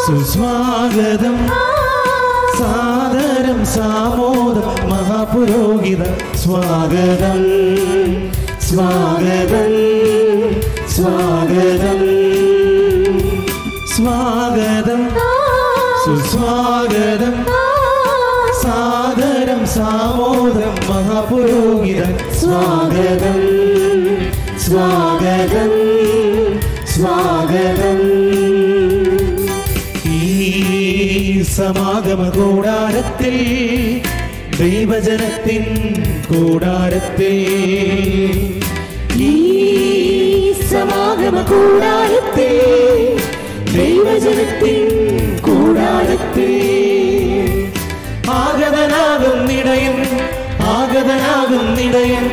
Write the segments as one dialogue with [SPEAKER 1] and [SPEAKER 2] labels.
[SPEAKER 1] സുസ്വാഗതം സാദരം സാമോദം മഹാപുരോഹിത സ്വാഗതം സ്വാഗതം സ്വാഗതം സ്വാഗതം സുസ്വാഗതം സാദരം സാമോദം മഹാപുരോഹിത സ്വാഗതം സ്വാഗതം സ്വാഗതം ഈ സമാഗമ കൂടാരത്തിൽ ദൈവജനത്തിൻ കൂടാരത്തിൽ
[SPEAKER 2] ഈ സമാഗമ കൂടാരത്തിൽ
[SPEAKER 1] ദൈവജനത്തിൻ കൂടാരത്തിൽ ആഗതനാകും നിടയൻ ആഗതനാകും നിടയൻ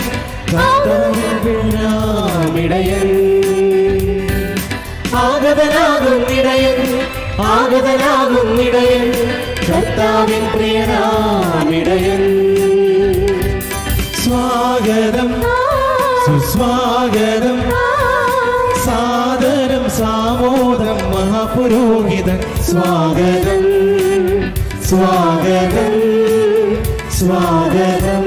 [SPEAKER 1] ഇടയൻ ആഗതനാകും നിടയൻ ആഗതനാകും നിടയൻ കർത്താവിൻ പ്രിയനാമിടയൻ സ്വാഗതം സുസ്വാഗതം സാദരം സാമോദം മഹാപുരോഹിതൻ സ്വാഗതം സ്വാഗതം സ്വാഗതം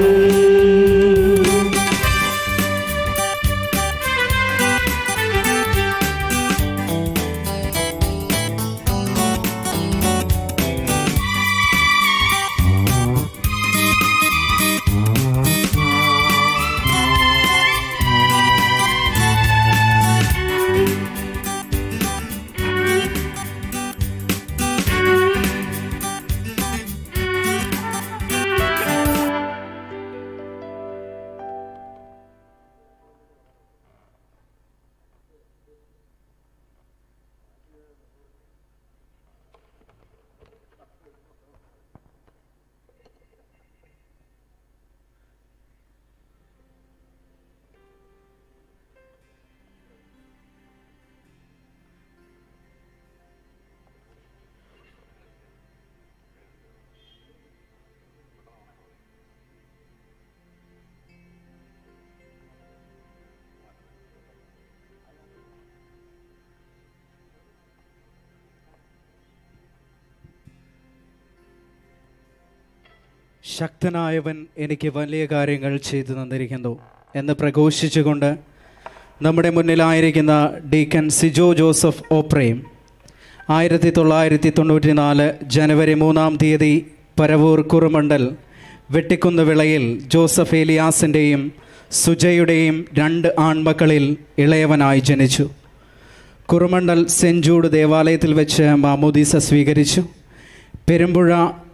[SPEAKER 3] ശക്തനായവൻ എനിക്ക് വലിയ കാര്യങ്ങൾ ചെയ്തു തന്നിരിക്കുന്നു എന്ന് പ്രഘോഷിച്ചുകൊണ്ട് നമ്മുടെ മുന്നിലായിരിക്കുന്ന ഡീക്കൻ സിജോ ജോസഫ് ഓപ്രയും ആയിരത്തി തൊള്ളായിരത്തി തൊണ്ണൂറ്റി നാല് ജനുവരി മൂന്നാം തീയതി പരവൂർ കുറുമണ്ടൽ വെട്ടിക്കുന്ന് വിളയിൽ ജോസഫ് ഏലിയാസിൻ്റെയും സുജയുടെയും രണ്ട് ആൺമക്കളിൽ ഇളയവനായി ജനിച്ചു കുറുമണ്ടൽ സെൻറ് ജൂഡ് ദേവാലയത്തിൽ വെച്ച് മാമോദീസ സ്വീകരിച്ചു പെരുമ്പുഴ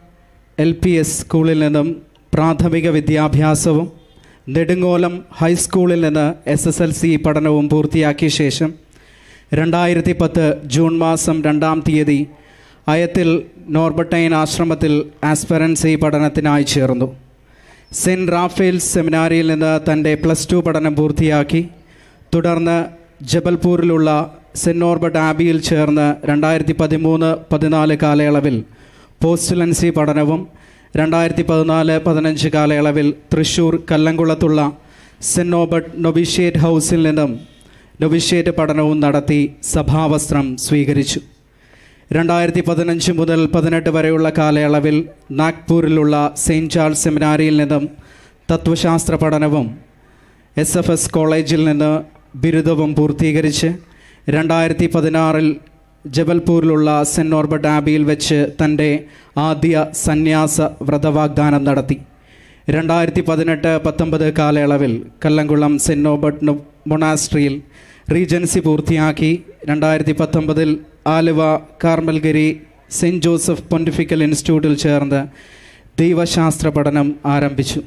[SPEAKER 3] എൽ പി എസ് സ്കൂളിൽ നിന്നും പ്രാഥമിക വിദ്യാഭ്യാസവും നെടുങ്ങോലം ഹൈസ്കൂളിൽ നിന്ന് എസ് എസ് എൽ സി പഠനവും പൂർത്തിയാക്കിയ ശേഷം രണ്ടായിരത്തി പത്ത് ജൂൺ മാസം രണ്ടാം തീയതി അയത്തിൽ നോർബർട്ടൈൻ ആശ്രമത്തിൽ ആസ്പെറൻസി പഠനത്തിനായി ചേർന്നു സെൻറ് റാഫേൽസ് സെമിനാരിയിൽ നിന്ന് തൻ്റെ പ്ലസ് ടു പഠനം പൂർത്തിയാക്കി തുടർന്ന് ജബൽപൂരിലുള്ള സെൻറ് നോർബർട്ട് ആബിയിൽ ചേർന്ന് രണ്ടായിരത്തി പതിമൂന്ന് പതിനാല് കാലയളവിൽ പോസ്റ്റലൻസി പഠനവും രണ്ടായിരത്തി പതിനാല് പതിനഞ്ച് കാലയളവിൽ തൃശ്ശൂർ കല്ലംകുളത്തുള്ള സെൻറ് നോബർട്ട് നൊബിഷ്യേറ്റ് ഹൗസിൽ നിന്നും നൊബിഷ്യേറ്റ് പഠനവും നടത്തി സഭാവസ്ത്രം സ്വീകരിച്ചു രണ്ടായിരത്തി പതിനഞ്ച് മുതൽ പതിനെട്ട് വരെയുള്ള കാലയളവിൽ നാഗ്പൂരിലുള്ള സെയിൻറ്റ് ചാൾസ് സെമിനാരിയിൽ നിന്നും തത്വശാസ്ത്ര പഠനവും എസ് എഫ് എസ് കോളേജിൽ നിന്ന് ബിരുദവും പൂർത്തീകരിച്ച് രണ്ടായിരത്തി പതിനാറിൽ ജബൽപൂരിലുള്ള സെൻറ് നോർബർട്ട് ആബിയിൽ വെച്ച് തൻ്റെ ആദ്യ സന്യാസ വ്രതവാഗ്ദാനം നടത്തി രണ്ടായിരത്തി പതിനെട്ട് പത്തൊമ്പത് കാലയളവിൽ കല്ലംകുളം സെൻറ് നോർബർട്ട് നൊ- മൊണാസ്ട്രിയിൽ റീജൻസി പൂർത്തിയാക്കി രണ്ടായിരത്തി പത്തൊമ്പതിൽ Aluva Carmelgiri saint Joseph pontifical ഇൻസ്റ്റിറ്റ്യൂട്ടിൽ ചേർന്ന് ദൈവശാസ്ത്ര പഠനം ആരംഭിച്ചു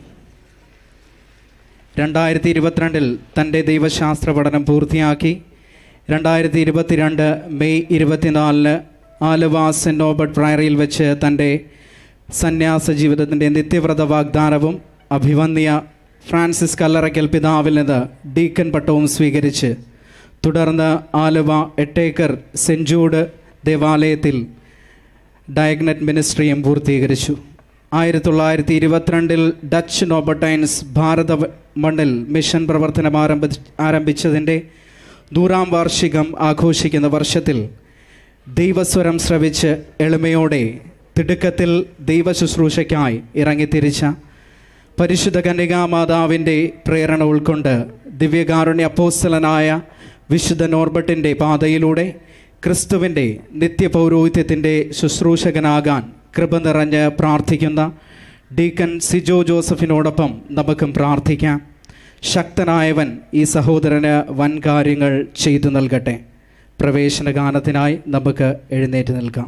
[SPEAKER 3] രണ്ടായിരത്തി ഇരുപത്തിരണ്ടിൽ തൻ്റെ ദൈവശാസ്ത്ര പഠനം പൂർത്തിയാക്കി രണ്ടായിരത്തി ഇരുപത്തിരണ്ട് മെയ് ഇരുപത്തിനാലിന് ആലുവ സെൻറ് നോബർട്ട് പ്രയറിയിൽ വെച്ച് തൻ്റെ സന്യാസ ജീവിതത്തിൻ്റെ നിത്യവ്രത വാഗ്ദാനവും അഭിവന്യ ഫ്രാൻസിസ് കല്ലറയ്ക്കൽ പിതാവിൽ നിന്ന് ഡീക്കൻ പട്ടവും സ്വീകരിച്ച് തുടർന്ന് ആലുവ എട്ടേക്കർ സെൻറ് ജൂഡ് ദേവാലയത്തിൽ ഡയഗ്നറ്റ് മിനിസ്ട്രിയും പൂർത്തീകരിച്ചു ആയിരത്തി തൊള്ളായിരത്തി ഇരുപത്തിരണ്ടിൽ ഡച്ച് നോബർട്ടൈൻസ് ഭാരത വ- മണ്ണിൽ മിഷൻ പ്രവർത്തനം ആരംഭി ആരംഭിച്ചതിൻ്റെ നൂറാം വാർഷികം ആഘോഷിക്കുന്ന വർഷത്തിൽ ദൈവസ്വരം ശ്രവിച്ച് എളിമയോടെ തിടുക്കത്തിൽ ദൈവ ശുശ്രൂഷയ്ക്കായി ഇറങ്ങിത്തിരിച്ച പരിശുദ്ധ കന്യകാമാതാവിൻ്റെ പ്രേരണ ഉൾക്കൊണ്ട് ദിവ്യകാരുണ്യ അപ്പോസ്തലനായ വിശുദ്ധ നോർബർട്ടിൻ്റെ പാതയിലൂടെ ക്രിസ്തുവിൻ്റെ നിത്യപൗരോഹിത്യത്തിൻ്റെ ശുശ്രൂഷകനാകാൻ കൃപ നിറഞ്ഞ് പ്രാർത്ഥിക്കുന്ന ഡീക്കൻ സിജോ ജോസഫിനോടൊപ്പം നമുക്കും പ്രാർത്ഥിക്കാം ശക്തനായവൻ ഈ സഹോദരന് വൻ കാര്യങ്ങൾ ചെയ്തു നൽകട്ടെ പ്രവേശന ഗാനത്തിനായി നമുക്ക് എഴുന്നേറ്റ് നിൽക്കാം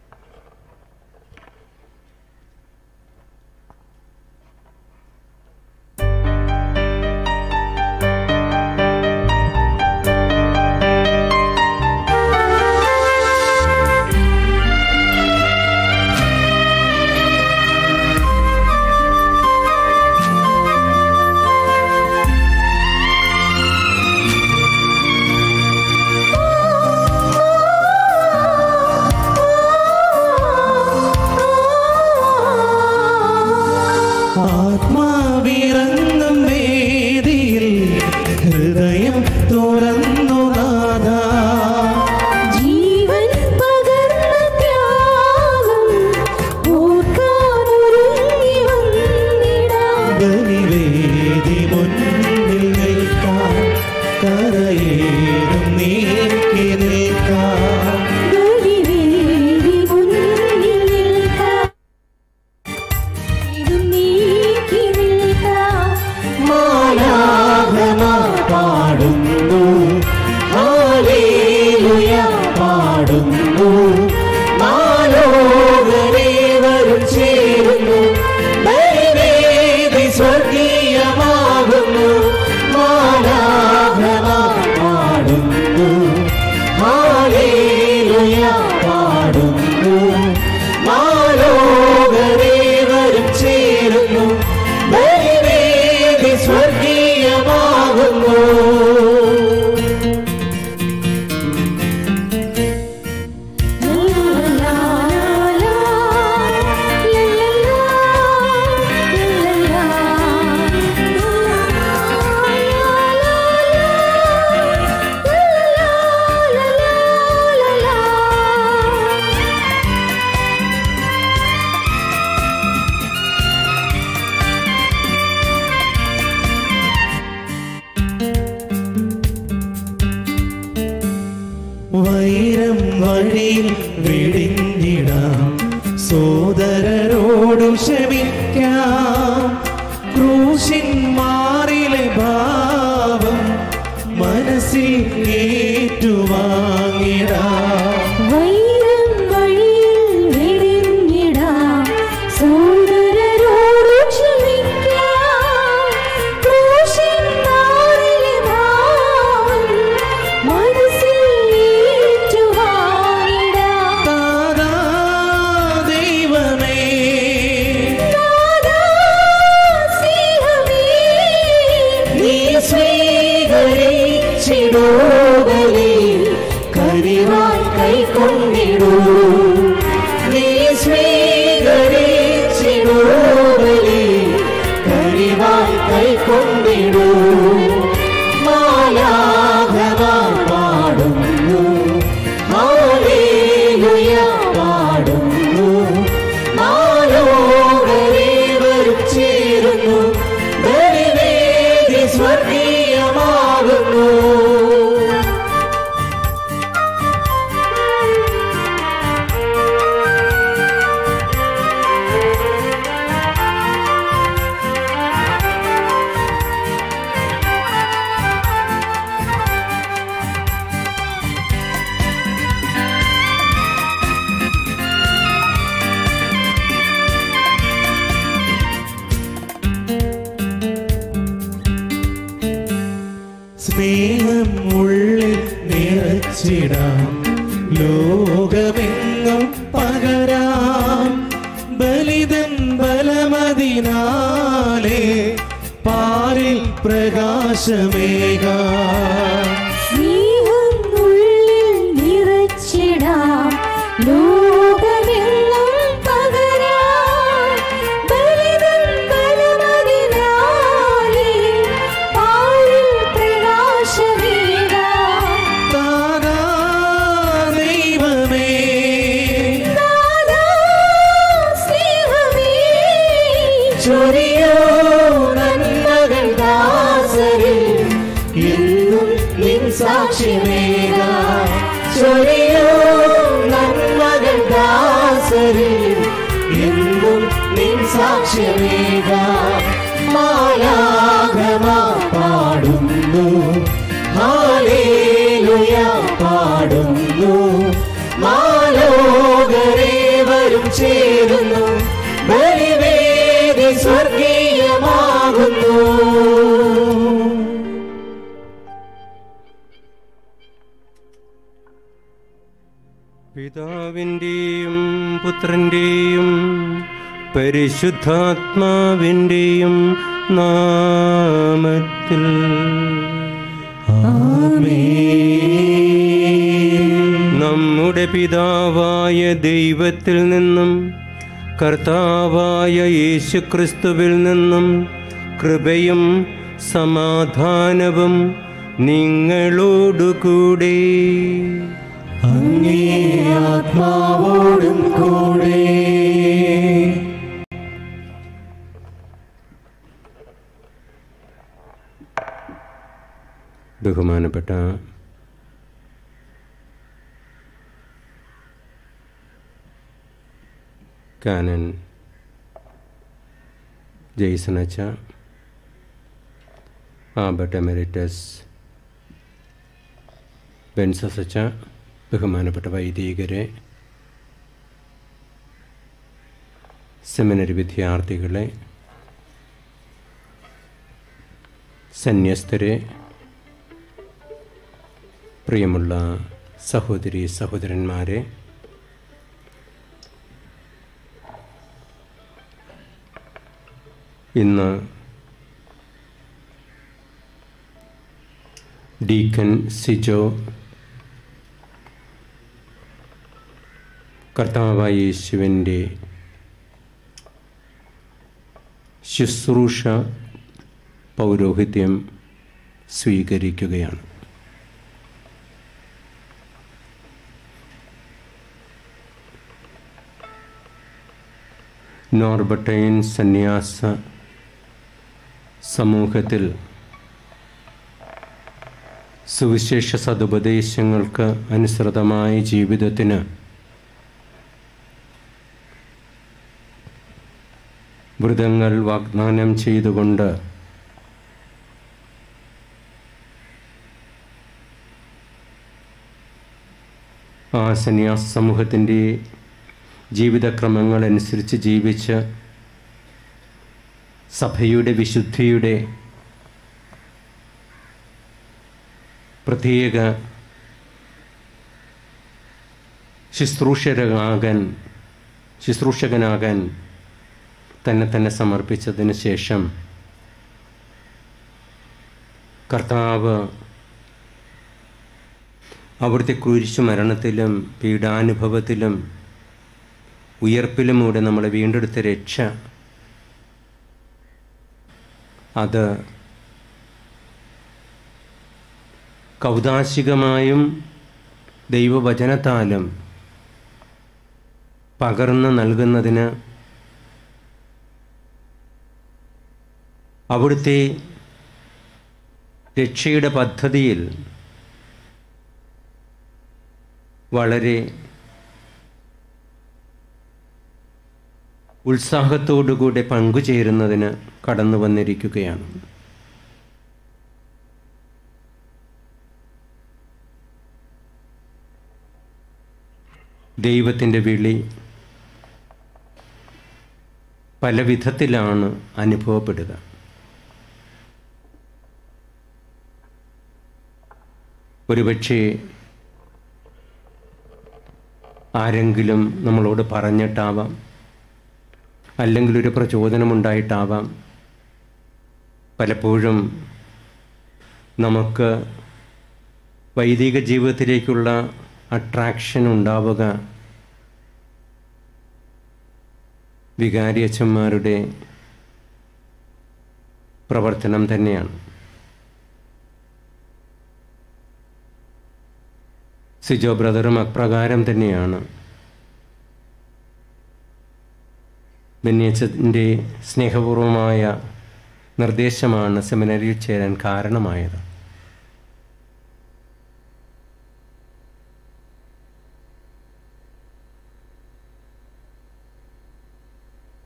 [SPEAKER 1] ആത്മാവിറങ്ങും വേദിയിൽ ഹൃദയം തുറന്നു നാഥ
[SPEAKER 2] ജീവൻ പകർന്ന ത്യാഗം ഓർക്കാനൊരുങ്ങി വന്നിടാം
[SPEAKER 1] ബലിവേദി മുന്നിൽ നിൽക്കാം കരയേറും നീക്കി നിൽക്കാം
[SPEAKER 2] ബലിവേദി മുന്നിൽ നിൽക്കാം ഇതും നീക്കി നിൽക്കാം
[SPEAKER 1] മാലാഖമാർ പാടുന്നു ഹാലേലുയ പാടുന്നു മാലോകരേവരും ചേരുന്നു ബലിവേദി സ്വർഗീയമാകുന്നു മാലാഖമാർ പാടുന്നു ഹാലേലുയ പാടുന്നു മാലോകരേവരും ചേരുന്നു ബലിവേദി സ്വർഗീയമാകുന്നു വൈരം വഴിയിൽ വെടിഞ്ഞിടാം സോദരരോടു ക്ഷമിക്കാം ക്രൂശിൻ മാറിലെ ഭാവം മനസ്സിൽ ഏറ്റുവാങ്ങിടാം
[SPEAKER 2] വൈരം വഴിയിൽ വെടിഞ്ഞിടാം സോദരരോട് ക്ഷമിക്കാം ക്രൂശിൻ നാളിലെ ഭാവം മനസ്സിൽ ഏറ്റുവാങ്ങിടാം
[SPEAKER 1] താതാ ദൈവമേ
[SPEAKER 2] നാഥാ സ്നേഹമേ
[SPEAKER 1] നീ സ്വീകരിച്ചിടോകലേ കരിവായി കൈക്കൊണ്ടിടൂ നീ സ്വീകരിച്ചിടോകലേ കരിവായി കൈക്കൊണ്ടിടൂ മാലാഘമാർ പാടുന്നു ഹാലേലുയ പാടുന്നു മാലോകരേവരും ചേരുന്നു ബലിവേദി സ്വർഗീയമാകുന്നു സ്നേഹം ഉള്ളിൽ നിറച്ചിടാം ലോകമെങ്ങും പകരാം ബലിതൻ ബലമതിനാലേ പാരിൽ പ്രകാശമേകാം
[SPEAKER 2] സ്നേഹം ഉള്ളിൽ നിറച്ചിടാം ലോകമെങ്ങും പകരാം ബലിതൻ ബലമതിനാലേ പാരിൽ പ്രകാശമേകാം
[SPEAKER 1] താതാ ദൈവമേ സാക്ഷ്യമേക ചൊരിയോ നന്മകൾ ദാസരിൽ എന്നും നിൻ സാക്ഷ്യമേക മാലാഘമാ പാടുന്നു ഹാലേലുയ പാടുന്നു മാലോകരേവരും ചേരുന്നു ബലിവേദി സ്വർഗീയമാകുന്നു
[SPEAKER 4] പിതാവിൻ്റെയും പുത്രൻ്റെയും പരിശുദ്ധാത്മാവിൻ്റെയും നാമത്തിൽ നമ്മുടെ പിതാവായ ദൈവത്തിൽ നിന്നും കർത്താവായ യേശുക്രിസ്തുവിൽ നിന്നും കൃപയും സമാധാനവും നിങ്ങളോടുകൂടെ
[SPEAKER 1] അങ്ങേ ആത്മാവോടും കൂടെ
[SPEAKER 4] ബഹുമാനപ്പെട്ട കാനൻ ജെയ്സൺ അച്ച ആബട്ട് എമരിറ്റസ് ബെൻസസ് അച്ച ബഹുമാനപ്പെട്ട വൈദികരെ സെമിനറി വിദ്യാർത്ഥികളെ സന്യസ്തരെ പ്രിയമുള്ള സഹോദരി സഹോദരന്മാരെ ഇന്ന് ഡീക്കൻ സിജോ കർത്താവായ യേശുവിൻ്റെ ശുശ്രൂഷ പൗരോഹിത്യം സ്വീകരിക്കുകയാണ് നോർബട്ടൈൻ സന്യാസ സമൂഹത്തിൽ സുവിശേഷ സതുപദേശങ്ങൾക്ക് അനുസൃതമായ ജീവിതത്തിന് വ്രതങ്ങൾ വാഗ്ദാനം ചെയ്തുകൊണ്ട് ആ സന്യാസ സമൂഹത്തിൻ്റെ ജീവിതക്രമങ്ങൾ അനുസരിച്ച് ജീവിച്ച് സഭയുടെ വിശുദ്ധിയുടെ പ്രത്യേക ശുശ്രൂഷകനാകാൻ ശുശ്രൂഷകനാകാൻ തന്നെ തന്നെ സമർപ്പിച്ചതിന് ശേഷം കർത്താവ് അവിടുത്തെ കുരിശു മരണത്തിലും പീഡാനുഭവത്തിലും ഉയർപ്പിലുമൂടെ നമ്മളെ വീണ്ടെടുത്ത രക്ഷ അത് കൗതാശികമായും ദൈവവചനത്താലും പകർന്ന് നൽകുന്നതിന് അവിടുത്തെ രക്ഷയുടെ പദ്ധതിയിൽ വളരെ ഉത്സാഹത്തോടുകൂടെ പങ്കുചേരുന്നതിന് കടന്നു വന്നിരിക്കുകയാണ് ദൈവത്തിൻ്റെ വിളി പല വിധത്തിലാണ് അനുഭവപ്പെടുക ഒരുപക്ഷേ ആരെങ്കിലും നമ്മളോട് പറഞ്ഞിട്ടാവാം അല്ലെങ്കിൽ ഒരു പ്രചോദനമുണ്ടായിട്ടാവാം പലപ്പോഴും നമുക്ക് വൈദിക ജീവിതത്തിലേക്കുള്ള അട്രാക്ഷൻ ഉണ്ടാവുക വികാരിയച്ഛന്മാരുടെ പ്രവർത്തനം തന്നെയാണ് സിജോ ബ്രദറും അപ്രകാരം തന്നെയാണ് ബെന്നിയച്ചൻ്റെ സ്നേഹപൂർവമായ നിർദ്ദേശമാണ് സെമിനറിയിൽ ചേരാൻ കാരണമായത്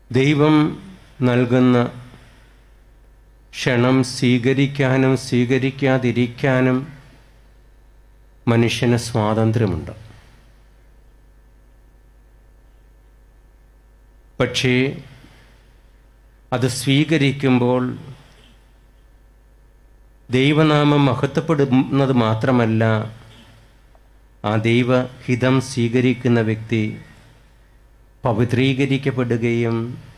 [SPEAKER 4] ദൈവം നൽകുന്ന ക്ഷണം സ്വീകരിക്കാനും സ്വീകരിക്കാതിരിക്കാനും മനുഷ്യന് സ്വാതന്ത്ര്യമുണ്ട് പക്ഷേ അത് സ്വീകരിക്കുമ്പോൾ ദൈവനാമം മഹത്വപ്പെടുന്നത് മാത്രമല്ല ആ ദൈവഹിതം സ്വീകരിക്കുന്ന വ്യക്തി പവിത്രീകരിക്കപ്പെടുകയും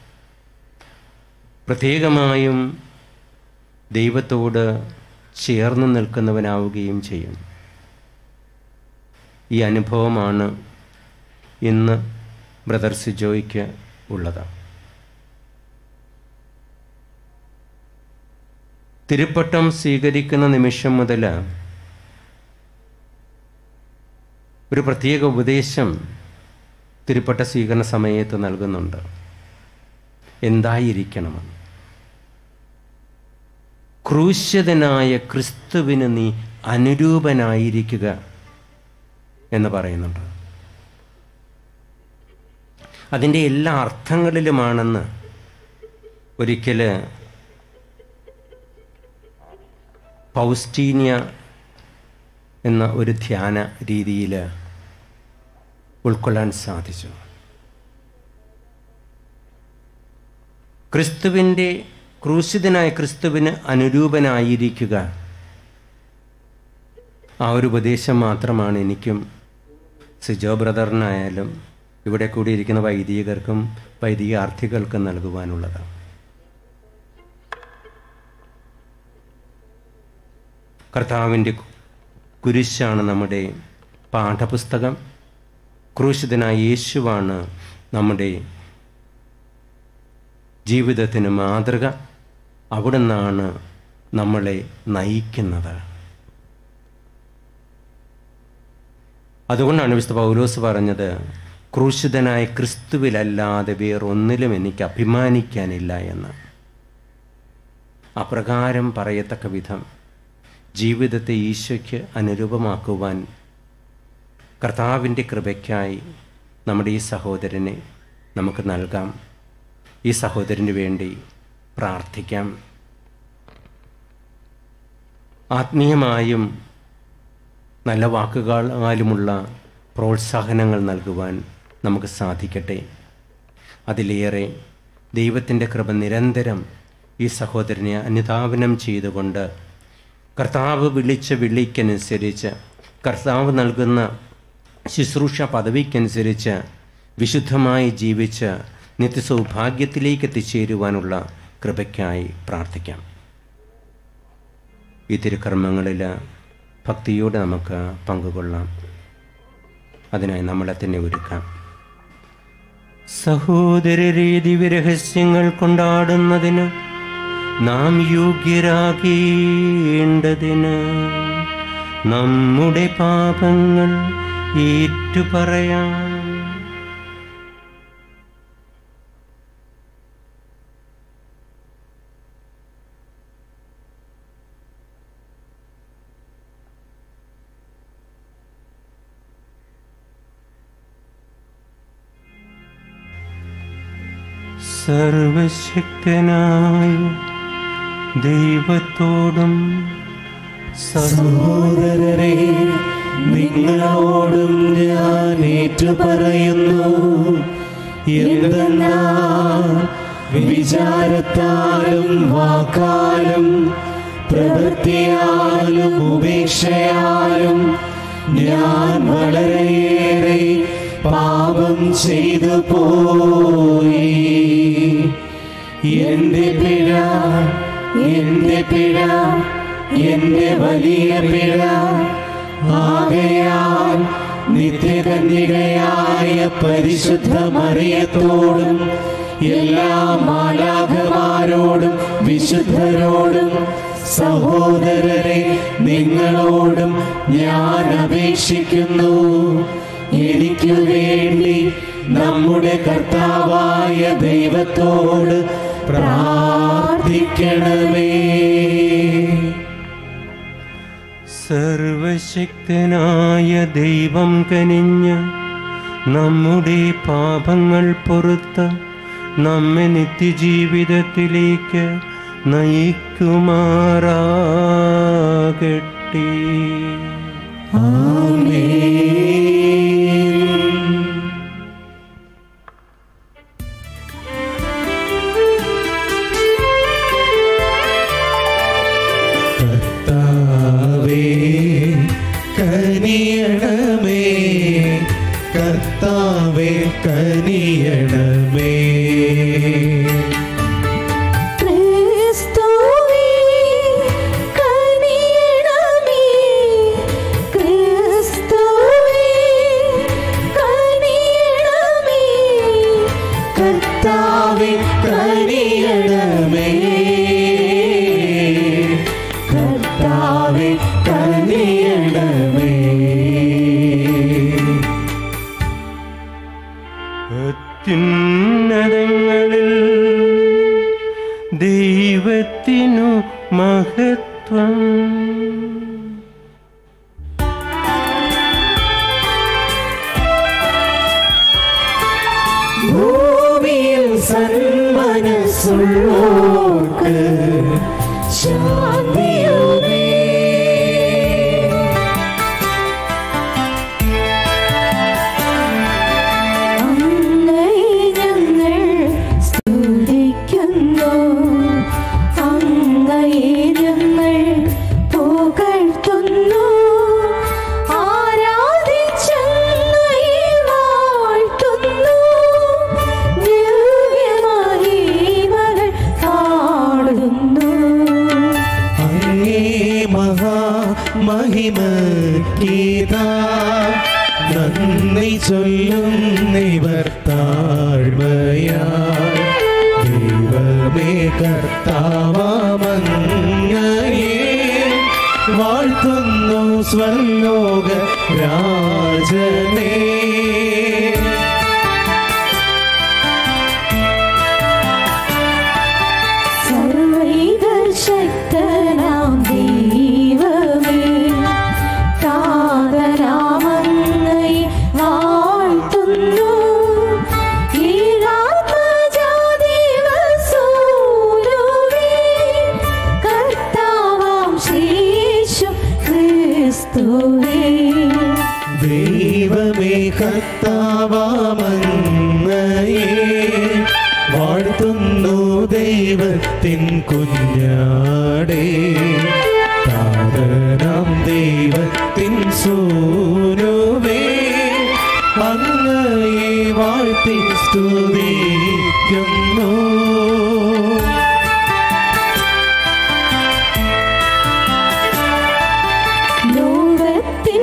[SPEAKER 4] പ്രത്യേകമായും ദൈവത്തോട് ചേർന്ന് നിൽക്കുന്നവനാവുകയും ചെയ്യും ഈ അനുഭവമാണ് ഇന്ന് ബ്രദർ സിജോയ്ക്ക് ഉള്ളത് തിരുപ്പട്ടം സ്വീകരിക്കുന്ന നിമിഷം മുതൽ ഒരു പ്രത്യേക ഉപദേശം തിരുപ്പട്ട സ്വീകരണ സമയത്ത് നൽകുന്നുണ്ട് എന്തായിരിക്കണമെന്ന് ക്രൂശ്യതനായ ക്രിസ്തുവിന് നീ അനുരൂപനായിരിക്കുക എന്ന് പറയുന്നുണ്ട് അതിൻ്റെ എല്ലാ അർത്ഥങ്ങളിലുമാണെന്ന് ഒരിക്കൽ പൗസ്റ്റീനിയ എന്ന ഒരു ധ്യാന രീതിയിൽ ഉൾക്കൊള്ളാൻ സാധിച്ചു ക്രിസ്തുവിൻ്റെ ക്രൂശിതനായ ക്രിസ്തുവിന് അനുരൂപനായിരിക്കുക ആ ഒരു ഉപദേശം മാത്രമാണ് എനിക്കും സിജോ ബ്രദറിനായാലും ഇവിടെ കൂടിയിരിക്കുന്ന വൈദികർക്കും വൈദികാർത്ഥികൾക്കും നൽകുവാനുള്ളത് കർത്താവിൻ്റെ കുരിശാണ് നമ്മുടെ പാഠപുസ്തകം ക്രൂശിതനായ യേശുവാണ് നമ്മുടെ ജീവിതത്തിന് മാതൃക അവിടുന്നാണ് നമ്മളെ നയിക്കുന്നത് അതുകൊണ്ടാണ് വിശുദ്ധ പൗലോസ് പറഞ്ഞത് ക്രൂശിതനായ ക്രിസ്തുവിലല്ലാതെ വേറൊന്നിലും എനിക്ക് അഭിമാനിക്കാനില്ല എന്ന് അപ്രകാരം പറയത്തക്ക വിധം ജീവിതത്തെ ഈശോയ്ക്ക് അനുരൂപമാക്കുവാൻ കർത്താവിൻ്റെ കൃപയ്ക്കായി നമ്മുടെ ഈ സഹോദരനെ നമുക്ക് നൽകാം ഈ സഹോദരന് വേണ്ടി പ്രാർത്ഥിക്കാം ആത്മീയമായും നല്ല വാക്കുകളാലുമുള്ള പ്രോത്സാഹനങ്ങൾ നൽകുവാൻ നമുക്ക് സാധിക്കട്ടെ അതിലേറെ ദൈവത്തിൻ്റെ കൃപ നിരന്തരം ഈ സഹോദരനെ അനുധാവനം ചെയ്തുകൊണ്ട് കർത്താവ് വിളിച്ച വിളിക്കനുസരിച്ച് കർത്താവ് നൽകുന്ന ശുശ്രൂഷ പദവിക്കനുസരിച്ച് വിശുദ്ധമായി ജീവിച്ച് നിത്യസൗഭാഗ്യത്തിലേക്ക് എത്തിച്ചേരുവാനുള്ള കൃപയ്ക്കായി പ്രാർത്ഥിക്കാം ഈ തിരുക്കർമ്മങ്ങളിൽ ഭക്തിയോടെ നമുക്ക് പങ്കുകൊള്ളാം അതിനായി നമ്മളെ തന്നെ ഒരുക്കാം സഹോദരരീതി രഹസ്യങ്ങൾ കൊണ്ടാടുന്നതിന് നാം യോഗ്യരാകേണ്ടതിന് നമ്മുടെ പാപങ്ങൾ ഏറ്റുപറയാം സർവശക്തനായ ദൈവത്തോടും
[SPEAKER 1] സഹോദരരെ നിങ്ങളോടും ഞാൻ ഏറ്റുപറയുന്നു എന്തെന്നാ വിചാരത്താലും വാക്കാലും പ്രവൃത്തിയാലും ഉപേക്ഷയാലും ഞാൻ വളരെയേറെ പാപം ചെയ്തു പോയി എന്റെ പിഴ എന്റെ പിഴ എന്റെ വലിയ പിഴ ആകയാൽ നിത്യകന്യകയായ പരിശുദ്ധ മറിയത്തോടും എല്ലാ മാലാഖമാരോടും വിശുദ്ധരോടും സഹോദരരെ നിങ്ങളോടും ഞാൻ അപേക്ഷിക്കുന്നു എനിക്കു വേണ്ടി നമ്മുടെ കർത്താവായ ദൈവത്തോട് പ്രാർത്ഥിക്കണമേ
[SPEAKER 4] സർവശക്തനായ ദൈവം കനിഞ്ഞ് നമ്മുടെ പാപങ്ങൾ പൊറുത്ത് നമ്മെ നിത്യജീവിതത്തിലേക്ക് നയിക്കുമാറാകട്ടെ
[SPEAKER 1] കർത്താവേ കനിയണമേ കർത്താവേ കനിയണമേ
[SPEAKER 2] ക്രിസ്തുവേ കനിയണമേ ക്രിസ്തുവേ കനിയണമേ
[SPEAKER 1] കർത്താവേ കനിയണമേ കർത്താവേ കനിയണമേ
[SPEAKER 4] അത്യുന്നതങ്ങളിൽ ദൈവത്തിനു മഹത്വം
[SPEAKER 1] ഭൂമിയിൽ സന്മനസ്സുള്ളോർക്ക് ശാന്തിയുമേ
[SPEAKER 2] അങ്ങയെ ഞങ്ങൾ സ്തുതിക്കുന്നു അങ്ങയെ ഞങ്ങൾ പുകഴ്ത്തുന്നു ആരാധിച്ചങ്ങയെ വാഴ്ത്തുന്നു ദിവ്യമഹിമകൾ പാടുന്നു
[SPEAKER 1] അങ്ങേ മഹാമഹിമീതാ നന്ദി ചൊല്ലുന്നിവർ താഴ്മയായി ദൈവമേ കർത്താവാമങ്ങയെ വാഴ്ത്തുന്നു സ്വർലോക രാജനേ
[SPEAKER 2] സർവൈകശക്തനാം ദൈവമേ താതനാമങ്ങയെ വാഴ്ത്തുന്നു ഈരാത്മജാതിവസൂരുവേ കർത്താവാം ശേഷു ക്രിസ്തുവേ
[SPEAKER 1] ദൈവമേ കർത്താവാമങ്ങയെ വാഴ്ത്തുന്നു ദൈവത്തിൻ കുഞ്ഞാടേ താതനാം ദൈവത്തിൻ സൂനുവേ അങ്ങയെ വാഴ്ത്തി സ്തുതിക്കുന്നു
[SPEAKER 2] ലോകത്തിൻ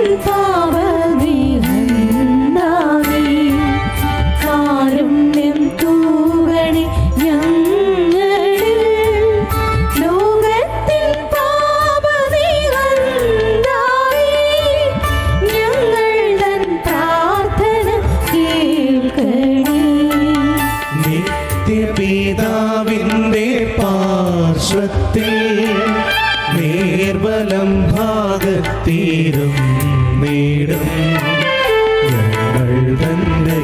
[SPEAKER 2] പാപവിഹന്നാമേ കാരുണ്യം തൂകണി ഞങ്ങളിൽ ലോകത്തിൻ പാപവിഹന്നാമേ ഞങ്ങൾ തൻ പ്രാർത്ഥന കേൾക്കണേ
[SPEAKER 1] നിത്യപിതാവിൻ്റെ പാർശ്വത്തിൽ നേർവലം ഭാഗത്തീരും നേടും ഞങ്ങൾ തൻ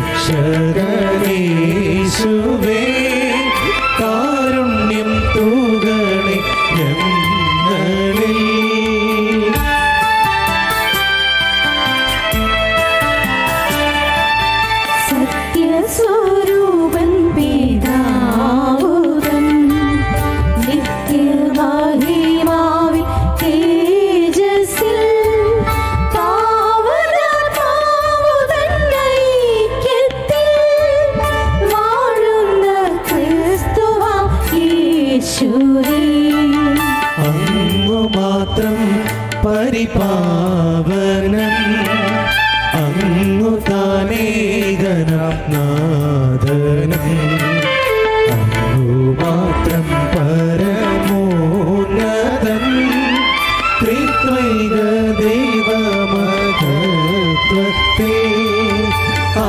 [SPEAKER 1] രക്ഷകനേശുവേ കാരുണ്യം തൂകണേ ഞങ്ങളിൽ
[SPEAKER 2] സത്യസ്വരൂപൻ പിതാവുതൻ നിത്യമഹിമാവി തേജസ്സിൽ പാവനാത്മാവുതൻ ഐക്യത്തിൽ വാഴുന്ന ക്രിസ്തുവാം യേശുവേ
[SPEAKER 1] അങ്ങു മാത്രം പരിപാവനൻ അങ്ങു താനേകനാഥനം അങ്ങു മാത്രം പരമോന്നതൻ ത്രിത്വൈക ദൈവമഹത്വത്തെ ആ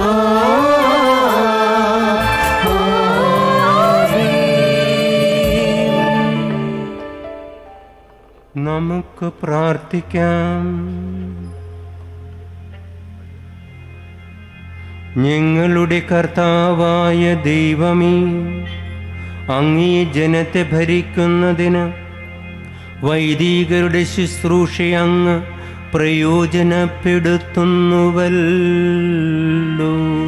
[SPEAKER 4] നമുക്ക് പ്രാർത്ഥിക്കാം ഞങ്ങളുടെ കർത്താവായ ദൈവമേ അങ്ങീ ജനത്തെ ഭരിക്കുന്നതിന് വൈദികരുടെ ശുശ്രൂഷ അങ്ങ് പ്രയോജനപ്പെടുത്തുന്നുവല്ലോ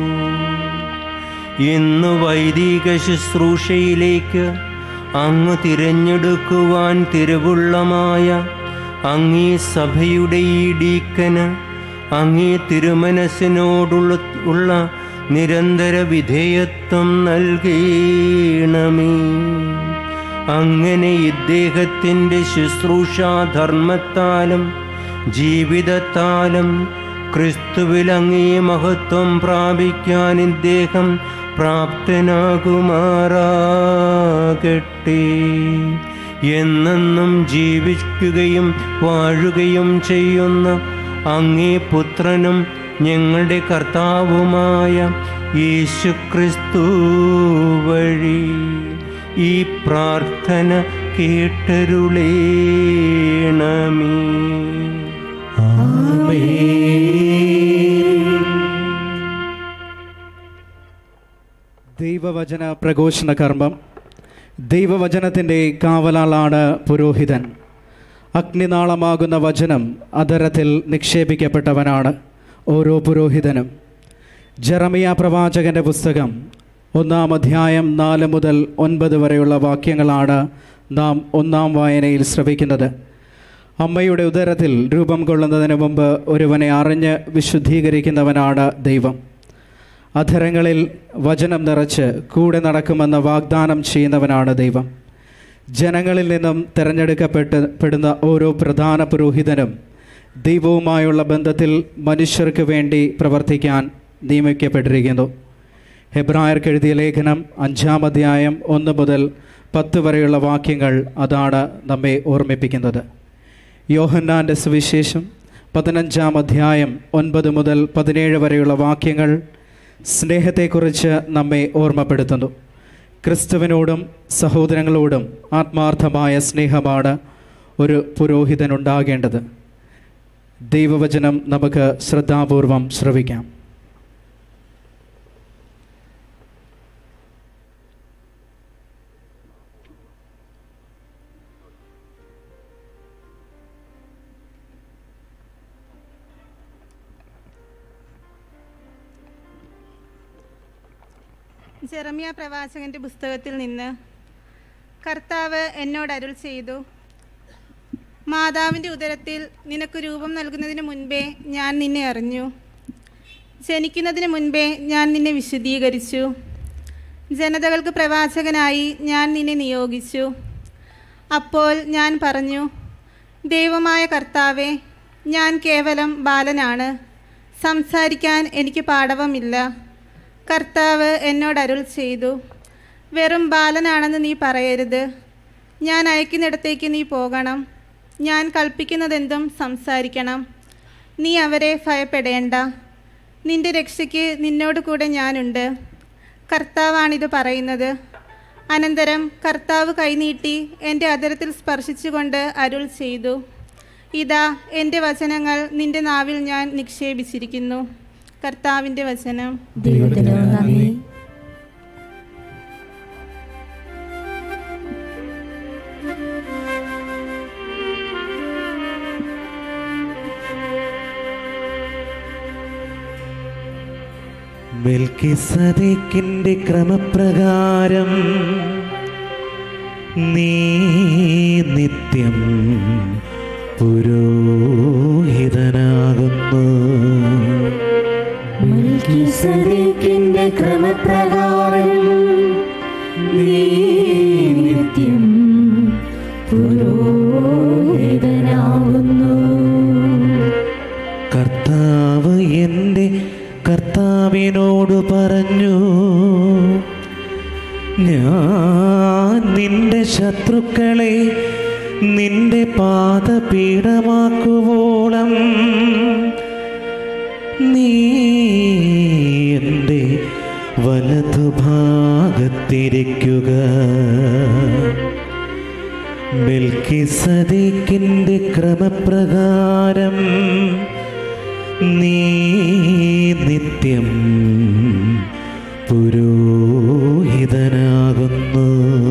[SPEAKER 4] ഇന്ന് വൈദിക ശുശ്രൂഷയിലേക്ക് അങ്ങ് തിരഞ്ഞെടുക്കുവാൻ തിരുവുള്ളമായ അങ്ങീ സഭയുടെ ഈ ഡീക്കന് അങ്ങേ തിരുമനസ്സിനോടുള്ള ഉള്ള നിരന്തര വിധേയത്വം നൽകണമേ അങ്ങനെ ഇദ്ദേഹത്തിൻ്റെ ശുശ്രൂഷാധർമ്മത്താലും ജീവിതത്താലും ക്രിസ്തുവിൽ അങ്ങേ മഹത്വം പ്രാപിക്കാൻ ഇദ്ദേഹം പ്രാപ്തനാകുമാറാകട്ടെ എന്നെന്നും ജീവിക്കുകയും വാഴുകയും ചെയ്യുന്ന അങ്ങേ പുത്രനും ഞങ്ങളുടെ കർത്താവുമായ യേശുക്രിസ്തു വഴി ഈ പ്രാർത്ഥന കേട്ടരുളേണമേ
[SPEAKER 3] ദൈവവചന പ്രഘോഷണ കർമ്മം ദൈവവചനത്തിൻ്റെ കാവലാളാണ് പുരോഹിതൻ അഗ്നിനാളമാകുന്ന വചനം അതരത്തിൽ നിക്ഷേപിക്കപ്പെട്ടവനാണ് ഓരോ പുരോഹിതനും ജെറമിയ പ്രവാചകന്റെ പുസ്തകം ഒന്നാം അധ്യായം നാല് മുതൽ ഒൻപത് വരെയുള്ള വാക്യങ്ങളാണ് നാം ഒന്നാം വായനയിൽ ശ്രവിക്കുന്നത് അമ്മയുടെ ഉദരത്തിൽ രൂപം കൊള്ളുന്നതിന് മുമ്പ് ഒരുവനെ അറിഞ്ഞ് വിശുദ്ധീകരിക്കുന്നവനാണ് ദൈവം അധരങ്ങളിൽ വചനം നിറച്ച് കൂടെ നടക്കുമെന്ന് വാഗ്ദാനം ചെയ്യുന്നവനാണ് ദൈവം ജനങ്ങളിൽ നിന്നും തിരഞ്ഞെടുക്കപ്പെട്ട് പെടുന്ന ഓരോ പ്രധാന പുരോഹിതനും ദൈവവുമായുള്ള ബന്ധത്തിൽ മനുഷ്യർക്ക് വേണ്ടി പ്രവർത്തിക്കാൻ നിയമിക്കപ്പെട്ടിരിക്കുന്നു ഹെബ്രായർക്ക് എഴുതിയ ലേഖനം അഞ്ചാം അധ്യായം ഒന്ന് മുതൽ പത്ത് വരെയുള്ള വാക്യങ്ങൾ അതാണ് നമ്മെ ഓർമ്മിപ്പിക്കുന്നത് യോഹന്നാൻ്റെ സുവിശേഷം പതിനഞ്ചാം അധ്യായം ഒൻപത് മുതൽ പതിനേഴ് വരെയുള്ള വാക്യങ്ങൾ സ്നേഹത്തെക്കുറിച്ച് നമ്മെ ഓർമ്മപ്പെടുത്തുന്നു ക്രിസ്തുവിനോടും സഹോദരങ്ങളോടും ആത്മാർത്ഥമായ സ്നേഹമാണ് ഒരു പുരോഹിതനുണ്ടാകേണ്ടത് ദൈവവചനം നമുക്ക് ശ്രദ്ധാപൂർവം ശ്രവിക്കാം
[SPEAKER 5] ജെറമിയ പ്രവാചകന്റെ പുസ്തകത്തിൽ നിന്ന് കർത്താവ് എന്നോട് അരുൾ ചെയ്തു മാതാവിൻ്റെ ഉദരത്തിൽ നിനക്ക് രൂപം നൽകുന്നതിന് മുൻപേ ഞാൻ നിന്നെ അറിഞ്ഞു ജനിക്കുന്നതിന് മുൻപേ ഞാൻ നിന്നെ വിശദീകരിച്ചു ജനതകൾക്ക് പ്രവാചകനായി ഞാൻ നിന്നെ നിയോഗിച്ചു അപ്പോൾ ഞാൻ പറഞ്ഞു ദൈവമായ കർത്താവെ ഞാൻ കേവലം ബാലനാണ് സംസാരിക്കാൻ എനിക്ക് പാടവമില്ല കർത്താവ് എന്നോട് അരുൾ ചെയ്തു വെറും ബാലനാണെന്ന് നീ പറയരുത് ഞാൻ അയക്കുന്നിടത്തേക്ക് നീ പോകണം ഞാൻ കൽപ്പിക്കുന്നതെന്തും സംസാരിക്കണം നീ അവരെ ഭയപ്പെടേണ്ട നിന്റെ രക്ഷയ്ക്ക് നിന്നോട് കൂടെ ഞാനുണ്ട് കർത്താവാണിത് പറയുന്നത് അനന്തരം കർത്താവ് കൈനീട്ടി എൻ്റെ അതരത്തിൽ സ്പർശിച്ചുകൊണ്ട് അരുൾ ചെയ്തു ഇതാ എൻ്റെ വചനങ്ങൾ നിന്റെ നാവിൽ ഞാൻ നിക്ഷേപിച്ചിരിക്കുന്നു കർത്താവിൻ്റെ വചനം
[SPEAKER 2] ദൈവത്തിന് നന്ദി
[SPEAKER 1] മെൽക്കിസദേക്കിന്റെ ക്രമപ്രകാരം നീ നിത്യം പുരോഹിതനാകുന്നു
[SPEAKER 2] മൽക്കീസദേക്കിന്റെ ക്രമപ്രകാരം നീ നിത്യം പുരോഹിതനാകുന്നു
[SPEAKER 1] കർത്താവ് എൻ്റെ കർത്താവിനോട് പറഞ്ഞു ഞാൻ നിന്റെ ശത്രുക്കളെ നിന്റെ പാദപീഠമാക്കുവോളം നീ എൻ്റെ വലതുഭാഗത്തിരിക്കുക ബെൽക്കിസദേക്കിൻ്റെ ക്രമപ്രകാരം നീ നിത്യം പുരോഹിതനാകുന്നു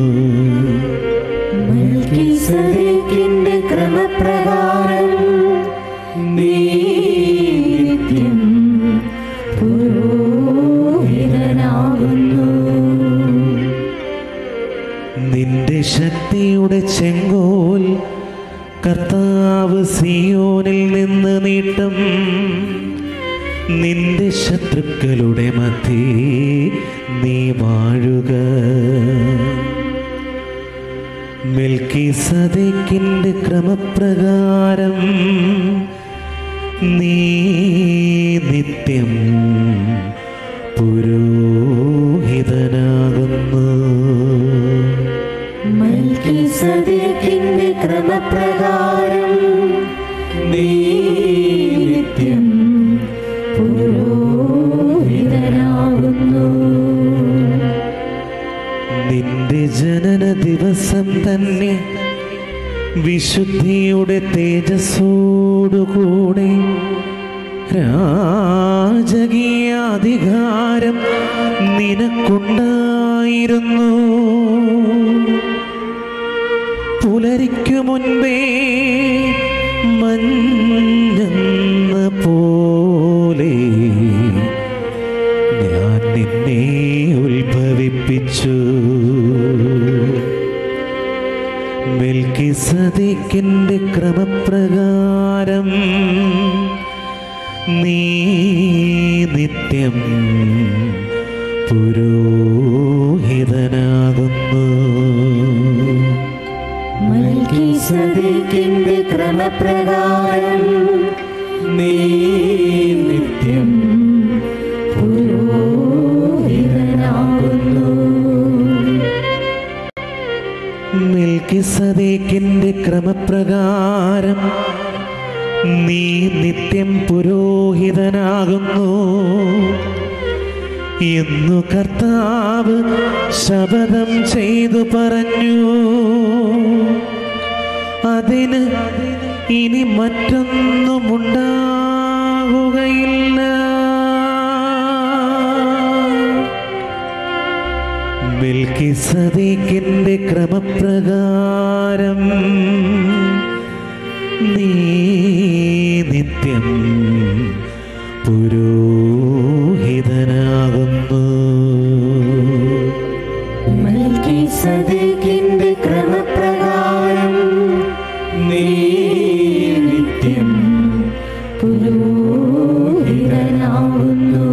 [SPEAKER 2] മൽക്കീസദേക്കിന്റെ ക്രമപ്രകാരം നീ നിത്യം പുരോഹിതനാകുന്നു
[SPEAKER 1] നിന്റെ ശക്തിയുടെ ചെങ്കോൽ കർത്താവ് സിയോനിൽ നിന്ന് നീട്ടും നിന്റെ ശത്രുക്കളുടെ മധ്യേ നീ വാഴുക മിൽക്കി സദേക്കിൻ്റെ ക്രമപ്രകാരം നീ നിത്യം പുരോഹിതനാകുന്നു
[SPEAKER 2] മൽക്കീസദേക്കിന്റെ ക്രമപ്രകാരം നീ നിത്യം പുരോഹിതനാകുന്നു
[SPEAKER 1] നിന്റെ ജനന ദിവസം തന്നെ വിശുദ്ധിയുടെ തേജസ്സോടുകൂടെ രാജകീയ അധികാരം നിനക്കുണ്ടായിരുന്നു പുലരിക്കു മുൻപേ മഞ്ഞെന്ന പോലെ ഞാൻ നിന്നെ ഉത്ഭവിപ്പിച്ചു മെൽക്കിസദിക്കിൻ്റെ ക്രമപ്രകാരം നീ നിത്യം പുരോഹിതനാകുന്നു
[SPEAKER 2] മൽക്കീസദേക്കിന്റെ ക്രമപ്രകാരം നീ നിത്യം പുരോഹിതനാകുന്നു
[SPEAKER 1] മെൽക്കിസദേക്കിൻ്റെ ക്രമപ്രകാരം നീ നിത്യം പുരോഹിതനാകുന്നു എന്നു കർത്താവ് ശപഥം ചെയ്തു പറഞ്ഞു അതിന് ഇനി മറ്റൊന്നും ഉണ്ടാകുകയില്ല മിൽക്കിസദേക്കിൻ്റെ ക്രമപ്രകാരം നീ നിത്യം പുരോഹിതനാകുന്നു
[SPEAKER 2] മൽക്കീസദേക്കിന്റെ ക്രമപ്രകാരം നീ നിത്യം പുരോഹിതനാകുന്നു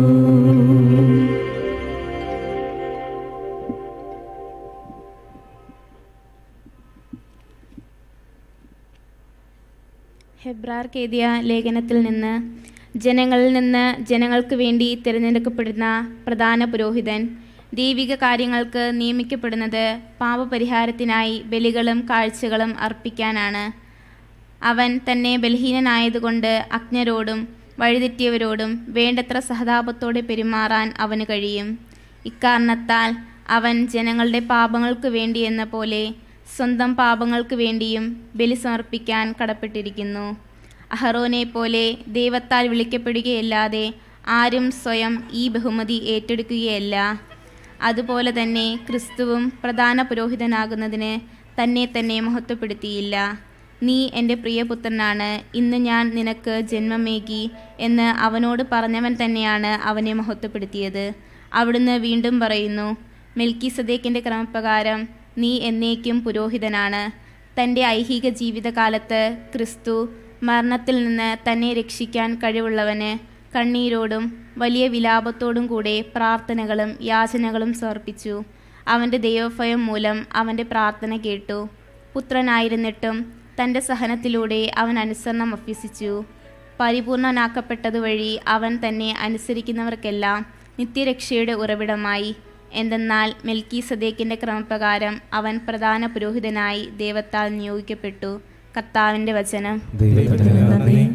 [SPEAKER 6] ഹെബ്രാർക്ക് എഴുതിയ ലേഖനത്തിൽ നിന്ന് ജനങ്ങളിൽ നിന്ന് ജനങ്ങൾക്ക് വേണ്ടി തിരഞ്ഞെടുക്കപ്പെടുന്ന പ്രധാന പുരോഹിതൻ ദൈവിക കാര്യങ്ങൾക്ക് നിയമിക്കപ്പെടുന്നത് പാപപരിഹാരത്തിനായി ബലികളും കാഴ്ചകളും അർപ്പിക്കാനാണ് അവൻ തന്നെ ബലഹീനനായതുകൊണ്ട് അജ്ഞരോടും വഴിതെറ്റിയവരോടും വേണ്ടത്ര സഹതാപത്തോടെ പെരുമാറാൻ അവന് കഴിയും ഇക്കാരണത്താൽ അവൻ ജനങ്ങളുടെ പാപങ്ങൾക്ക് വേണ്ടി എന്ന പോലെ സ്വന്തം പാപങ്ങൾക്ക് വേണ്ടിയും ബലി സമർപ്പിക്കാൻ കടപ്പെട്ടിരിക്കുന്നു അഹറോനെ പോലെ ദൈവത്താൽ വിളിക്കപ്പെടുകയല്ലാതെ ആരും സ്വയം ഈ ബഹുമതി ഏറ്റെടുക്കുകയല്ല അതുപോലെ തന്നെ ക്രിസ്തുവും പ്രധാന പുരോഹിതനാകുന്നതിന് തന്നെ തന്നെ മഹത്വപ്പെടുത്തിയില്ല നീ എൻ്റെ പ്രിയപുത്രനാണ് ഇന്ന് ഞാൻ നിനക്ക് ജന്മമേകി എന്ന് അവനോട് പറഞ്ഞവൻ തന്നെയാണ് അവനെ മഹത്വപ്പെടുത്തിയത് അവിടുന്ന് വീണ്ടും പറയുന്നു മെൽക്കി സദേക്കിൻ്റെ ക്രമപ്രകാരം നീ എന്നേക്കും പുരോഹിതനാണ് തൻ്റെ ഐഹിക ജീവിതകാലത്ത് ക്രിസ്തു മരണത്തിൽ നിന്ന് തന്നെ രക്ഷിക്കാൻ കഴിവുള്ളവന് കണ്ണീരോടും വലിയ വിലാപത്തോടും കൂടെ പ്രാർത്ഥനകളും യാചനകളും സമർപ്പിച്ചു അവൻ്റെ ദൈവഭയം മൂലം അവൻ്റെ പ്രാർത്ഥന കേട്ടു പുത്രനായിരുന്നിട്ടും തൻ്റെ സഹനത്തിലൂടെ അവൻ അനുസരണം അഭ്യസിച്ചു പരിപൂർണനാക്കപ്പെട്ടതുവഴി അവൻ തന്നെ അനുസരിക്കുന്നവർക്കെല്ലാം നിത്യരക്ഷയുടെ ഉറവിടമായി എന്തെന്നാൽ മെൽക്കി സദേക്കിൻ്റെ ക്രമപ്രകാരം അവൻ പ്രധാന പുരോഹിതനായി ദൈവത്താൽ നിയോഗിക്കപ്പെട്ടു കർത്താവിൻ്റെ വചനം
[SPEAKER 2] ദൈവത്തിന് നന്ദി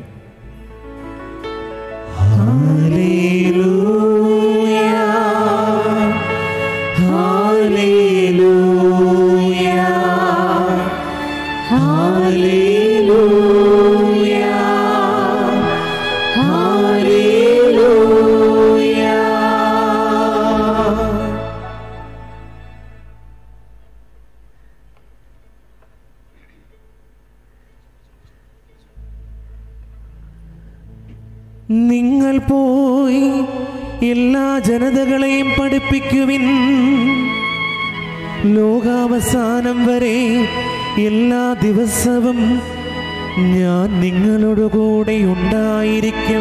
[SPEAKER 1] നിങ്ങൾ പോയി എല്ലാ ജനതകളെയും പഠിപ്പിക്കുവിൻ ലോകാവസാനം വരെ എല്ലാ ദിവസവും ഞാൻ നിങ്ങളോട് കൂടെ ഉണ്ടായിരിക്കും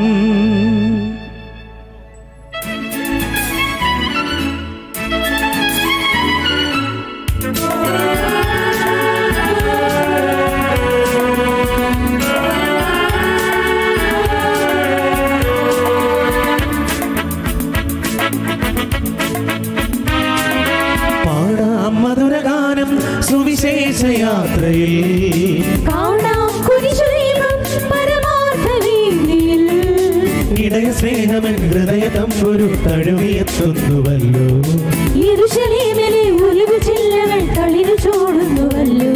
[SPEAKER 1] പാടാം മധുരഗാനം സുവിശേഷ യാത്രയിൽ
[SPEAKER 2] കാണാം കുരിശുദീപം പരമാർത്ഥവീതിയിൽ
[SPEAKER 1] ഇടയ സ്നേഹമൻ ഹൃദയതം ഒരു തഴുവിയെത്തുന്നുവല്ലോ
[SPEAKER 2] യെരൂശലേമിലെ ഒലിവു ചില്ലകൾ തളിരു ചോടുന്നുവല്ലോ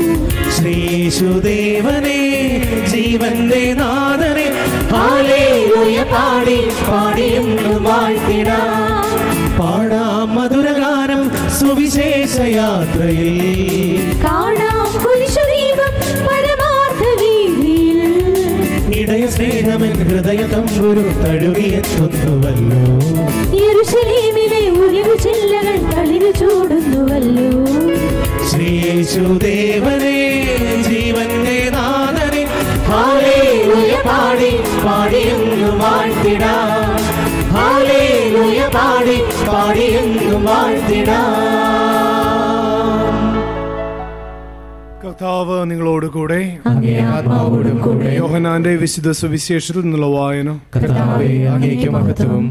[SPEAKER 1] ശ്രീശുദേവനെ ജീവന്റെ നാഥനെ ഹാലേലൂയ പാടി പാടിയെന്നു വാഴ്ത്തിടാം പാടാം മധുരഗാനം സുവിശേഷ യാത്രയിൽ
[SPEAKER 2] കാണാം കുരിശുദീപം പരമാർത്ഥവീതിയിൽ
[SPEAKER 1] ഇടയ സ്നേഹമൻ ഹൃദയതം ഒരു തഴുവിയെത്തുന്നുവല്ലോ
[SPEAKER 2] യെരൂശലേമിലെ ഒലിവു ചില്ലകൾ തളിരു ചോടുന്നുവല്ലോ
[SPEAKER 1] ശ്രീയേശുദേവനെ ജീവന്റെ നാഥനെ ഹാലേലൂയ പാടി പാടിയെന്നു വാഴ്ത്തിടാം ഹാലേലൂയ പാടി പാടിയെന്നു വാഴ്ത്തിടാം
[SPEAKER 7] കർത്താവ് നിങ്ങളോട് കൂടെ
[SPEAKER 2] അങ്ങേ ആത്മാവോടും കൂടെ
[SPEAKER 7] യോഹനാന്റെ വിശുദ്ധ സുവിശേഷത്തിൽ നിന്നുള്ള വായന
[SPEAKER 2] കർത്താവേ അങ്ങേക്ക് മഹത്വം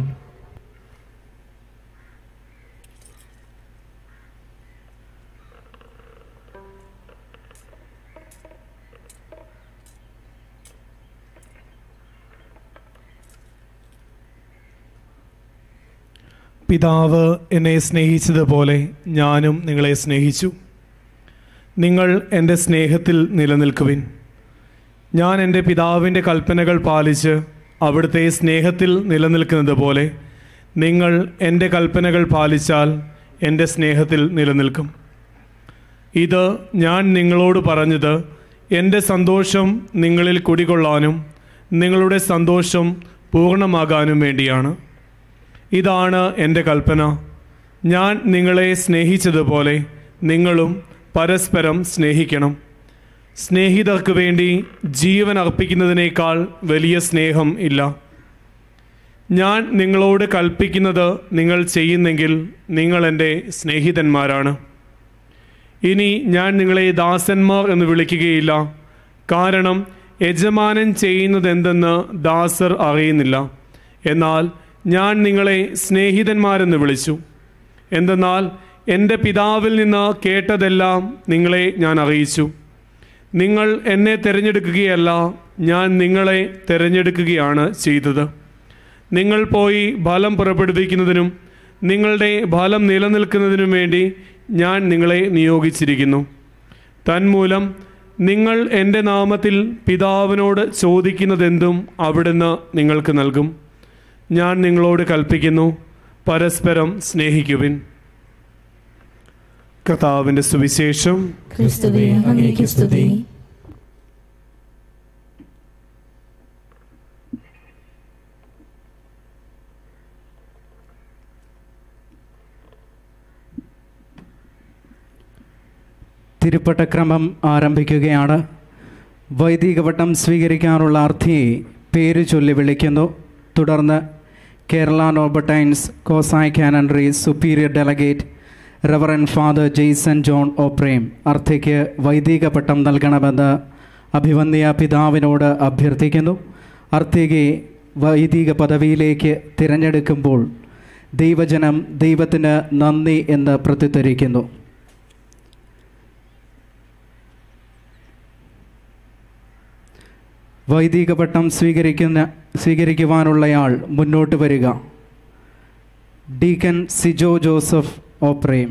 [SPEAKER 7] പിതാവ് എന്നെ സ്നേഹിച്ചതുപോലെ ഞാനും നിങ്ങളെ സ്നേഹിച്ചു നിങ്ങൾ എൻ്റെ സ്നേഹത്തിൽ നിലനിൽക്കുവിൻ ഞാൻ എൻ്റെ പിതാവിൻ്റെ കൽപ്പനകൾ പാലിച്ച് അവിടുത്തെ സ്നേഹത്തിൽ നിലനിൽക്കുന്നത് പോലെ നിങ്ങൾ എൻ്റെ കൽപ്പനകൾ പാലിച്ചാൽ എൻ്റെ സ്നേഹത്തിൽ നിലനിൽക്കും ഇത് ഞാൻ നിങ്ങളോട് പറഞ്ഞത് എൻ്റെ സന്തോഷം നിങ്ങളിൽ കുടികൊള്ളാനും നിങ്ങളുടെ സന്തോഷം പൂർണ്ണമാകാനും വേണ്ടിയാണ് ഇതാണ് എൻ്റെ കൽപ്പന ഞാൻ നിങ്ങളെ സ്നേഹിച്ചതുപോലെ നിങ്ങളും പരസ്പരം സ്നേഹിക്കണം സ്നേഹിതർക്ക് വേണ്ടി ജീവൻ അർപ്പിക്കുന്നതിനേക്കാൾ വലിയ സ്നേഹം ഇല്ല ഞാൻ നിങ്ങളോട് കൽപ്പിക്കുന്നത് നിങ്ങൾ ചെയ്യുന്നെങ്കിൽ നിങ്ങൾ എൻ്റെ സ്നേഹിതന്മാരാണ് ഇനി ഞാൻ നിങ്ങളെ ദാസന്മാർ എന്ന് വിളിക്കുകയില്ല കാരണം യജമാനൻ ചെയ്യുന്നതെന്തെന്ന് ദാസർ അറിയുന്നില്ല എന്നാൽ ഞാൻ നിങ്ങളെ സ്നേഹിതന്മാരെന്ന് വിളിച്ചു എന്തെന്നാൽ എൻ്റെ പിതാവിൽ നിന്ന് കേട്ടതെല്ലാം നിങ്ങളെ ഞാൻ അറിയിച്ചു നിങ്ങൾ എന്നെ തിരഞ്ഞെടുക്കുകയല്ല ഞാൻ നിങ്ങളെ തിരഞ്ഞെടുക്കുകയാണ് ചെയ്തത് നിങ്ങൾ പോയി ഫലം പുറപ്പെടുവിക്കുന്നതിനും നിങ്ങളുടെ ഫലം നിലനിൽക്കുന്നതിനും വേണ്ടി ഞാൻ നിങ്ങളെ നിയോഗിച്ചിരിക്കുന്നു തന്മൂലം നിങ്ങൾ എൻ്റെ നാമത്തിൽ പിതാവിനോട് ചോദിക്കുന്നതെന്തും അവിടുന്ന് നിങ്ങൾക്ക് നൽകും ഞാൻ നിങ്ങളോട് കൽപ്പിക്കുന്നു പരസ്പരം സ്നേഹിക്കുവിൻ കർത്താവിൻ്റെ സുവിശേഷം
[SPEAKER 2] ക്രിസ്തുവേ അങ്ങേക്ക് സ്തുതി
[SPEAKER 3] തിരുപ്പട്ടക്രമം ആരംഭിക്കുകയാണ് വൈദിക വട്ടം സ്വീകരിക്കാനുള്ള അർത്ഥിയെ പേര് ചൊല്ലി വിളിക്കുന്നു തുടർന്ന് കേരള നോബർട്ടൈൻസ് കോസായ് canonry superior delegate reverend father Jaison John ഓപ്രേം അർത്ഥയ്ക്ക് വൈദിക പട്ടം നൽകണമെന്ന് അഭിവന്യ പിതാവിനോട് അഭ്യർത്ഥിക്കുന്നു അർത്ഥികെ വൈദിക പദവിയിലേക്ക് തിരഞ്ഞെടുക്കുമ്പോൾ ദൈവജനം ദൈവത്തിന് നന്ദി എന്ന് പ്രത്യുത്തരിക്കുന്നു വൈദിക പട്ടം സ്വീകരിക്കുന്ന സ്വീകരിക്കുവാനുള്ളയാൾ മുന്നോട്ട് വരിക ഡീക്കൻ സിജോ ജോസഫ് ഓപ്രേം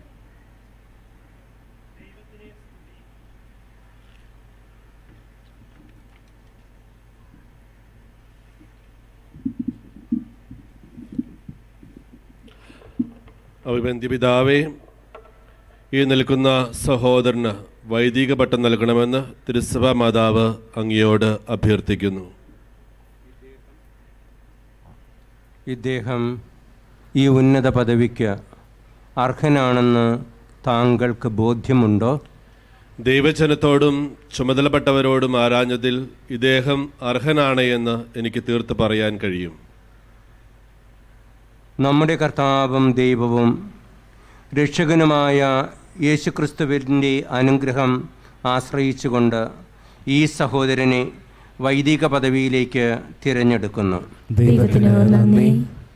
[SPEAKER 8] അഭിബന്ധി പിതാവേ ഈ നിൽക്കുന്ന സഹോദരന് വൈദിക പട്ടം നൽകണമെന്ന് തിരുസഭാ മാതാവ് അങ്ങയോട് അഭ്യർത്ഥിക്കുന്നു
[SPEAKER 4] ഇദ്ദേഹം ഈ ഉന്നത പദവിക്ക് അർഹനാണെന്ന് താങ്കൾക്ക് ബോധ്യമുണ്ടോ
[SPEAKER 8] ദൈവജനത്തോടും ചുമതലപ്പെട്ടവരോടും ആരാഞ്ഞതിൽ ഇദ്ദേഹം അർഹനാണ് എന്ന് എനിക്ക് തീർത്ത് പറയാൻ കഴിയും
[SPEAKER 4] നമ്മുടെ കർത്താവും ദൈവവും രക്ഷകനുമായ യേശുക്രിസ്തുവിൻ്റെ അനുഗ്രഹം ആശ്രയിച്ചുകൊണ്ട് ഈ സഹോദരനെ വൈദിക പദവിയിലേക്ക് തിരഞ്ഞെടുക്കുന്നു
[SPEAKER 2] ദൈവത്തിന് നന്ദി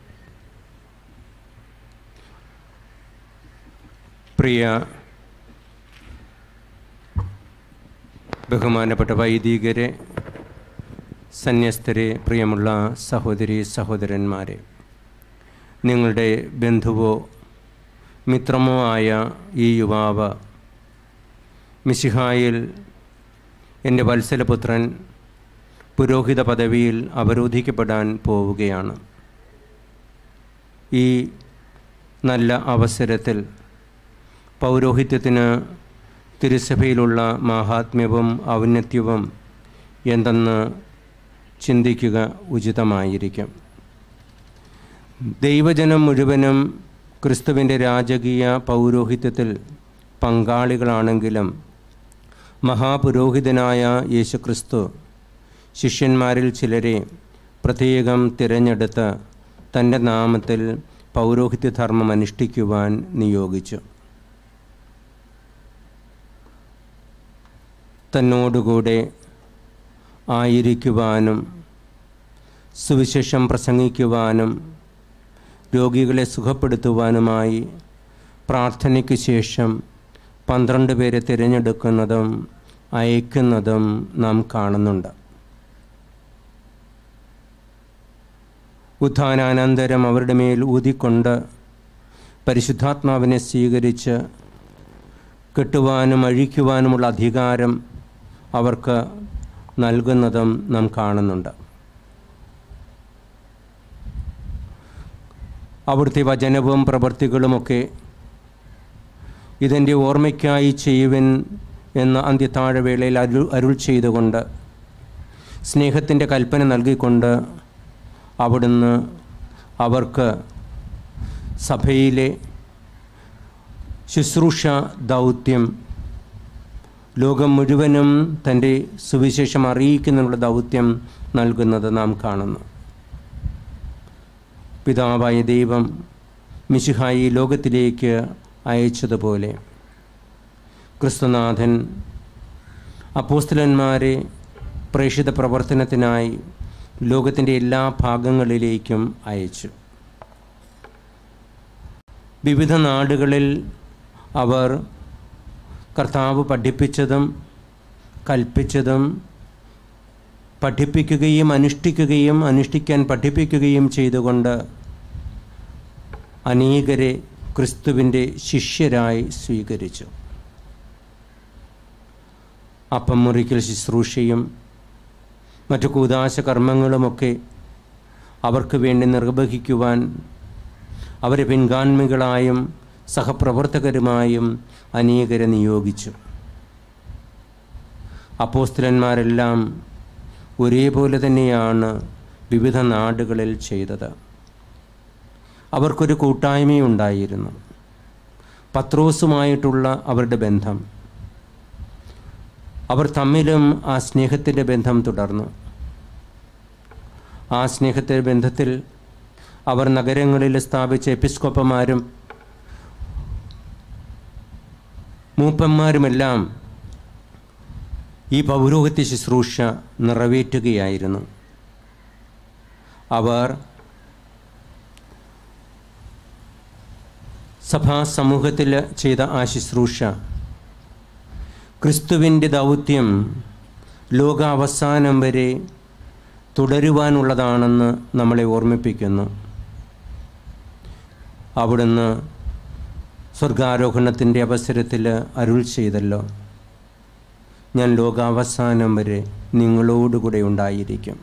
[SPEAKER 4] പ്രിയ ബഹുമാനപ്പെട്ട വൈദികരെ സന്യസ്തരെ പ്രിയമുള്ള സഹോദരി സഹോദരന്മാരെ നിങ്ങളുടെ ബന്ധുവോ മിത്രമോ ആയ ഈ യുവാവ് മിശിഹായിൽ എൻ്റെ വത്സലപുത്രൻ പുരോഹിത പദവിയിൽ അവരോധിക്കപ്പെടാൻ പോവുകയാണ് ഈ നല്ല അവസരത്തിൽ പൗരോഹിത്യത്തിന് തിരുസഭയിലുള്ള മാഹാത്മ്യവും ഔന്നത്യവും എന്തെന്ന് ചിന്തിക്കുക ഉചിതമായിരിക്കും ദൈവജനം മുഴുവനും ക്രിസ്തുവിൻ്റെ രാജകീയ പൗരോഹിത്യത്തിൽ പങ്കാളികളാണെങ്കിലും മഹാപുരോഹിതനായ യേശുക്രിസ്തു ശിഷ്യന്മാരിൽ ചിലരെ പ്രത്യേകം തിരഞ്ഞെടുത്ത് തൻ്റെ നാമത്തിൽ പൗരോഹിത്യ ധർമ്മം അനുഷ്ഠിക്കുവാൻ നിയോഗിച്ചു തന്നോടുകൂടെ ആയിരിക്കുവാനും സുവിശേഷം പ്രസംഗിക്കുവാനും രോഗികളെ സുഖപ്പെടുത്തുവാനുമായി പ്രാർത്ഥനയ്ക്ക് ശേഷം പന്ത്രണ്ട് പേരെ തിരഞ്ഞെടുക്കുന്നതും അയക്കുന്നതും നാം കാണുന്നുണ്ട് ഉത്ഥാനാനന്തരം അവരുടെ മേൽ ഊതിക്കൊണ്ട് പരിശുദ്ധാത്മാവിനെ സ്വീകരിച്ച് കെട്ടുവാനും അഴിക്കുവാനുമുള്ള അധികാരം അവർക്ക് നൽകുന്നതും നാം കാണുന്നുണ്ട് അവിടുത്തെ വചനവും പ്രവൃത്തികളുമൊക്കെ ഇതിൻ്റെ ഓർമ്മയ്ക്കായി ചെയ്യുവൻ എന്ന അന്ത്യത്താഴവേളയിൽ അരുൾ അരുൾ ചെയ്തുകൊണ്ട് സ്നേഹത്തിൻ്റെ കൽപ്പന നൽകിക്കൊണ്ട് അവിടുന്ന് അവർക്ക് സഭയിലെ ശുശ്രൂഷ ദൗത്യം ലോകം മുഴുവനും തൻ്റെ സുവിശേഷം അറിയിക്കുന്നതിനുള്ള ദൗത്യം നൽകുന്നത് നാം കാണുന്നു പിതാവായ ദൈവം മിശിഹായി ലോകത്തിലേക്ക് അയച്ചതുപോലെ ക്രിസ്തുനാഥൻ അപ്പോസ്തലന്മാരെ പ്രേക്ഷിത പ്രവർത്തനത്തിനായി ലോകത്തിൻ്റെ എല്ലാ ഭാഗങ്ങളിലേക്കും അയച്ചു വിവിധ നാടുകളിൽ അവർ കർത്താവ് പഠിപ്പിച്ചതും കൽപ്പിച്ചതും പഠിപ്പിക്കുകയും അനുഷ്ഠിക്കുകയും അനുഷ്ഠിക്കാൻ പഠിപ്പിക്കുകയും ചെയ്തുകൊണ്ട് അനേകരെ ക്രിസ്തുവിൻ്റെ ശിഷ്യരായി സ്വീകരിച്ചു അപ്പം മുറിക്കൽ ശുശ്രൂഷയും മറ്റു കൂതാശ കർമ്മങ്ങളുമൊക്കെ അവർക്ക് വേണ്ടി നിർവഹിക്കുവാൻ അവരെ പിൻഗാന്മികളായും സഹപ്രവർത്തകരുമായും അനേകരെ നിയോഗിച്ചു അപ്പോസ്തലന്മാരെല്ലാം ഒരേപോലെ തന്നെയാണ് വിവിധ നാടുകളിൽ ചെയ്തത് അവർക്കൊരു കൂട്ടായ്മയുണ്ടായിരുന്നു പത്രോസുമായിട്ടുള്ള അവരുടെ ബന്ധം അവർ തമ്മിലും ആ സ്നേഹത്തിൻ്റെ ബന്ധം തുടർന്നു ആ സ്നേഹത്തിൻ്റെ ബന്ധത്തിൽ അവർ നഗരങ്ങളിൽ സ്ഥാപിച്ച എപ്പിസ്കോപ്പന്മാരും മൂപ്പന്മാരുമെല്ലാം ഈ പൗരോഹിത്യ ശുശ്രൂഷ നിറവേറ്റുകയായിരുന്നു അവർ സഭാ സമൂഹത്തിൽ ചെയ്ത ആ ശുശ്രൂഷ ക്രിസ്തുവിൻ്റെ ദൗത്യം ലോകാവസാനം വരെ തുടരുവാനുള്ളതാണെന്ന് നമ്മളെ ഓർമ്മിപ്പിക്കുന്നു അവിടുന്ന് സ്വർഗാരോഹണത്തിൻ്റെ അവസരത്തിൽ അരുൾ ചെയ്തല്ലോ ഞാൻ ലോകാവസാനം വരെ നിങ്ങളോടുകൂടെ ഉണ്ടായിരിക്കും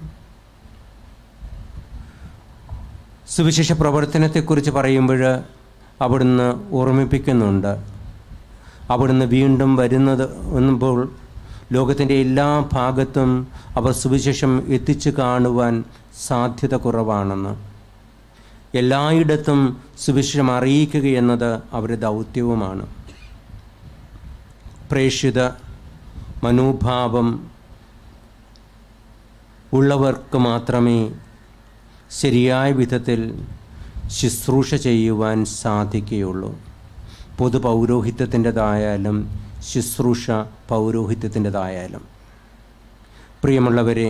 [SPEAKER 4] സുവിശേഷ പ്രവർത്തനത്തെക്കുറിച്ച് പറയുമ്പോൾ അവിടുന്ന് ഓർമ്മിപ്പിക്കുന്നുണ്ട് അവിടുന്ന് വീണ്ടും വരുന്നത് എന്നുമ്പോൾ ലോകത്തിൻ്റെ എല്ലാ ഭാഗത്തും അവർ സുവിശേഷം എത്തിച്ചു കാണുവാൻ സാധ്യത കുറവാണെന്ന് എല്ലായിടത്തും സുവിശേഷം അറിയിക്കുക എന്നത് അവരുടെ ദൗത്യവുമാണ് പ്രേക്ഷിത മനോഭാവം ഉള്ളവർക്ക് മാത്രമേ ശരിയായ വിധത്തിൽ ശുശ്രൂഷ ചെയ്യുവാൻ സാധിക്കുകയുള്ളൂ പൊതു പൗരോഹിത്യത്തിൻ്റെതായാലും ശുശ്രൂഷ പൗരോഹിത്യത്തിൻ്റെതായാലും പ്രിയമുള്ളവരെ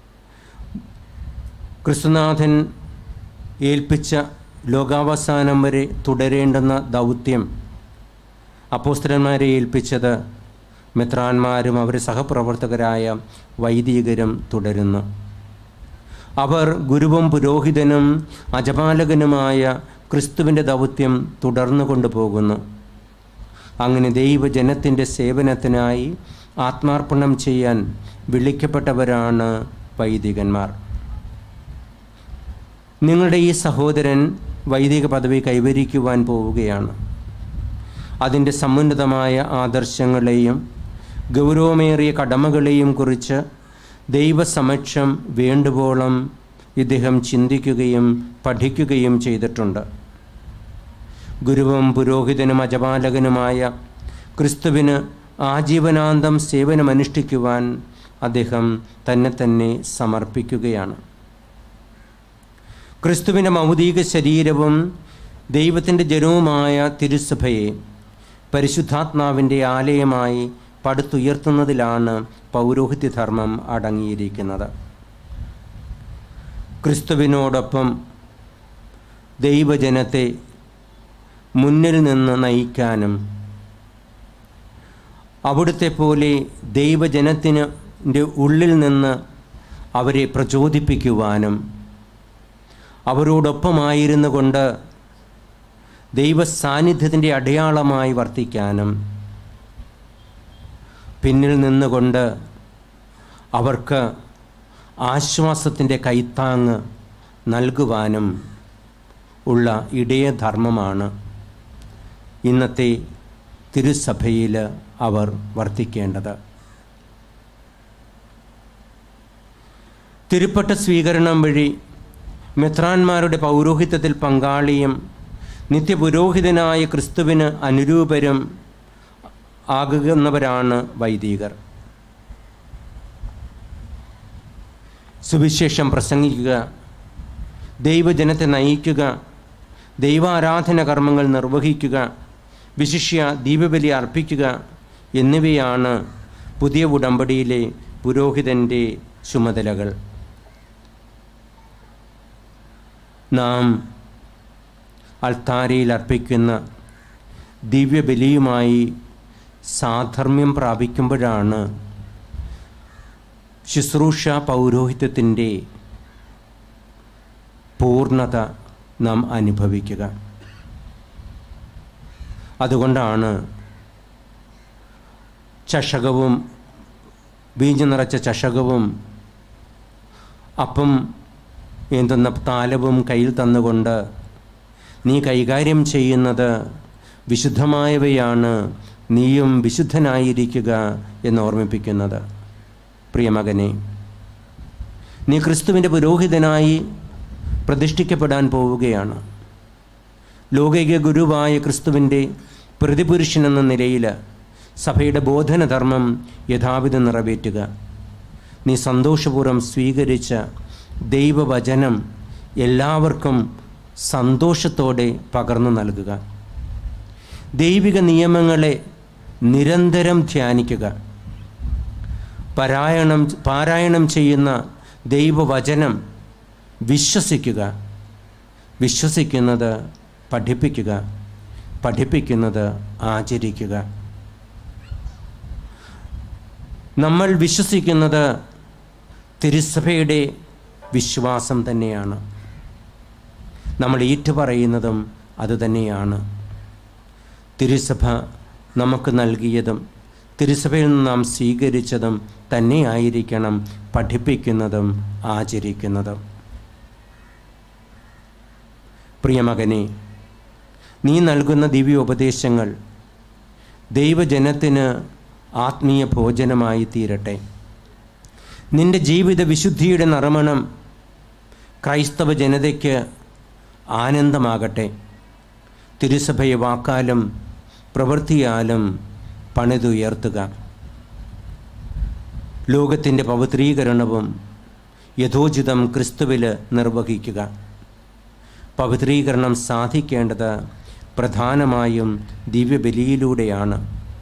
[SPEAKER 4] ക്രിസ്തുനാഥൻ ഏൽപ്പിച്ച ലോകാവസാനം വരെ തുടരേണ്ടുന്ന ദൗത്യം അപ്പോസ്തലന്മാരെ ഏൽപ്പിച്ചത് മെത്രാന്മാരും അവരുടെ സഹപ്രവർത്തകരായ വൈദികരും തുടരുന്നു അവർ ഗുരുവും പുരോഹിതനും അജപാലകനുമായ ക്രിസ്തുവിൻ്റെ ദൗത്യം തുടർന്നു കൊണ്ടുപോകുന്നു അങ്ങനെ ദൈവജനത്തിൻ്റെ സേവനത്തിനായി ആത്മാർപ്പണം ചെയ്യാൻ വിളിക്കപ്പെട്ടവരാണ് വൈദികന്മാർ നിങ്ങളുടെ ഈ സഹോദരൻ വൈദിക പദവി കൈവരിക്കുവാൻ പോവുകയാണ് അതിൻ്റെ സമുന്നതമായ ആദർശങ്ങളെയും ഗൗരവമേറിയ കടമകളെയും കുറിച്ച് ദൈവസമക്ഷം വേണ്ടുവോളം ഇദ്ദേഹം ചിന്തിക്കുകയും പഠിക്കുകയും ചെയ്തിട്ടുണ്ട് ഗുരുവും പുരോഹിതനും അജപാലകനുമായ ക്രിസ്തുവിന് ആജീവനാന്തം സേവനമനുഷ്ഠിക്കുവാൻ അദ്ദേഹം തന്നെ തന്നെ സമർപ്പിക്കുകയാണ് ക്രിസ്തുവിൻ്റെ മൗതിക ശരീരവും ദൈവത്തിൻ്റെ ജനവുമായ തിരുസഭയെ പരിശുദ്ധാത്മാവിൻ്റെ ആലയമായി പടുത്തുയർത്തുന്നതിലാണ് പൗരോഹിത്യധർമ്മം അടങ്ങിയിരിക്കുന്നത് ക്രിസ്തുവിനോടൊപ്പം ദൈവജനത്തെ മുന്നിൽ നിന്ന് നയിക്കാനും അവിടുത്തെ പോലെ ദൈവജനത്തിന് ഉള്ളിൽ നിന്ന് അവരെ പ്രചോദിപ്പിക്കുവാനും അവരോടൊപ്പമായിരുന്നു കൊണ്ട് ദൈവ സാന്നിധ്യത്തിൻ്റെ അടയാളമായി വർത്തിക്കാനും പിന്നിൽ നിന്നുകൊണ്ട് അവർക്ക് ആശ്വാസത്തിൻ്റെ കൈത്താങ്ങ് നൽകുവാനും ഉള്ള ഇടയധർമ്മമാണ് ഇന്നത്തെ തിരുസഭയിൽ അവർ വർത്തിക്കേണ്ടത് തിരുപ്പട്ട സ്വീകരണം വഴി മെത്രാന്മാരുടെ പൗരോഹിത്യത്തിൽ പങ്കാളിയും നിത്യപുരോഹിതനായ ക്രിസ്തുവിന് അനുരൂപരും ആകുന്നവരാണ് വൈദികർ സുവിശേഷം പ്രസംഗിക്കുക ദൈവജനത്തെ നയിക്കുക ദൈവാരാധന കർമ്മങ്ങൾ നിർവഹിക്കുക വിശിഷ്യ ദീപബലി അർപ്പിക്കുക എന്നിവയാണ് പുതിയ ഉടമ്പടിയിലെ പുരോഹിതൻ്റെ ചുമതലകൾ നാം അൾത്താരയിൽ അർപ്പിക്കുന്ന ദിവ്യബലിയുമായി സാധർമ്മ്യം പ്രാപിക്കുമ്പോഴാണ് ശുശ്രൂഷ പൗരോഹിത്യത്തിൻ്റെ പൂർണ്ണത നാം അനുഭവിക്കുക അതുകൊണ്ടാണ് ചഷകവും ബീജ് നിറച്ച ചഷകവും അപ്പം എന്തെന്ന താലവും കയ്യിൽ തന്നുകൊണ്ട് നീ കൈകാര്യം ചെയ്യുന്നത് വിശുദ്ധമായവയാണ് നീയും വിശുദ്ധനായിരിക്കുക എന്ന് ഓർമ്മിപ്പിക്കുന്നത് പ്രിയമകനെ നീ ക്രിസ്തുവിൻ്റെ പുരോഹിതനായി പ്രതിഷ്ഠിക്കപ്പെടാൻ പോവുകയാണ് ലോകിക ഗുരുവായ ക്രിസ്തുവിൻ്റെ പ്രതിപുരുഷനെന്ന നിലയിൽ സഭയുടെ ബോധനധർമ്മം യഥാവിധം നിറവേറ്റുക നീ സന്തോഷപൂർവ്വം സ്വീകരിച്ച ദൈവവചനം എല്ലാവർക്കും സന്തോഷത്തോടെ പകർന്നു നൽകുക ദൈവിക നിയമങ്ങളെ നിരന്തരം ധ്യാനിക്കുക പാരായണം പാരായണം ചെയ്യുന്ന ദൈവവചനം വിശ്വസിക്കുക വിശ്വസിക്കുന്നത് പഠിപ്പിക്കുക പഠിപ്പിക്കുന്നത് ആചരിക്കുക നമ്മൾ വിശ്വസിക്കുന്നത് തിരുസഭയുടെ വിശ്വാസം തന്നെയാണ് നമ്മൾ ഏറ്റുപറയുന്നതും അതുതന്നെയാണ് തിരുസഭ നമുക്ക് നൽകിയതും തിരുസഭയിൽ നിന്ന് നാം സ്വീകരിച്ചതും തന്നെയായിരിക്കണം പഠിപ്പിക്കുന്നതും ആചരിക്കുന്നതും പ്രിയമകനെ നീ നൽകുന്ന ദിവ്യോപദേശങ്ങൾ ദൈവജനത്തിന് ആത്മീയ ഭോജനമായി തീരട്ടെ നിന്റെ ജീവിത വിശുദ്ധിയുടെ നറുമണം ക്രൈസ്തവ ജനതയ്ക്ക് ആനന്ദമാകട്ടെ തിരുസഭയെ വാക്കാലും പ്രവൃത്തിയാലും പണിതുയർത്തുക ലോകത്തിൻ്റെ പവിത്രീകരണവും യഥോചിതം ക്രിസ്തുവിൽ നിർവഹിക്കുക പവിത്രീകരണം സാധിക്കേണ്ടത് പ്രധാനമായും ദിവ്യബലിയിലൂടെയാണ്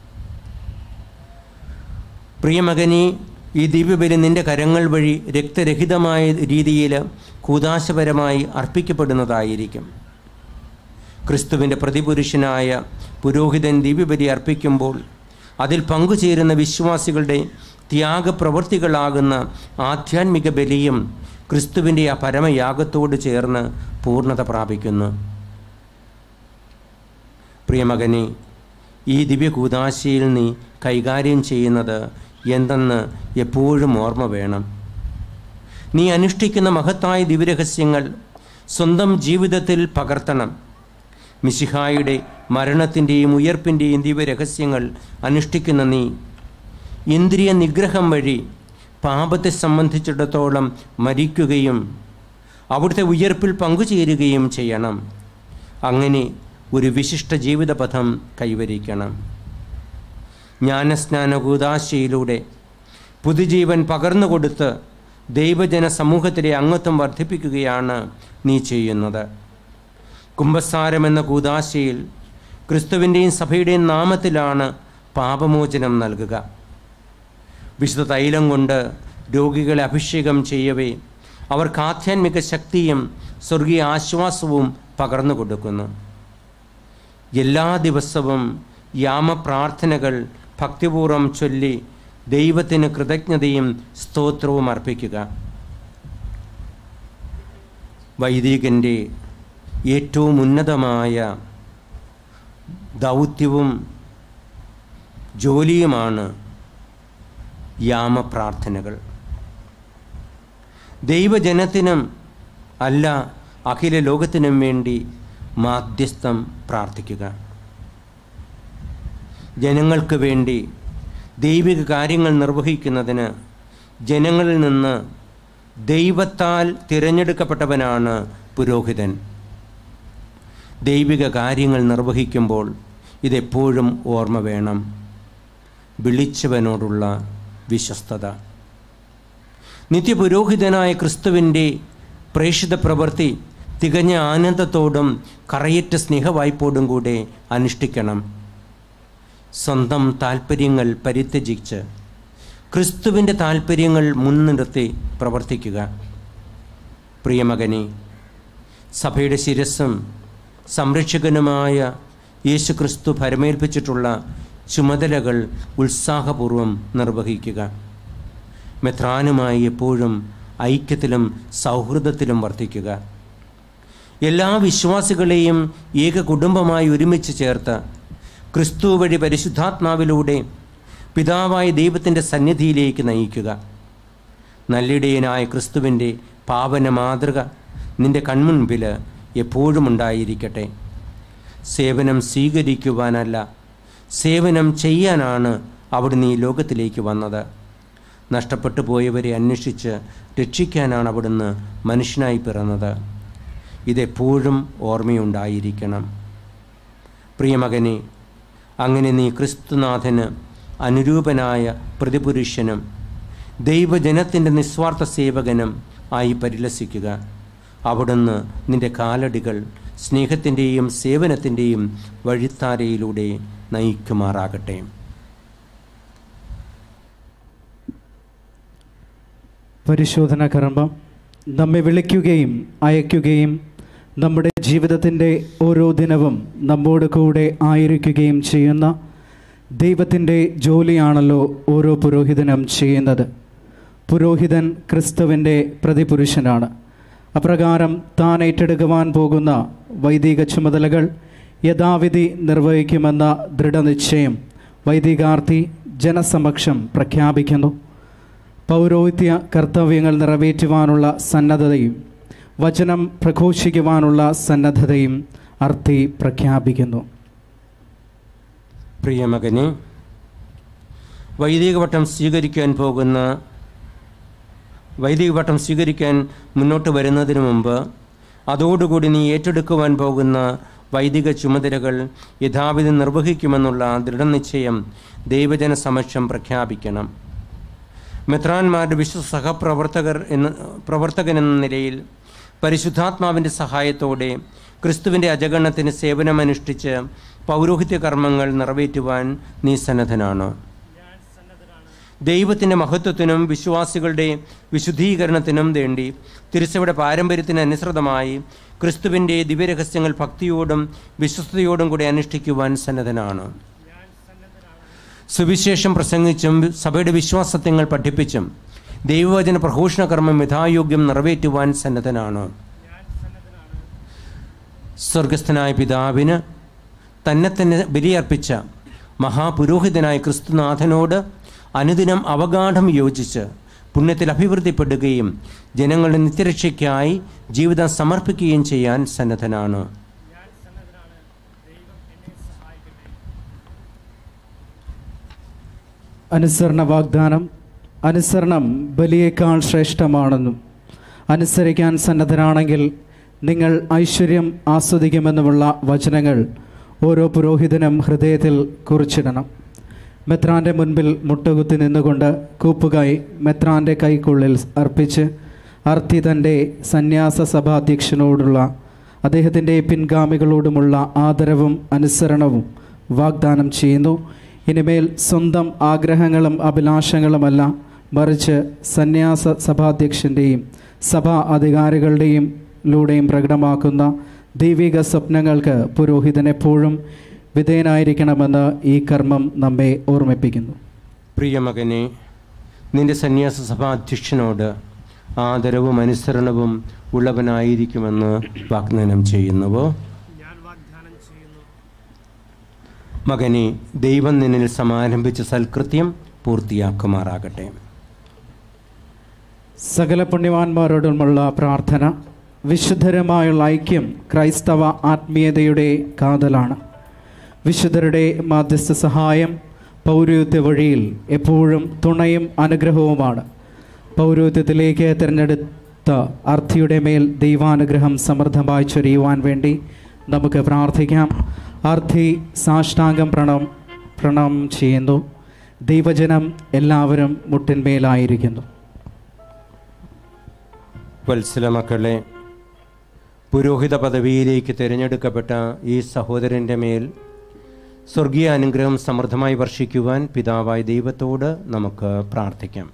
[SPEAKER 4] പ്രിയമകനെ ഈ ദിവ്യബലി നിന്റെ കരങ്ങൾ വഴി രക്തരഹിതമായ രീതിയിൽ കൂതാശപരമായി അർപ്പിക്കപ്പെടുന്നതായിരിക്കും ക്രിസ്തുവിൻ്റെ പ്രതിപുരുഷനായ പുരോഹിതൻ ദിവ്യബലി അർപ്പിക്കുമ്പോൾ അതിൽ പങ്കുചേരുന്ന വിശ്വാസികളുടെ ത്യാഗപ്രവൃത്തികളാകുന്ന ആധ്യാത്മിക ബലിയും ക്രിസ്തുവിൻ്റെ ആ പരമയാഗത്തോട് ചേർന്ന് പൂർണ്ണത പ്രാപിക്കുന്നു പ്രിയമകനെ ഈ ദിവ്യ കൂതാശയിൽ നീ കൈകാര്യം ചെയ്യുന്നത് എന്തെന്ന് എപ്പോഴും ഓർമ്മ വേണം നീ അനുഷ്ഠിക്കുന്ന മഹത്തായ ദിവ്യരഹസ്യങ്ങൾ സ്വന്തം ജീവിതത്തിൽ പകർത്തണം മിശിഹായുടെ മരണത്തിൻ്റെയും ഉയർപ്പിൻ്റെയും ദിവ്യരഹസ്യങ്ങൾ അനുഷ്ഠിക്കുന്ന നീ ഇന്ദ്രിയ നിഗ്രഹം വഴി പാപത്തെ സംബന്ധിച്ചിടത്തോളം മരിക്കുകയും അവിടുത്തെ ഉയർപ്പിൽ പങ്കുചേരുകയും ചെയ്യണം അങ്ങനെ ഒരു വിശിഷ്ട ജീവിതപഥം കൈവരിക്കണം ജ്ഞാനസ്നാന കൂതാശയിലൂടെ പുതുജീവൻ പകർന്നു കൊടുത്ത് ദൈവജന സമൂഹത്തിലെ അംഗത്വം വർദ്ധിപ്പിക്കുകയാണ് നീ ചെയ്യുന്നത് കുംഭസാരം എന്ന കൂതാശയിൽ ക്രിസ്തുവിൻ്റെയും സഭയുടെയും നാമത്തിലാണ് പാപമോചനം നൽകുക വിശുദ്ധ തൈലം കൊണ്ട് രോഗികളെ അഭിഷേകം ചെയ്യവേ അവർക്ക് ആധ്യാത്മിക ശക്തിയും സ്വർഗീയ ആശ്വാസവും പകർന്നു കൊടുക്കുന്നു എല്ലാ ദിവസവും യാമപ്രാർത്ഥനകൾ ഭക്തിപൂർവ്വം ചൊല്ലി ദൈവത്തിന് കൃതജ്ഞതയും സ്തോത്രവും അർപ്പിക്കുക വൈദികൻ്റെ ഏറ്റവും ഉന്നതമായ ദൗത്യവും ജോലിയുമാണ് യാമപ്രാർത്ഥനകൾ ദൈവജനത്തിനും അല്ല അഖില ലോകത്തിനും വേണ്ടി മാധ്യസ്ഥം പ്രാർത്ഥിക്കുക ജനങ്ങൾക്ക് വേണ്ടി ദൈവിക കാര്യങ്ങൾ നിർവഹിക്കുന്നതിന് ജനങ്ങളിൽ നിന്ന് ദൈവത്താൽ തിരഞ്ഞെടുക്കപ്പെട്ടവനാണ് പുരോഹിതൻ ദൈവിക കാര്യങ്ങൾ നിർവഹിക്കുമ്പോൾ ഇതെപ്പോഴും ഓർമ്മ വേണം വിളിച്ചവനോടുള്ള വിശ്വസ്തത നിത്യപുരോഹിതനായ ക്രിസ്തുവിൻ്റെ പ്രേക്ഷിത പ്രവൃത്തി തികഞ്ഞ ആനന്ദത്തോടും കറയറ്റ സ്നേഹവായ്പോടും കൂടെ അനുഷ്ഠിക്കണം സ്വന്തം താൽപ്പര്യങ്ങൾ പരിത്യജിച്ച് ക്രിസ്തുവിൻ്റെ താൽപ്പര്യങ്ങൾ മുൻനിർത്തി പ്രവർത്തിക്കുക പ്രിയമകനെ സഭയുടെ ശിരസ്സും സംരക്ഷകനുമായ യേശുക്രിസ്തു ഭരമേൽപ്പിച്ചിട്ടുള്ള ചുമതലകൾ ഉത്സാഹപൂർവം നിർവഹിക്കുക മെത്രാനുമായി എപ്പോഴും ഐക്യത്തിലും സൗഹൃദത്തിലും വർദ്ധിക്കുക എല്ലാ വിശ്വാസികളെയും ഏക കുടുംബമായി ഒരുമിച്ച് ചേർത്ത് ക്രിസ്തു വഴി പരിശുദ്ധാത്മാവിലൂടെ പിതാവായ ദൈവത്തിൻ്റെ സന്നിധിയിലേക്ക് നയിക്കുക നല്ലിടയനായ ക്രിസ്തുവിൻ്റെ പാവന മാതൃക നിന്റെ കൺമുൻപിൽ എപ്പോഴും ഉണ്ടായിരിക്കട്ടെ സേവനം സ്വീകരിക്കുവാനല്ല സേവനം ചെയ്യാനാണ് അവിടുന്ന് ഈ ലോകത്തിലേക്ക് വന്നത് നഷ്ടപ്പെട്ടു പോയവരെ അന്വേഷിച്ച് രക്ഷിക്കാനാണ് അവിടുന്ന് മനുഷ്യനായി പിറന്നത് ഇതെപ്പോഴും ഓർമ്മയുണ്ടായിരിക്കണം പ്രിയമകനെ അങ്ങനെ നീ ക്രിസ്തുനാഥന് അനുരൂപനായ പ്രതിപുരുഷനും ദൈവജനത്തിൻ്റെ നിസ്വാർത്ഥ സേവകനും ആയി പരിലസിക്കുക അവിടുന്ന് നിന്റെ കാലടികൾ സ്നേഹത്തിൻ്റെയും സേവനത്തിൻ്റെയും വഴിത്താരയിലൂടെ നയിക്കുമാറാകട്ടെ
[SPEAKER 3] പരിശോധന കർമ്മം നമ്മെ വിളിക്കുകയും അയക്കുകയും നമ്മുടെ ജീവിതത്തിൻ്റെ ഓരോ ദിനവും നമ്മോട് കൂടെ ആയിരിക്കുകയും ചെയ്യുന്ന ദൈവത്തിൻ്റെ ജോലിയാണല്ലോ ഓരോ പുരോഹിതനും ചെയ്യുന്നത് പുരോഹിതൻ ക്രിസ്തുവിൻ്റെ പ്രതിപുരുഷനാണ് അപ്രകാരം താൻ ഏറ്റെടുക്കുവാൻ പോകുന്ന വൈദിക ചുമതലകൾ യഥാവിധി നിർവഹിക്കുമെന്ന ദൃഢനിശ്ചയം വൈദികാർത്ഥി ജനസമക്ഷം പ്രഖ്യാപിക്കുന്നു പൗരോഹിത്യ കർത്തവ്യങ്ങൾ നിറവേറ്റുവാനുള്ള സന്നദ്ധതയും വചനം പ്രഘോഷിക്കുവാനുള്ള സന്നദ്ധതയും അർത്ഥി പ്രഖ്യാപിക്കുന്നു
[SPEAKER 4] പ്രിയമകനെ വൈദിക വട്ടം സ്വീകരിക്കാൻ പോകുന്ന വൈദിക പട്ടം സ്വീകരിക്കാൻ മുന്നോട്ട് വരുന്നതിന് മുമ്പ് അതോടുകൂടി നീ ഏറ്റെടുക്കുവാൻ പോകുന്ന വൈദിക ചുമതലകൾ യഥാവിധി നിർവഹിക്കുമെന്നുള്ള ദൃഢനിശ്ചയം ദൈവജന സമക്ഷം പ്രഖ്യാപിക്കണം മെത്രാന്മാരുടെ വിശ്വ സഹപ്രവർത്തകർ എന്ന പ്രവർത്തകൻ എന്ന നിലയിൽ പരിശുദ്ധാത്മാവിൻ്റെ സഹായത്തോടെ ക്രിസ്തുവിൻ്റെ അജഗണത്തിന് സേവനമനുഷ്ഠിച്ച് പൗരോഹിത്യ കർമ്മങ്ങൾ നിറവേറ്റുവാൻ നീ സന്നദ്ധനാണ് ദൈവത്തിൻ്റെ മഹത്വത്തിനും വിശ്വാസികളുടെ വിശുദ്ധീകരണത്തിനും വേണ്ടി തിരുസഭയുടെ പാരമ്പര്യത്തിന് അനുസൃതമായി ക്രിസ്തുവിൻ്റെ ദിവ്യരഹസ്യങ്ങൾ ഭക്തിയോടും വിശ്വസ്തയോടും കൂടി അനുഷ്ഠിക്കുവാൻ സന്നദ്ധനാണ് സുവിശേഷം പ്രസംഗിച്ചും സഭയുടെ വിശ്വാസത്യങ്ങൾ പഠിപ്പിച്ചും ദൈവവചന പ്രഘോഷണ കർമ്മം യഥായോഗ്യം നിറവേറ്റുവാൻ സന്നദ്ധനാണ് സ്വർഗസ്ഥനായ പിതാവിന് തന്നെ തന്നെ ബലിയർപ്പിച്ച മഹാപുരോഹിതനായ ക്രിസ്തുനാഥനോട് അനുദിനം അവഗാഠം യോജിച്ച് പുണ്യത്തിൽ അഭിവൃദ്ധിപ്പെടുകയും ജനങ്ങളുടെ നിത്യരക്ഷയ്ക്കായി ജീവിതം സമർപ്പിക്കുകയും ചെയ്യാൻ സന്നദ്ധനാണ്
[SPEAKER 3] അനുസരണ വാഗ്ദാനം അനുസരണം ബലിയേക്കാൾ ശ്രേഷ്ഠമാണെന്നും അനുസരിക്കാൻ സന്നദ്ധരാണെങ്കിൽ നിങ്ങൾ ഐശ്വര്യം ആസ്വദിക്കുമെന്നുമുള്ള വചനങ്ങൾ ഓരോ പുരോഹിതനും ഹൃദയത്തിൽ കുറിച്ചിടണം മെത്രാൻ്റെ മുൻപിൽ മുട്ടുകുത്തി നിന്നുകൊണ്ട് കൂപ്പുകായി മെത്രാൻ്റെ കൈക്കുള്ളിൽ അർപ്പിച്ച് അർത്ഥി തൻ്റെ സന്യാസ സഭാധ്യക്ഷനോടുള്ള അദ്ദേഹത്തിൻ്റെ പിൻഗാമികളോടുമുള്ള ആദരവും അനുസരണവും വാഗ്ദാനം ചെയ്യുന്നു ഇനിമേൽ സ്വന്തം ആഗ്രഹങ്ങളും അഭിലാഷങ്ങളുമല്ല മറിച്ച് സന്യാസ സഭാധ്യക്ഷൻ്റെയും സഭാ അധികാരികളുടെയും ലൂടെയും പ്രകടമാക്കുന്ന ദൈവിക സ്വപ്നങ്ങൾക്ക് പുരോഹിതൻ എപ്പോഴും വിധേയനായിരിക്കണമെന്ന് ഈ കർമ്മം നമ്മെ ഓർമ്മിപ്പിക്കുന്നു
[SPEAKER 4] പ്രിയമകനെ നിന്റെ സന്യാസ സഭാ അധ്യക്ഷനോട് ആദരവും അനുസരണവും ഉള്ളവനായിരിക്കുമെന്ന് വാഗ്ദാനം ചെയ്യുന്നുവോ മകനെ ദൈവം നിന്നിൽ സമാരംഭിച്ച സൽകൃത്യം പൂർത്തിയാക്കുമാറാകട്ടെ
[SPEAKER 3] സകല പുണ്യവാന്മാരോടുമുള്ള പ്രാർത്ഥന വിശുദ്ധരുമായുള്ള ഐക്യം ക്രൈസ്തവ ആത്മീയതയുടെ കാതലാണ് വിശുദ്ധരുടെ മാധ്യസ്ഥ സഹായം പൗരോഹിത്യ വഴിയിൽ എപ്പോഴും തുണയും അനുഗ്രഹവുമാണ് പൗരോഹിത്യത്തിലേക്ക് തിരഞ്ഞെടുത്ത അർത്ഥിയുടെ മേൽ ദൈവാനുഗ്രഹം സമൃദ്ധമായി ചൊരിയുവാൻ വേണ്ടി നമുക്ക് പ്രാർത്ഥിക്കാം അർത്ഥി സാഷ്ടാംഗം പ്രണം പ്രണം ചെയ്യുന്നു ദൈവജനം എല്ലാവരും മുട്ടിന്മേലായിരിക്കുന്നു
[SPEAKER 4] വത്സല മക്കളെ പുരോഹിത പദവിയിലേക്ക് തിരഞ്ഞെടുക്കപ്പെട്ട ഈ സഹോദരൻ്റെ മേൽ സ്വർഗീയ അനുഗ്രഹം സമൃദ്ധമായി വർഷിക്കുവാൻ പിതാവായ ദൈവത്തോട് നമുക്ക് പ്രാർത്ഥിക്കാം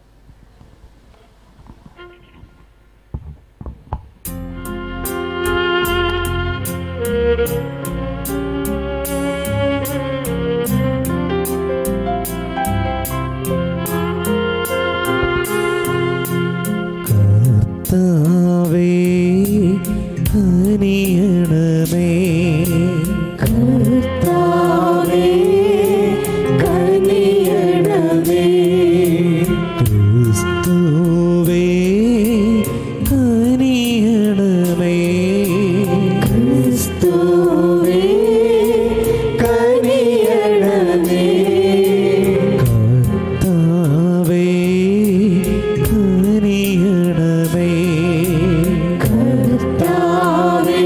[SPEAKER 1] കർത്താവേ കനിയണമേ
[SPEAKER 2] കർത്താവേ കനിയണമേ
[SPEAKER 1] ക്രിസ്തുവേ കനിയണമേ
[SPEAKER 2] ക്രിസ്തുവേ കനിയണമേ
[SPEAKER 1] കർത്താവേ കനിയണമേ
[SPEAKER 2] കർത്താവേ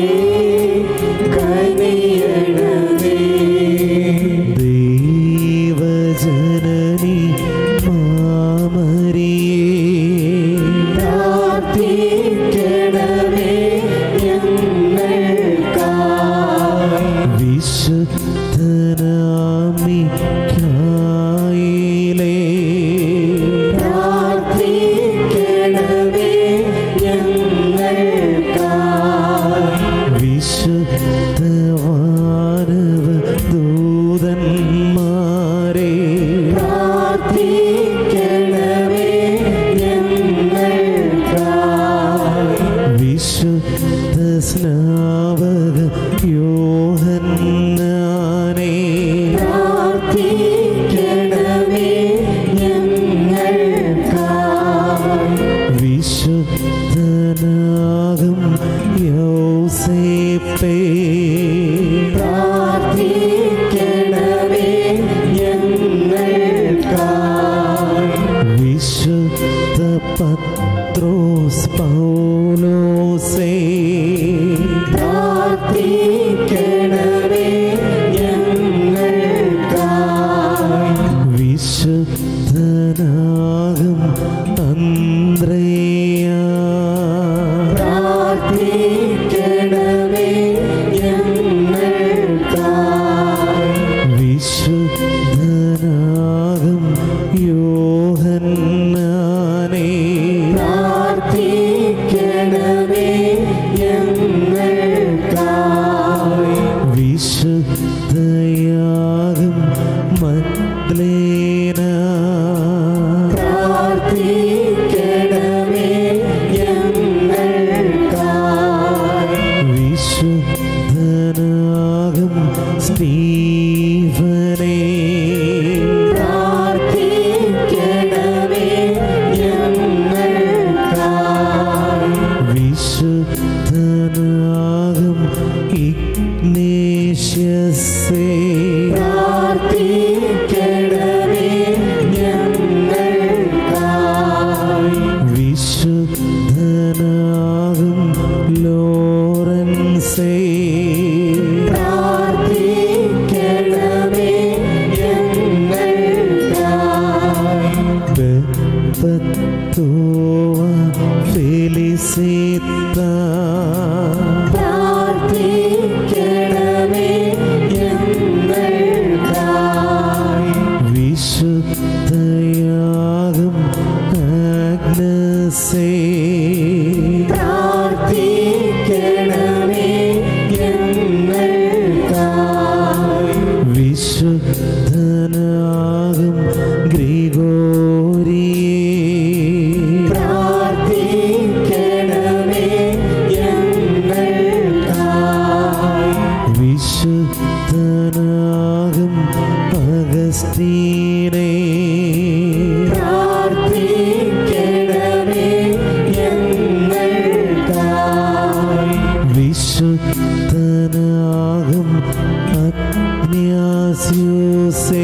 [SPEAKER 2] കനിയണമേ
[SPEAKER 1] ദൈവജനനി മാമരിയേ
[SPEAKER 2] പ്രാർത്ഥിക്കണമേ ഞങ്ങൾക്കായി
[SPEAKER 1] വിശുദ്ധനാമിക്കായിലേ
[SPEAKER 2] പ്രാർത്ഥിക്കണമേ ഞങ്ങൾക്കായി
[SPEAKER 1] വിശുദ്ധവാനവ ദൂതന്മാരെ
[SPEAKER 2] പ്രാർത്ഥിക്കണമേ ഞങ്ങൾക്കായി
[SPEAKER 1] വിശുദ്ധ സ്നാവക യോഹന്നാനേ
[SPEAKER 2] പ്രാർത്ഥിക്കണമേ ഞങ്ങൾക്കായി
[SPEAKER 1] വിശുദ്ധനാകും യൗസേപ്പേ
[SPEAKER 2] പ്രാർത്ഥിക്കണമേ ഞങ്ങൾക്കായി
[SPEAKER 1] വിശുദ്ധ പത്രോസേ
[SPEAKER 2] പ്രാർത്ഥിക്കണമേ ഞങ്ങൾക്കായി
[SPEAKER 1] വിശുദ്ധനാകും അന്ത്രേയ
[SPEAKER 2] പ്രാർത്ഥിക്കണമേ ഞങ്ങൾക്കായി
[SPEAKER 1] വിശുദ്ധനാകും യോഹന്നാനേ
[SPEAKER 2] പ്രാർത്ഥിക്കണമേ ഞങ്ങൾക്കായി
[SPEAKER 1] വിശുദ്ധയാകും മദ്ലേന
[SPEAKER 2] പ്രാർത്ഥിക്കണമേ ഞങ്ങൾക്കായി
[SPEAKER 1] വിശുദ്ധനാകും സ്റ്റീഫനേ
[SPEAKER 2] പ്രാർത്ഥിക്കണമേ ഞങ്ങൾക്കായി
[SPEAKER 1] വിശുദ്ധനാകും ഇഗ്നേഷ്യസേ
[SPEAKER 2] പ്രാർത്ഥിക്കണമേ ഞങ്ങൾക്കായി
[SPEAKER 1] വിശുദ്ധനാകും ലോറൻസേ
[SPEAKER 2] പ്രാർത്ഥിക്കണമേ ഞങ്ങൾക്കായി
[SPEAKER 1] ബപ്പത്തോവ ഫെലിസിത്ത
[SPEAKER 2] പ്രാർത്ഥിക്കണമേ ഞങ്ങൾക്കായി
[SPEAKER 1] വിശുദ്ധയാകും ആഗ്നസേ
[SPEAKER 2] പ്രാർത്ഥിക്കണമേ ഞങ്ങൾക്കായി
[SPEAKER 1] വിശുദ്ധനാകും ഗ്രിഗോരിയേ
[SPEAKER 2] പ്രാർത്ഥിക്കണമേ ഞങ്ങൾക്കായി
[SPEAKER 1] വിശുദ്ധനാകും അഗസ്തീനേ
[SPEAKER 2] പ്രാർത്ഥിക്കണമേ ഞങ്ങൾക്കായി
[SPEAKER 1] വിശുദ്ധനാകും അഗ്ന്യാസ്യൂസേ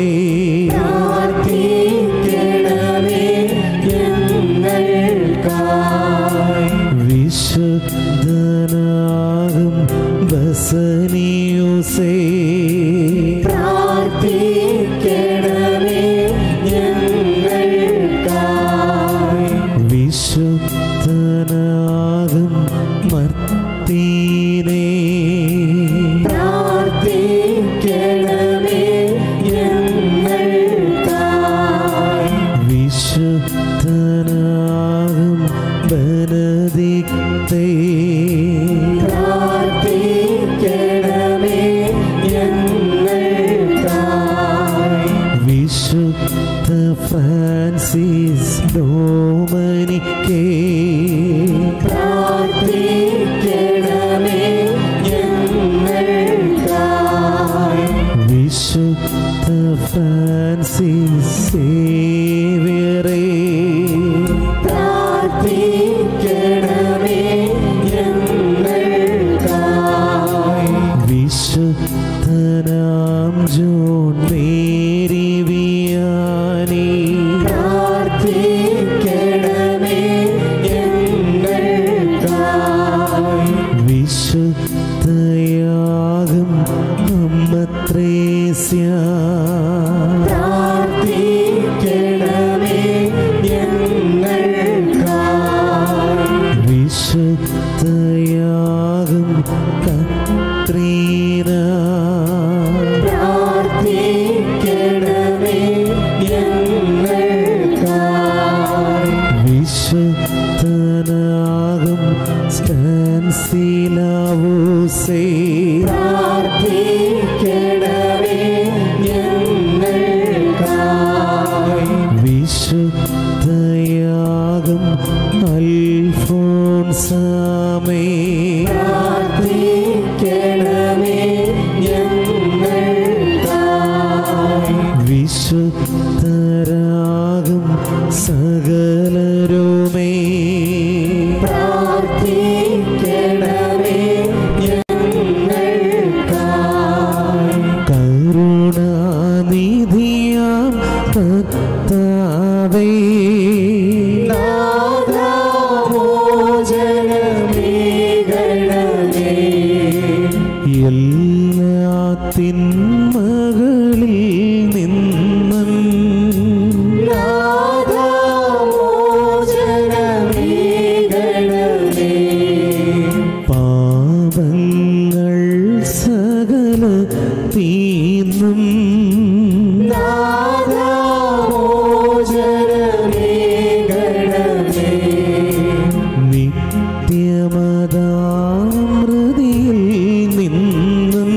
[SPEAKER 2] പ്രാർത്ഥിക്കണമേ ഞങ്ങൾക്കായി
[SPEAKER 1] വിശുദ്ധനാകും ബസനിയൂസേ
[SPEAKER 2] പ്രാർത്ഥിക്കണമേ ഞങ്ങൾക്കായി
[SPEAKER 1] വിശുദ്ധനാകും മർത്തീനേ
[SPEAKER 2] പ്രാർത്ഥിക്കണമേ ഞങ്ങൾക്കായി
[SPEAKER 1] വിശുദ്ധനാകും ബനദിക്തേ
[SPEAKER 2] പ്രാർത്ഥിക്കണമേ ഞങ്ങൾക്കായി
[SPEAKER 1] വിശുദ്ധ ഫ്രാൻസിസ് ഡോമനിക്കേ
[SPEAKER 2] പ്രാർത്ഥിക്കണമേ ഞങ്ങൾക്കായി
[SPEAKER 1] വിശുദ്ധ ഫ്രാൻസിസ് സേവ്യറേ
[SPEAKER 2] പ്രാർത്ഥിക്കണമേ ഞങ്ങൾക്കായി
[SPEAKER 1] വിശുദ്ധനാം ജോൺ മേരി വിയാനി
[SPEAKER 2] പ്രാർത്ഥിക്കണമേ ഞങ്ങൾക്കായി
[SPEAKER 1] വിശുദ്ധയാകും അമ്മത്രേസ്യ
[SPEAKER 2] പ്രാർത്ഥിക്കണമേ ഞങ്ങൾക്കായി
[SPEAKER 1] വിശുദ്ധയാകും കത്രീന
[SPEAKER 2] പ്രാർത്ഥിക്കണമേ ഞങ്ങൾക്കായി
[SPEAKER 1] വിശുദ്ധനാകും സ്റ്റാൻസിലാവൂസേ
[SPEAKER 2] പ്രാർത്ഥിക്കണമേ ഞങ്ങൾക്കായി
[SPEAKER 1] വിശുദ്ധയാകും അൽഫോൻസാമേ
[SPEAKER 2] പ്രാർത്ഥിക്കണമേ ഞങ്ങൾക്കായി
[SPEAKER 1] വിശുദ്ധരാകും സകലരുമേ
[SPEAKER 2] പ്രാർത്ഥിക്കണമേ ഞങ്ങൾക്കായി
[SPEAKER 1] പാപങ്ങൾ സകല തീന്നും നിത്യമതാമൃതിയിൽ നിന്നും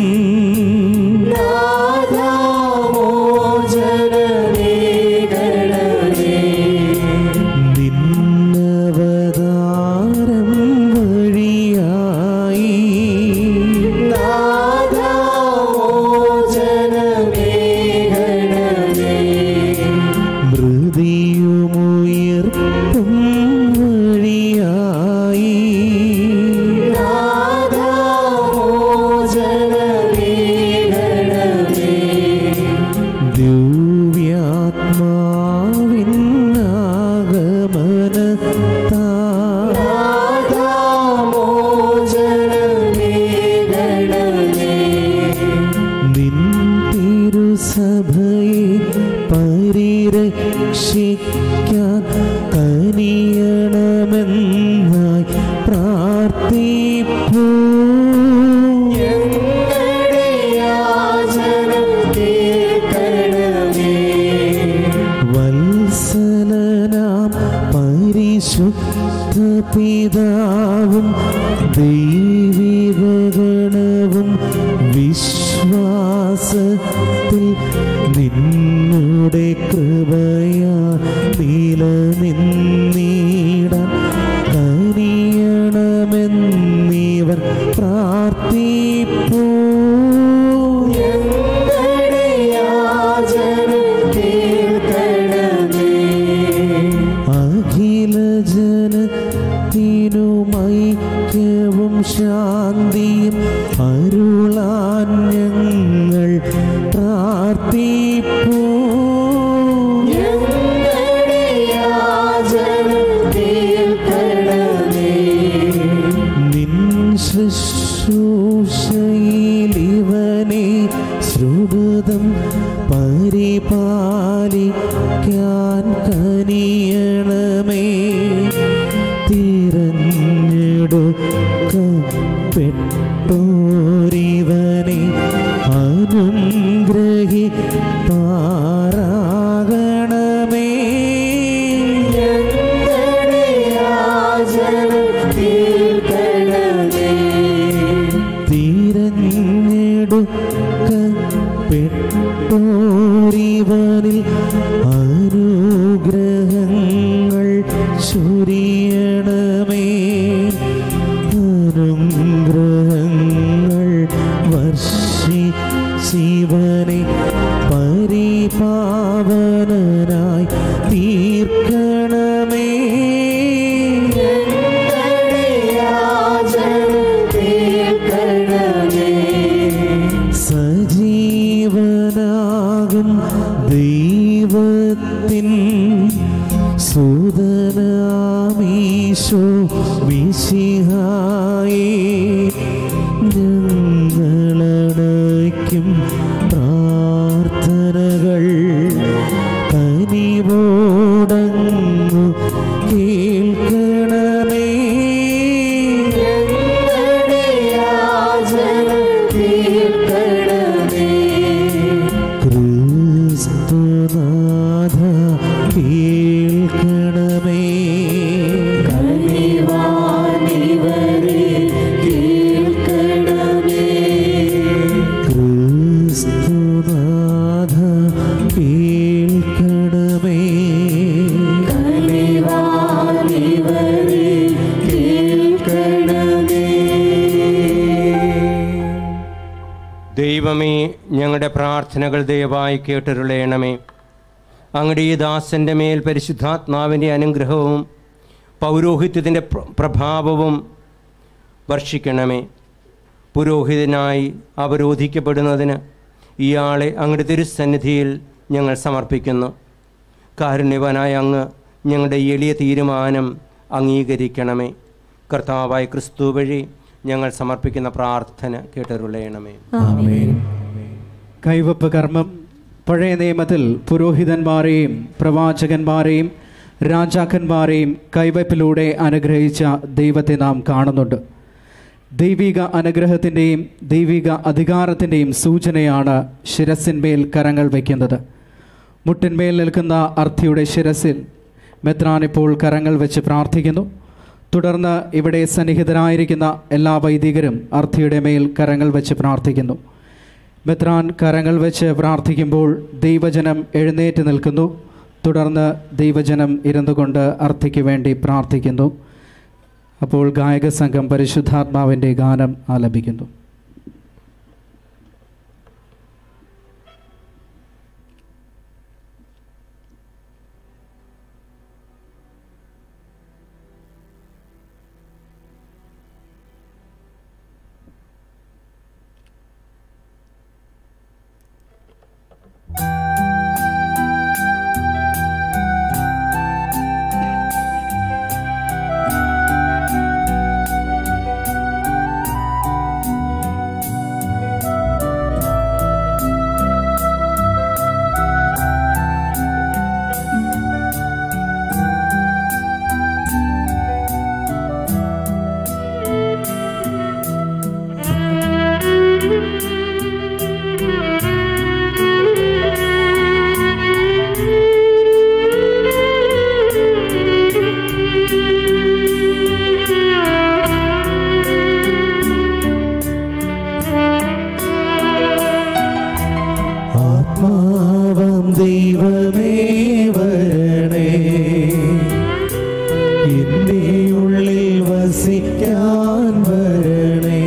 [SPEAKER 1] നിന്നവതാരം വഴിയായി മൃതിയുമുയർപ്പും വഴിയായി ദിവ്യാത്മാവിൻ ആഗമനത്താ നിൻ തിരുസഭയെ പരിരക്ഷിക്കാൻ കനിയണമെന്നായി പ്രാർത്ഥിപ്പൂ വത്സലനാം പരിശുദ്ധ പിതാവും ദൈവികഗണവും വിശ്വാസത്തിൽ നിന്നുടെ കൃപയാ നിലനിന്നീടാൻ കനിയണമെന്നിവർ പ്രാർത്ഥിപ്പൂ അഖില ജനത്തിനുമൈക്യവും ശാന്തിയും അരുളാൻ ഞങ്ങൾ പ്രാർത്ഥിപ്പൂ നിൻ ശുശ്രൂഷയിലിവനെ ശ്രുതം പരിപാലിക്കാൻ കനിയണമേ തിരഞ്ഞെടുക്കപ്പെട്ടോരിവനെ അനുഗ്രഹി പാറാകണമേ തിരഞ്ഞെടുക്കപ്പെട്ടോരിവനിൽ അനുഗ്രഹങ്ങൾ ചൊരിയണമേ അനുഗ്രഹങ്ങൾ വർഷി ശിവനെ പരിപാവനായി തീർക്കണമേ സജീവനാകും ദൈവത്തിൻ സുതനാമീശോ വിശിഹായേ ഞങ്ങളടയ്ക്കും പ്രാർത്ഥനകൾ കനിവോടങ്ങു കേൾക്കണമേ ക്രിസ്തുനാഥ കേൾക്കണമേ ക്രിസ്തുനാഥ കേൾക്കണമേ
[SPEAKER 9] ദൈവമേ ഞങ്ങളുടെ പ്രാർത്ഥനകൾ ദയവായി കേട്ടരുളയണമേ അങ്ങയുടെ ഈ ദാസൻ്റെ മേൽ പരിശുദ്ധാത്മാവിൻ്റെ അനുഗ്രഹവും പൗരോഹിത്യത്തിൻ്റെ പ്ര- പ്രഭാവവും വർഷിക്കണമേ പുരോഹിതനായി അവരോധിക്കപ്പെടുന്നതിന് ഇയാളെ അങ്ങയുടെ തിരുസന്നിധിയിൽ ഞങ്ങൾ സമർപ്പിക്കുന്നു കാരുണ്യവനായ അങ്ങ് ഞങ്ങളുടെ എളിയ തീരുമാനം അംഗീകരിക്കണമേ കർത്താവായ ക്രിസ്തു വഴി ഞങ്ങൾ സമർപ്പിക്കുന്ന പ്രാർത്ഥന കേട്ടരുളയണമേ
[SPEAKER 3] കൈവപ്പ് കർമ്മം പഴയ നിയമത്തിൽ പുരോഹിതന്മാരെയും പ്രവാചകന്മാരെയും രാജാക്കന്മാരെയും കൈവപ്പിലൂടെ അനുഗ്രഹിച്ച ദൈവത്തെ നാം കാണുന്നുണ്ട് ദൈവിക അനുഗ്രഹത്തിൻ്റെയും ദൈവിക അധികാരത്തിൻ്റെയും സൂചനയാണ് ശിരസിന്മേൽ കരങ്ങൾ വയ്ക്കുന്നത് മുട്ടിന്മേൽ നിൽക്കുന്ന അർത്ഥിയുടെ ശിരസിൽ മെത്രാൻ ഇപ്പോൾ കരങ്ങൾ വെച്ച് പ്രാർത്ഥിക്കുന്നു തുടർന്ന് ഇവിടെ സന്നിഹിതരായിരിക്കുന്ന എല്ലാ വൈദികരും അർത്ഥിയുടെ മേൽ കരങ്ങൾ വെച്ച് പ്രാർത്ഥിക്കുന്നു മെത്രാൻ കരങ്ങൾ വെച്ച് പ്രാർത്ഥിക്കുമ്പോൾ ദൈവജനം എഴുന്നേറ്റ് നിൽക്കുന്നു തുടർന്ന് ദൈവജനം ഇരുന്നുകൊണ്ട് അർത്ഥിക്ക് വേണ്ടി പ്രാർത്ഥിക്കുന്നു അപ്പോൾ ഗായക സംഘം പരിശുദ്ധാത്മാവിൻ്റെ ഗാനം ആലപിക്കുന്നു
[SPEAKER 1] ആത്മാവം ദൈവമേ വരണേ എൻ്റെ ഉള്ളിൽ വസിക്കാൻ വരണേ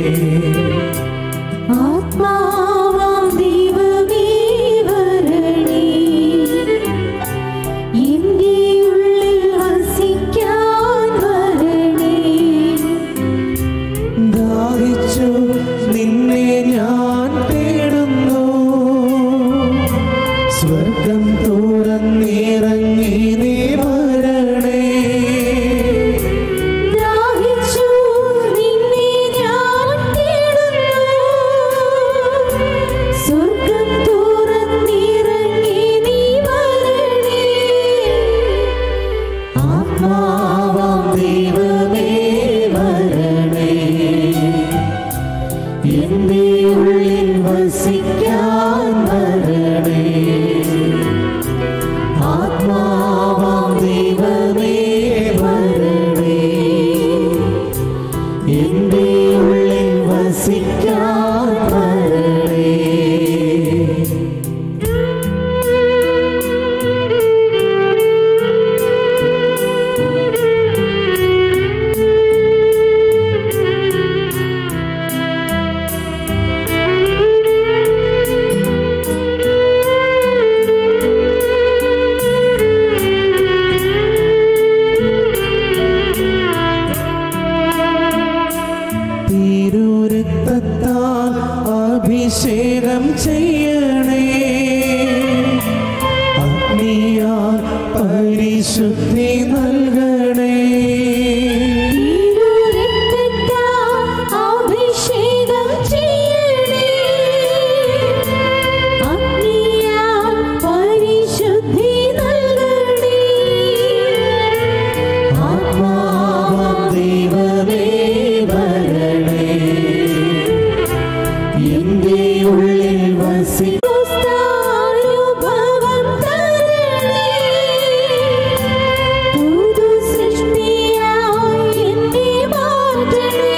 [SPEAKER 2] ആത്മാവാം ദൈവമേ വരണേ എൻ്റെ ഉള്ളിൽ വസിക്കാൻ വരണേ
[SPEAKER 1] ദാഹിച്ചു നിന്നെ ഞാൻ തേടുന്നു സ്വർഗം തുറന്നിറങ്ങി നീ വരണേ
[SPEAKER 2] ദാഹിച്ചു നിന്നെ ഞാൻ തേടുന്നു സ്വർഗം തുറന്നിറങ്ങി നീ വരണേ
[SPEAKER 1] ആത്മാവാം ദൈവമേ വരണേ എൻ്റെ ഉള്ളിൽ വസിക്കാൻ വരണേ ആത്മാവാം ദൈവമേ വരണേ എൻ്റെ ഉള്ളിൽ വസിക്കാൻ വരണേ തിരുരക്തത്താൽ അഭിഷേകം ചെയ്യണേ അഗ്നിയാൽ പരിശുദ്ധി നൽകണേ
[SPEAKER 2] അഭിഷേകം ചെയ്യണേ അഗ്നിയാൽ പരിശുദ്ധി നൽകണേ
[SPEAKER 1] ആത്മാവാം ദൈവമേ വരണേ എൻ്റെ ഉള്ളിൽ വസി
[SPEAKER 2] അനുഭവം തരണേ പുതു സൃഷ്ടിയായി എന്നെ മാറ്റണേ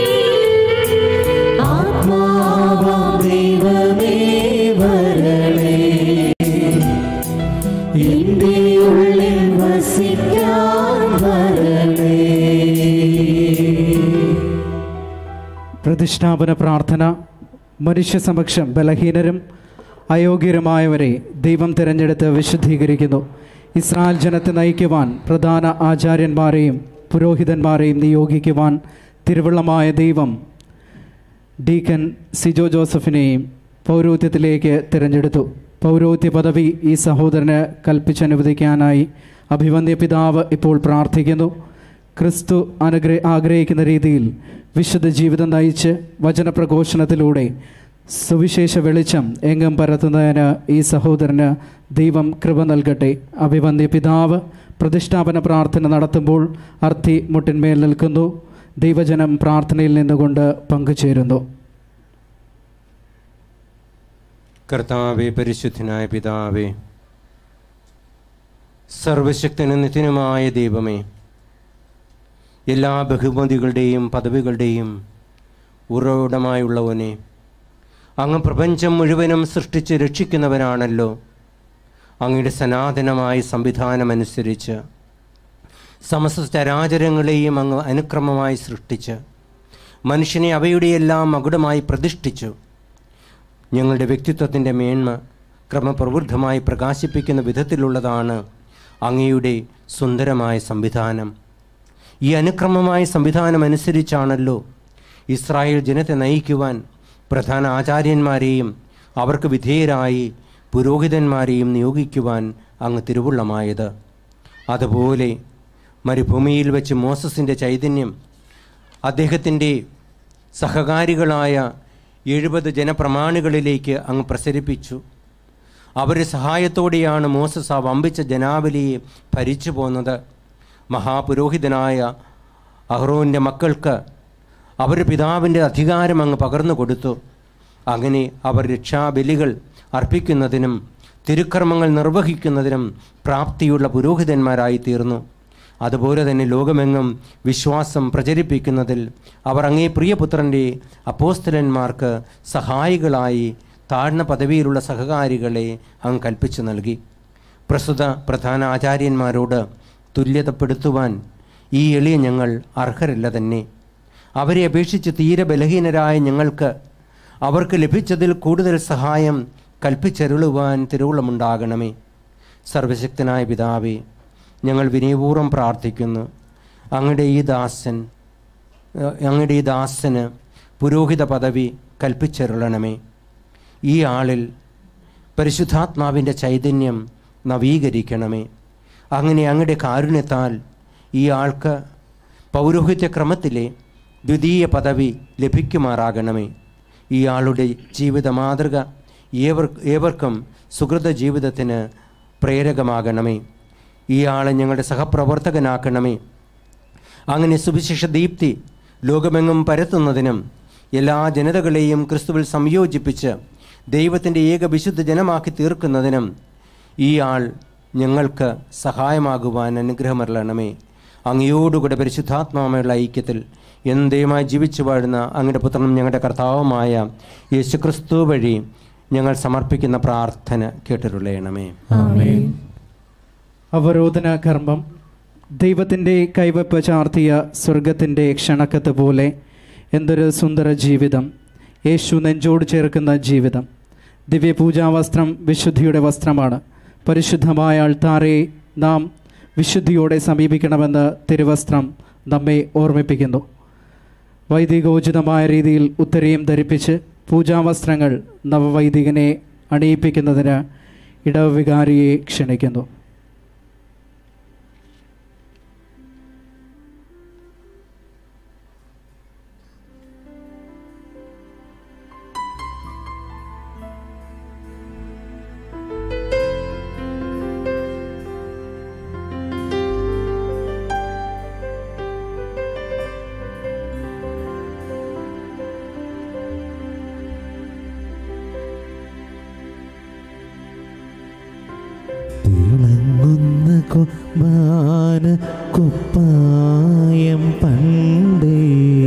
[SPEAKER 1] ആത്മാവാം ദൈവമേ വരണേ എൻ്റെ ഉള്ളിൽ വസിക്കാൻ വരണേ
[SPEAKER 3] പ്രതിഷ്ഠാപന പ്രാർത്ഥന മനുഷ്യ സമക്ഷം ബലഹീനരും അയോഗ്യരുമായവരെ ദൈവം തിരഞ്ഞെടുത്ത് വിശുദ്ധീകരിക്കുന്നു ഇസ്രായേൽ ജനത്തെ നയിക്കുവാൻ പ്രധാന ആചാര്യന്മാരെയും പുരോഹിതന്മാരെയും നിയോഗിക്കുവാൻ തിരുവള്ളമായ ദൈവം ഡീക്കൻ സിജോ ജോസഫിനെയും പൗരോഹിത്യത്തിലേക്ക് തിരഞ്ഞെടുത്തു പൗരോഹിത്യ പദവി ഈ സഹോദരന് കൽപ്പിച്ചനുവദിക്കാനായി അഭിവന്ദ്യ പിതാവ് ഇപ്പോൾ പ്രാർത്ഥിക്കുന്നു ക്രിസ്തു അനുഗ്രഹ ആഗ്രഹിക്കുന്ന രീതിയിൽ വിശുദ്ധ ജീവിതം നയിച്ച് വചനപ്രഘോഷണത്തിലൂടെ സുവിശേഷ വെളിച്ചം എങ്ങും പരത്തുന്നതിന് ഈ സഹോദരന് ദൈവം കൃപ നൽകട്ടെ അഭിവന്ദ്യ പിതാവ് പ്രതിഷ്ഠാപന പ്രാർത്ഥന നടത്തുമ്പോൾ അർത്ഥി മുട്ടിന്മേൽ നിൽക്കുന്നു ദൈവജനം പ്രാർത്ഥനയിൽ നിന്നുകൊണ്ട് പങ്കുചേരുന്നു
[SPEAKER 9] കർത്താവെ പരിശുദ്ധനായ പിതാവേ സർവശക്തനും നിത്യനുമായ ദൈവമേ എല്ലാ ബഹുമതികളുടെയും പദവികളുടെയും ഉറവിടമായുള്ളവനെ അങ്ങ് പ്രപഞ്ചം മുഴുവനും സൃഷ്ടിച്ച് രക്ഷിക്കുന്നവനാണല്ലോ അങ്ങയുടെ സനാതനമായ സംവിധാനമനുസരിച്ച് സമസ്ത ചരാചരങ്ങളെയും അങ്ങ് അനുക്രമമായി സൃഷ്ടിച്ച് മനുഷ്യനെ അവയുടെയെല്ലാം മകുടമായി പ്രതിഷ്ഠിച്ചു ഞങ്ങളുടെ വ്യക്തിത്വത്തിൻ്റെ മേന്മ ക്രമപ്രവൃദ്ധമായി പ്രകാശിപ്പിക്കുന്ന വിധത്തിലുള്ളതാണ് അങ്ങയുടെ സുന്ദരമായ സംവിധാനം ഈ അനുക്രമമായ സംവിധാനം അനുസരിച്ചാണല്ലോ ഇസ്രായേൽ ജനത്തെ നയിക്കുവാൻ പ്രധാന ആചാര്യന്മാരെയും അവർക്ക് വിധേയരായി പുരോഹിതന്മാരെയും നിയോഗിക്കുവാൻ അങ്ങ് തിരുവുള്ളമായത് അതുപോലെ മരുഭൂമിയിൽ വെച്ച് മോസസിൻ്റെ ചൈതന്യം അദ്ദേഹത്തിൻ്റെ സഹകാരികളായ എഴുപത് ജനപ്രമാണികളിലേക്ക് അങ്ങ് പ്രസരിപ്പിച്ചു അവരുടെ സഹായത്തോടെയാണ് മോസസ് ആ വമ്പിച്ച ജനാവലിയെ ഭരിച്ചു പോന്നത് മഹാപുരോഹിതനായ അഹ്റോൻ്റെ മക്കൾക്ക് അവരുടെ പിതാവിൻ്റെ അധികാരം അങ്ങ് പകർന്നു കൊടുത്തു അങ്ങനെ അവർ രക്ഷാബലികൾ അർപ്പിക്കുന്നതിനും തിരുക്കർമ്മങ്ങൾ നിർവഹിക്കുന്നതിനും പ്രാപ്തിയുള്ള പുരോഹിതന്മാരായി തീർന്നു അതുപോലെ തന്നെ ലോകമെങ്ങും വിശ്വാസം പ്രചരിപ്പിക്കുന്നതിൽ അവർ അങ്ങേ പ്രിയപുത്രൻ്റെ അപ്പോസ്തലന്മാർക്ക് സഹായികളായി താഴ്ന്ന പദവിയിലുള്ള സഹകാരികളെ അങ്ങ് കൽപ്പിച്ചു നൽകി പ്രസ്തുത പ്രധാന ആചാര്യന്മാരോട് തുല്യതപ്പെടുത്തുവാൻ ഈ എളിയ ഞങ്ങൾ അർഹരല്ല തന്നെ അവരെ അപേക്ഷിച്ച് തീരെ ബലഹീനരായ ഞങ്ങൾക്ക് അവർക്ക് ലഭിച്ചതിൽ കൂടുതൽ സഹായം കൽപ്പിച്ചരുളുവാൻ തിരുവുള്ളമുണ്ടാകണമേ സർവശക്തനായ പിതാവേ ഞങ്ങൾ വിനയപൂർവ്വം പ്രാർത്ഥിക്കുന്നു അങ്ങയുടെ ഈ ദാസൻ ഏഹ്, അങ്ങയുടെ ഈ ദാസന് പുരോഹിത പദവി കൽപ്പിച്ചരുളണമേ ഈ ആളിൽ പരിശുദ്ധാത്മാവിൻ്റെ ചൈതന്യം നവീകരിക്കണമേ അങ്ങനെ അങ്ങയുടെ കാരുണ്യത്താൽ ഈ ആൾക്ക് പൗരോഹിത്യ ക്രമത്തിലെ ദ്വിതീയ പദവി ലഭിക്കുമാറാകണമേ ഈ ആളുടെ ജീവിത മാതൃക ഏവർ ഏവർക്കും സുഹൃത ജീവിതത്തിന് പ്രേരകമാകണമേ ഈ ആളെ ഞങ്ങളുടെ സഹപ്രവർത്തകനാക്കണമേ അങ്ങനെ സുവിശേഷ ദീപ്തി ലോകമെങ്ങും പരത്തുന്നതിനും എല്ലാ ജനതകളെയും ക്രിസ്തുവിൽ സംയോജിപ്പിച്ച് ദൈവത്തിൻ്റെ ഏക വിശുദ്ധ ജനമാക്കി തീർക്കുന്നതിനും ഈ ആൾ ഞങ്ങൾക്ക് സഹായമാകുവാൻ അനുഗ്രഹമരളണമേ അങ്ങയോടുകൂടെ പരിശുദ്ധാത്മാവുമായുള്ള ഐക്യത്തിൽ എന്തേയുമായി ജീവിച്ചു വാഴുന്ന അങ്ങയുടെ പുത്രനും ഞങ്ങളുടെ കർത്താവുമായ യേശുക്രിസ്തു വഴി ഞങ്ങൾ സമർപ്പിക്കുന്ന പ്രാർത്ഥന കേട്ടിരുളയണമേ
[SPEAKER 1] ആമേൻ
[SPEAKER 3] അവരോധന കർമ്മം ദൈവത്തിൻ്റെ കൈവപ്പ് ചാർത്തിയ സ്വർഗത്തിൻ്റെ ക്ഷണക്കത്ത് പോലെ എന്തൊരു സുന്ദര ജീവിതം യേശു നെഞ്ചോട് ചേർക്കുന്ന ജീവിതം ദിവ്യപൂജാവസ്ത്രം വിശുദ്ധിയുടെ വസ്ത്രമാണ് പരിശുദ്ധമായ അൾത്താറെ നാം വിശുദ്ധിയോടെ സമീപിക്കണമെന്ന് തിരുവസ്ത്രം നമ്മെ ഓർമ്മിപ്പിക്കുന്നു വൈദികോചിതമായ രീതിയിൽ ഉത്തരയും ധരിപ്പിച്ച് പൂജാവസ്ത്രങ്ങൾ നവവൈദികനെ അണിയിപ്പിക്കുന്നതിന് ഇടവികാരിയെ ക്ഷണിക്കുന്നു
[SPEAKER 1] തിളങ്ങുന്ന കുർബാന കുപ്പായം പണ്ടേ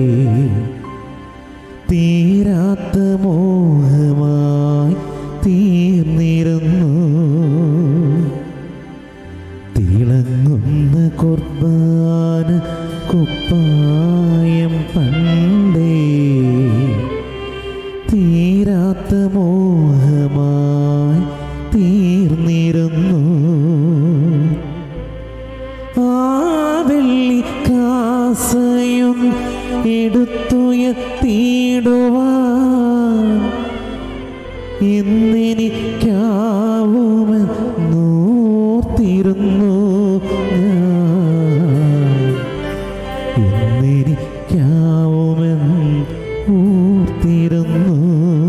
[SPEAKER 1] തീരാത്ത മോഹമായി തീർന്നിരുന്നു തിളങ്ങുന്ന കുർബാന കുപ്പായം പണ്ടേ തീരാത്ത മോഹമായി തീർന്നിരുന്നു ആ വെള്ളി കാസയും എടുത്തുയർത്തിയിടുവാൻ ഇന്നെനിക്കാവുമെന്നോർത്തിരുന്നു ഞാൻ ഇന്നെനിക്കാവുമെന്ന് ഓർത്തിരുന്നു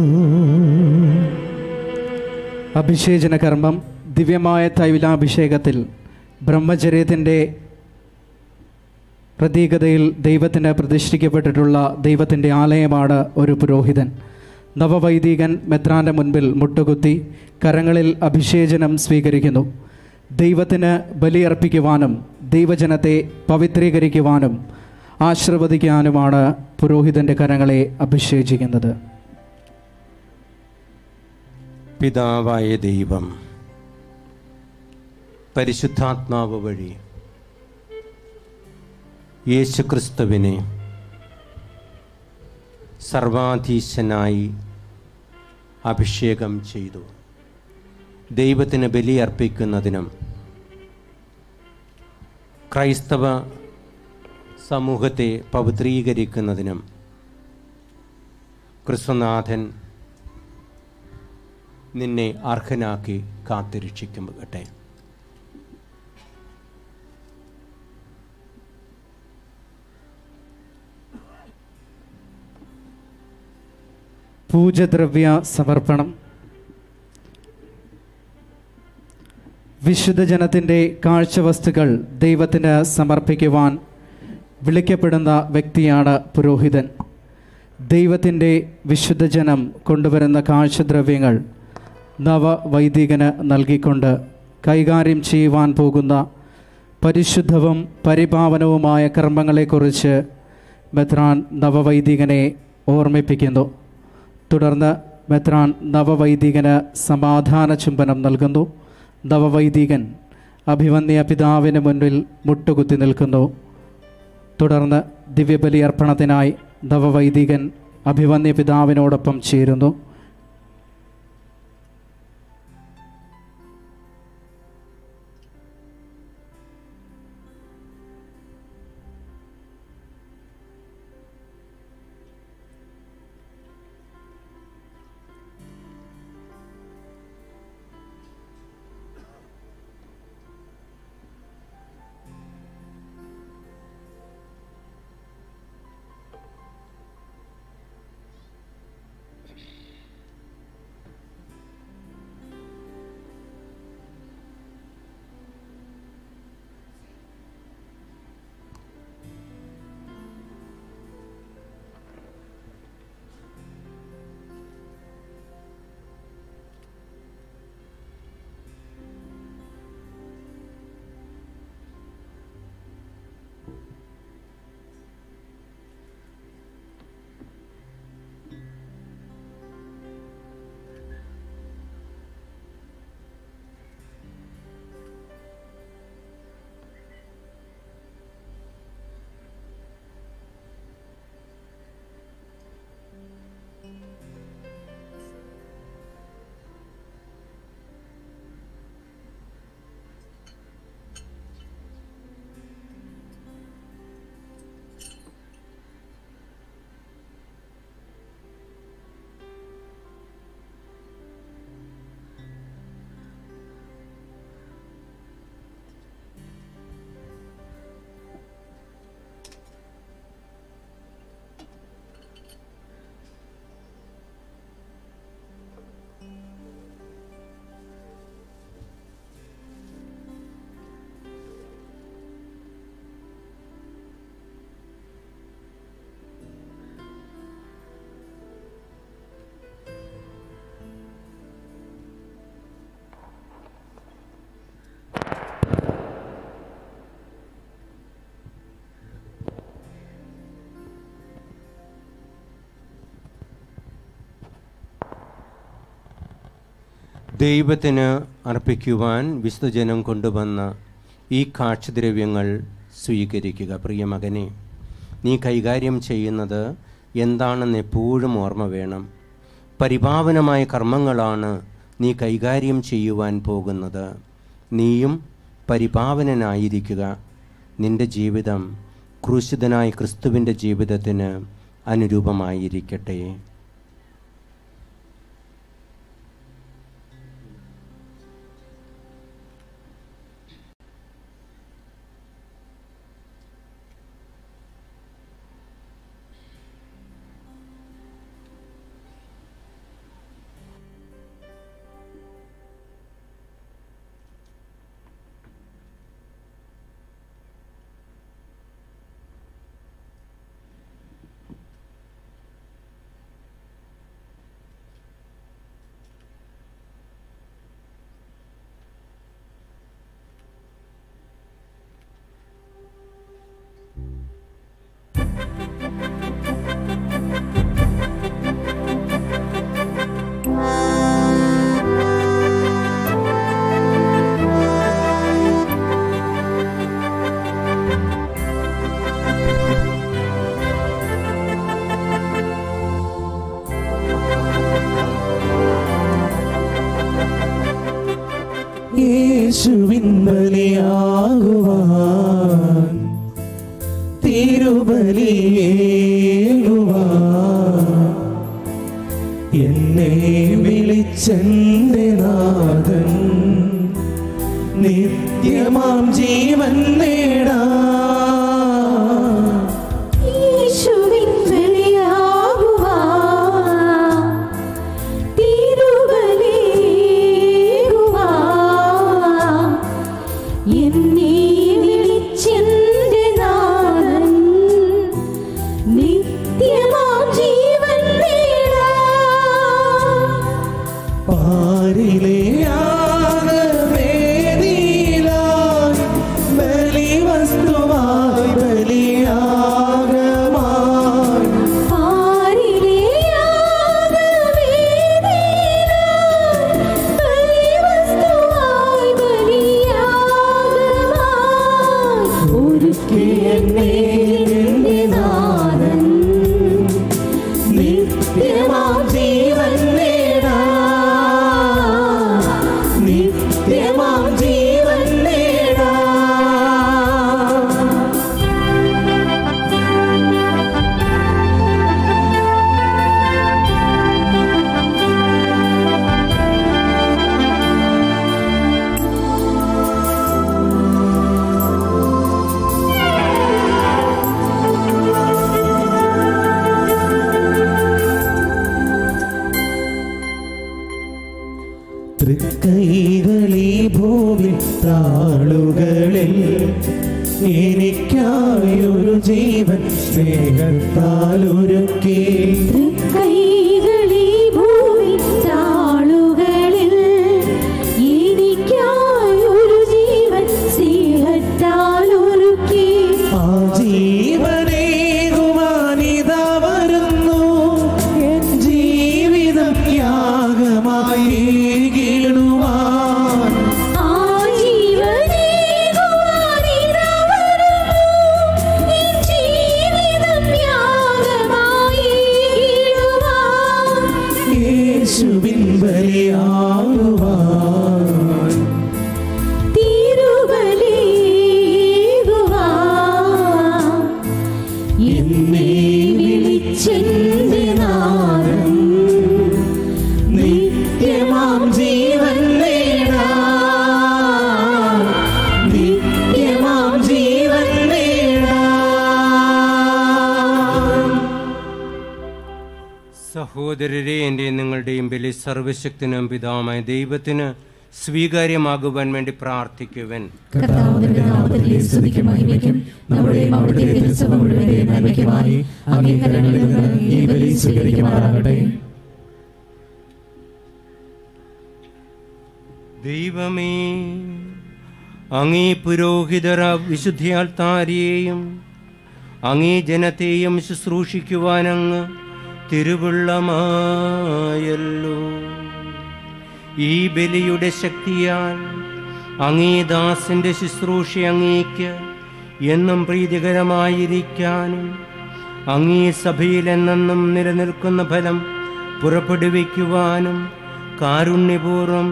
[SPEAKER 3] അഭിഷേചന കർമ്മം ദിവ്യമായ തൈലാഭിഷേകത്തിൽ ബ്രഹ്മചര്യത്തിൻ്റെ പ്രതീകതയിൽ ദൈവത്തിന് പ്രതിഷ്ഠിക്കപ്പെട്ടിട്ടുള്ള ദൈവത്തിൻ്റെ ആലയമാണ് ഒരു പുരോഹിതൻ നവവൈദികൻ മെത്രാൻ്റെ മുൻപിൽ മുട്ടുകുത്തി കരങ്ങളിൽ അഭിഷേചനം സ്വീകരിക്കുന്നു ദൈവത്തിന് ബലിയർപ്പിക്കുവാനും ദൈവജനത്തെ പവിത്രീകരിക്കുവാനും ആശീർവദിക്കാനുമാണ് പുരോഹിതൻ്റെ കരങ്ങളെ അഭിഷേചിക്കുന്നത്
[SPEAKER 9] പിതാവായ ദൈവം പരിശുദ്ധാത്മാവ് വഴി യേശുക്രിസ്തുവിനെ സർവാധീശനായി അഭിഷേകം ചെയ്തു ദൈവത്തിന് ബലിയർപ്പിക്കുന്നതിനും ക്രൈസ്തവ സമൂഹത്തെ പവിത്രീകരിക്കുന്നതിനും ക്രിസ്തുനാഥൻ നിന്നെ അർഹനാക്കി കാത്തിരക്ഷിക്കുമ്പട്ടെ
[SPEAKER 3] പൂജദ്രവ്യ സമർപ്പണം വിശുദ്ധ ജനത്തിൻ്റെ കാഴ്ചവസ്തുക്കൾ ദൈവത്തിന് സമർപ്പിക്കുവാൻ വിളിക്കപ്പെടുന്ന വ്യക്തിയാണ് പുരോഹിതൻ ദൈവത്തിൻ്റെ വിശുദ്ധ ജനം കൊണ്ടുവരുന്ന കാഴ്ചദ്രവ്യങ്ങൾ നവവൈദികന് നൽകിക്കൊണ്ട് കൈകാര്യം ചെയ്യുവാൻ പോകുന്ന പരിശുദ്ധവും പരിപാവനവുമായ കർമ്മങ്ങളെക്കുറിച്ച് മെത്രാൻ നവവൈദികനെ ഓർമ്മിപ്പിക്കുന്നു തുടർന്ന് മെത്രാൻ നവവൈദികന് സമാധാന ചുംബനം നൽകുന്നു നവവൈദികൻ അഭിവന്യ പിതാവിന് മുൻപിൽ മുട്ടുകുത്തി നിൽക്കുന്നു തുടർന്ന് ദിവ്യബലി അർപ്പണത്തിനായി നവവൈദികൻ അഭിവന്യ പിതാവിനോടൊപ്പം ചേരുന്നു
[SPEAKER 9] ദൈവത്തിന് അർപ്പിക്കുവാൻ വിശുദ്ധജനം കൊണ്ടുവന്ന ഈ കാഴ്ചദ്രവ്യങ്ങൾ സ്വീകരിക്കുക പ്രിയ മകനെ നീ കൈകാര്യം ചെയ്യുന്നത് എന്താണെന്ന് എപ്പോഴും ഓർമ്മ വേണം പരിപാവനമായ കർമ്മങ്ങളാണ് നീ കൈകാര്യം ചെയ്യുവാൻ പോകുന്നത് നീയും പരിപാവനനായിരിക്കുക നിന്റെ ജീവിതം ക്രൂശിതനായ ക്രിസ്തുവിൻ്റെ ജീവിതത്തിന് അനുരൂപമായിരിക്കട്ടെ
[SPEAKER 1] യേശുവിൻ ബലിയാകുവാൻ തിരുബലിയേകുവാൻ എന്നെ വിളിച്ചെന്റെ നാഥൻ നിത്യമാം ജീവൻ നേടാ
[SPEAKER 2] യേശുവിൻ ബലിയാകുവാൻ തിരുബലിയേകുവാൻ എന്നെ വിളിച്ചെന്റെ നാഥൻ നിത്യമാം ജീവൻ നേടാൻ
[SPEAKER 1] പാരിലെ യാഗവേദിയിലായി ബലിവസ്തുവായി ബലിയാഗമായി
[SPEAKER 2] പാരിലെ യാഗവേദിയിലായി ബലിവസ്തുവായി ബലിയാഗമായി ഒരുക്കിയെന്നെ എന്റെ നാഥൻ
[SPEAKER 1] നിത്യമാം ജീവൻ നേടാ നിത്യമാം ജീവൻ നേടാ തൃക്കൈകളീ ഭൂമി താളുകളിൽ എനിക്കായൊരു ജീവൻ സ്നേഹത്താൽ ഒരുക്കി
[SPEAKER 2] കൈകളി ഭൂമി താളുകളിൽ എനിക്കായൊരു ജീവൻ സ്നേഹത്താൽ ഒരുക്കി
[SPEAKER 1] ആ ജീവനേകുവാനിതാ വരുന്നു എൻ ജീവിതം യാഗമായി കീണുവാൻ
[SPEAKER 2] ആ ജീവനേകുവാനിതാ വരുന്നു എൻ ജീവിതം യാഗമായി ഇടുവാൻ
[SPEAKER 1] യേശുവിൻ ബലിയാകുവാൻ
[SPEAKER 2] തിരുബലിയേകുവാൻ എന്നെ വിളിച്ചെന്റെ നാഥൻ
[SPEAKER 1] നിത്യമാം ജീവൻ നേടാ നിത്യമാം ജീവൻ നേടാ
[SPEAKER 9] സഹോദരരെ എൻ്റെയും നിങ്ങളുടെയും ബലി സർവശക്തിനും പിതാവുമായ ദൈവത്തിന് സ്വീകാര്യമാകുവാൻ വേണ്ടി പ്രാർത്ഥിക്കുവൻ
[SPEAKER 10] കർത്താവിന്റെ നാമത്തിലെ സ്തുതിക്കും മഹിമയ്ക്കും നമ്മുടെയും അവിടുത്തെ തിരുസഭ മുഴുവന്റെയും നന്മയ്ക്കുമായി അംഗീകാരങ്ങളിൽ നിന്ന് ഈ ബലി സ്വീകരിക്കുമാറാകട്ടെ
[SPEAKER 9] ദൈവമേ അങ്ങേ പുരോഹിതർ വിശുദ്ധിയാൽ താരിയെയും അങ്ങേ ജനത്തെയും ശുശ്രൂഷിക്കുവാൻ അങ്ങ് തിരുവുള്ളമായല്ലോ ഈ ബലിയുടെ ശക്തിയാൽ അങ്ങേ ദാസിന്റെ ശുശ്രൂഷ അങ്ങേക്ക് എന്നും പ്രീതികരമായിരിക്കാനും അങ്ങേ സഭയിൽ എന്നെന്നും നിലനിൽക്കുന്ന ഫലം പുറപ്പെടുവിക്കുവാനും കാരുണ്യപൂർവം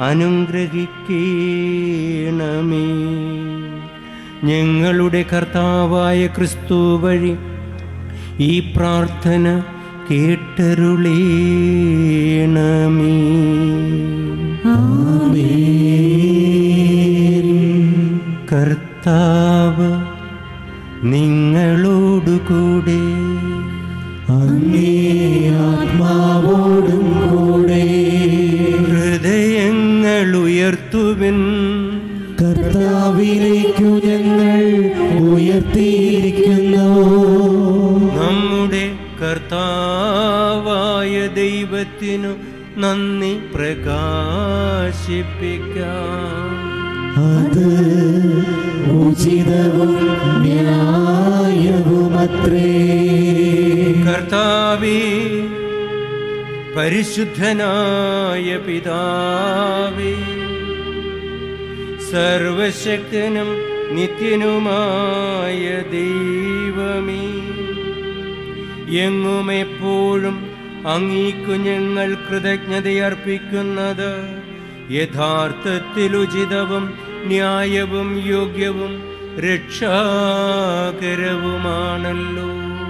[SPEAKER 9] അനുഗ്രഹിക്കണമേ ഞങ്ങളുടെ കർത്താവായ ക്രിസ്തു വഴി ഈ പ്രാർത്ഥന കേട്ടരുളേണമേ കർത്താവ് നിങ്ങളോടുകൂടെ
[SPEAKER 1] അങ്ങേ ആത്മാവോടും കൂടെ
[SPEAKER 9] ഹൃദയങ്ങൾ ഉയർത്തുവിൻ
[SPEAKER 1] കർത്താവിലേക്കു ഞങ്ങൾ ഉയർത്തിയിരിക്കുന്നു
[SPEAKER 9] നമ്മുടെ കർത്താവായ ദൈവത്തിനു നന്ദി പ്രകാശിപ്പിക്കാം
[SPEAKER 1] അത് ഉചിതവും ന്യായവുമത്രേ
[SPEAKER 9] കർത്താവേ പരിശുദ്ധനായ പിതാവേ സർവശക്തനും നിത്യനുമായ ദൈവമേ എങ്ങും എപ്പോഴും അങ്ങീക്കു ഞങ്ങൾ കൃതജ്ഞതയർപ്പിക്കുന്നത് യഥാർത്ഥത്തിൽ ഉചിതവും ന്യായവും യോഗ്യവും രക്ഷാകരവുമാണല്ലോ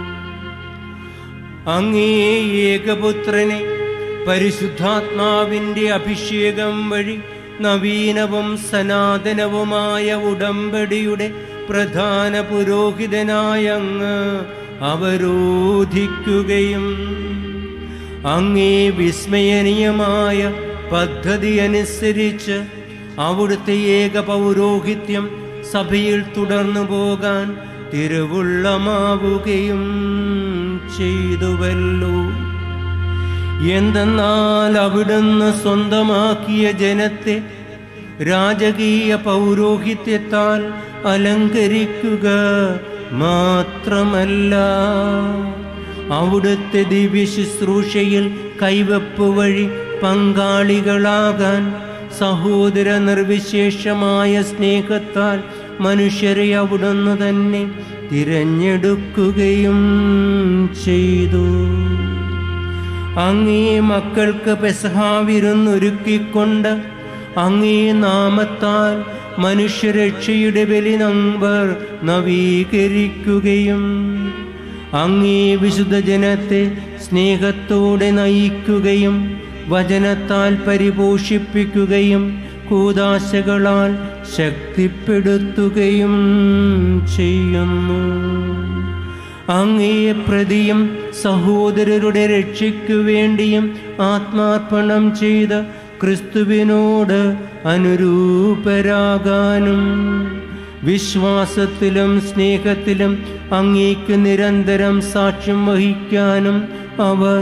[SPEAKER 9] അങ്ങേ ഏകപുത്രനെ പരിശുദ്ധാത്മാവിൻ്റെ അഭിഷേകം വഴി നവീനവും സനാതനവുമായ ഉടമ്പടിയുടെ പ്രധാന പുരോഹിതനായ അങ്ങ് അവരോധിക്കുകയും അങ്ങേ വിസ്മയനീയമായ പദ്ധതി അനുസരിച്ച് അവിടുത്തെ ഏക പൗരോഹിത്യം സഭയിൽ തുടർന്നു പോകാൻ തിരുവുള്ളമാവുകയും ചെയ്തുവല്ലോ എന്തെന്നാൽ അവിടുന്ന് സ്വന്തമാക്കിയ ജനത്തെ രാജകീയ പൗരോഹിത്യത്താൽ അലങ്കരിക്കുക മാത്രമല്ല അവിടുത്തെ ദിവ്യ ശുശ്രൂഷയിൽ കൈവപ്പ് വഴി പങ്കാളികളാകാൻ സഹോദര നിർവിശേഷമായ സ്നേഹത്താൽ മനുഷ്യരെ അവിടുന്ന് തന്നെ തിരഞ്ഞെടുക്കുകയും ചെയ്തു അങ്ങേ മക്കൾക്ക് പെസഹാവിരുന്നൊരുക്കിക്കൊണ്ട് അങ്ങേ നാമത്താൽ മനുഷ്യരക്ഷയുടെ ബലി നമ്പർ നവീകരിക്കുകയും അങ്ങേ വിശുദ്ധ ജനത്തെ സ്നേഹത്തോടെ നയിക്കുകയും വചനത്താൽ പരിപോഷിപ്പിക്കുകയും കൂതാശകളാൽ ശക്തിപ്പെടുത്തുകയും ചെയ്യുന്നു അങ്ങേ പ്രതിയും സഹോദരരുടെ രക്ഷയ്ക്കു വേണ്ടിയും ആത്മാർപ്പണം ചെയ്ത ക്രിസ്തുവിനോട് അനുരൂപരാകാനും വിശ്വാസത്തിലും സ്നേഹത്തിലും അങ്ങേക്ക് നിരന്തരം സാക്ഷ്യം വഹിക്കാനും അവർ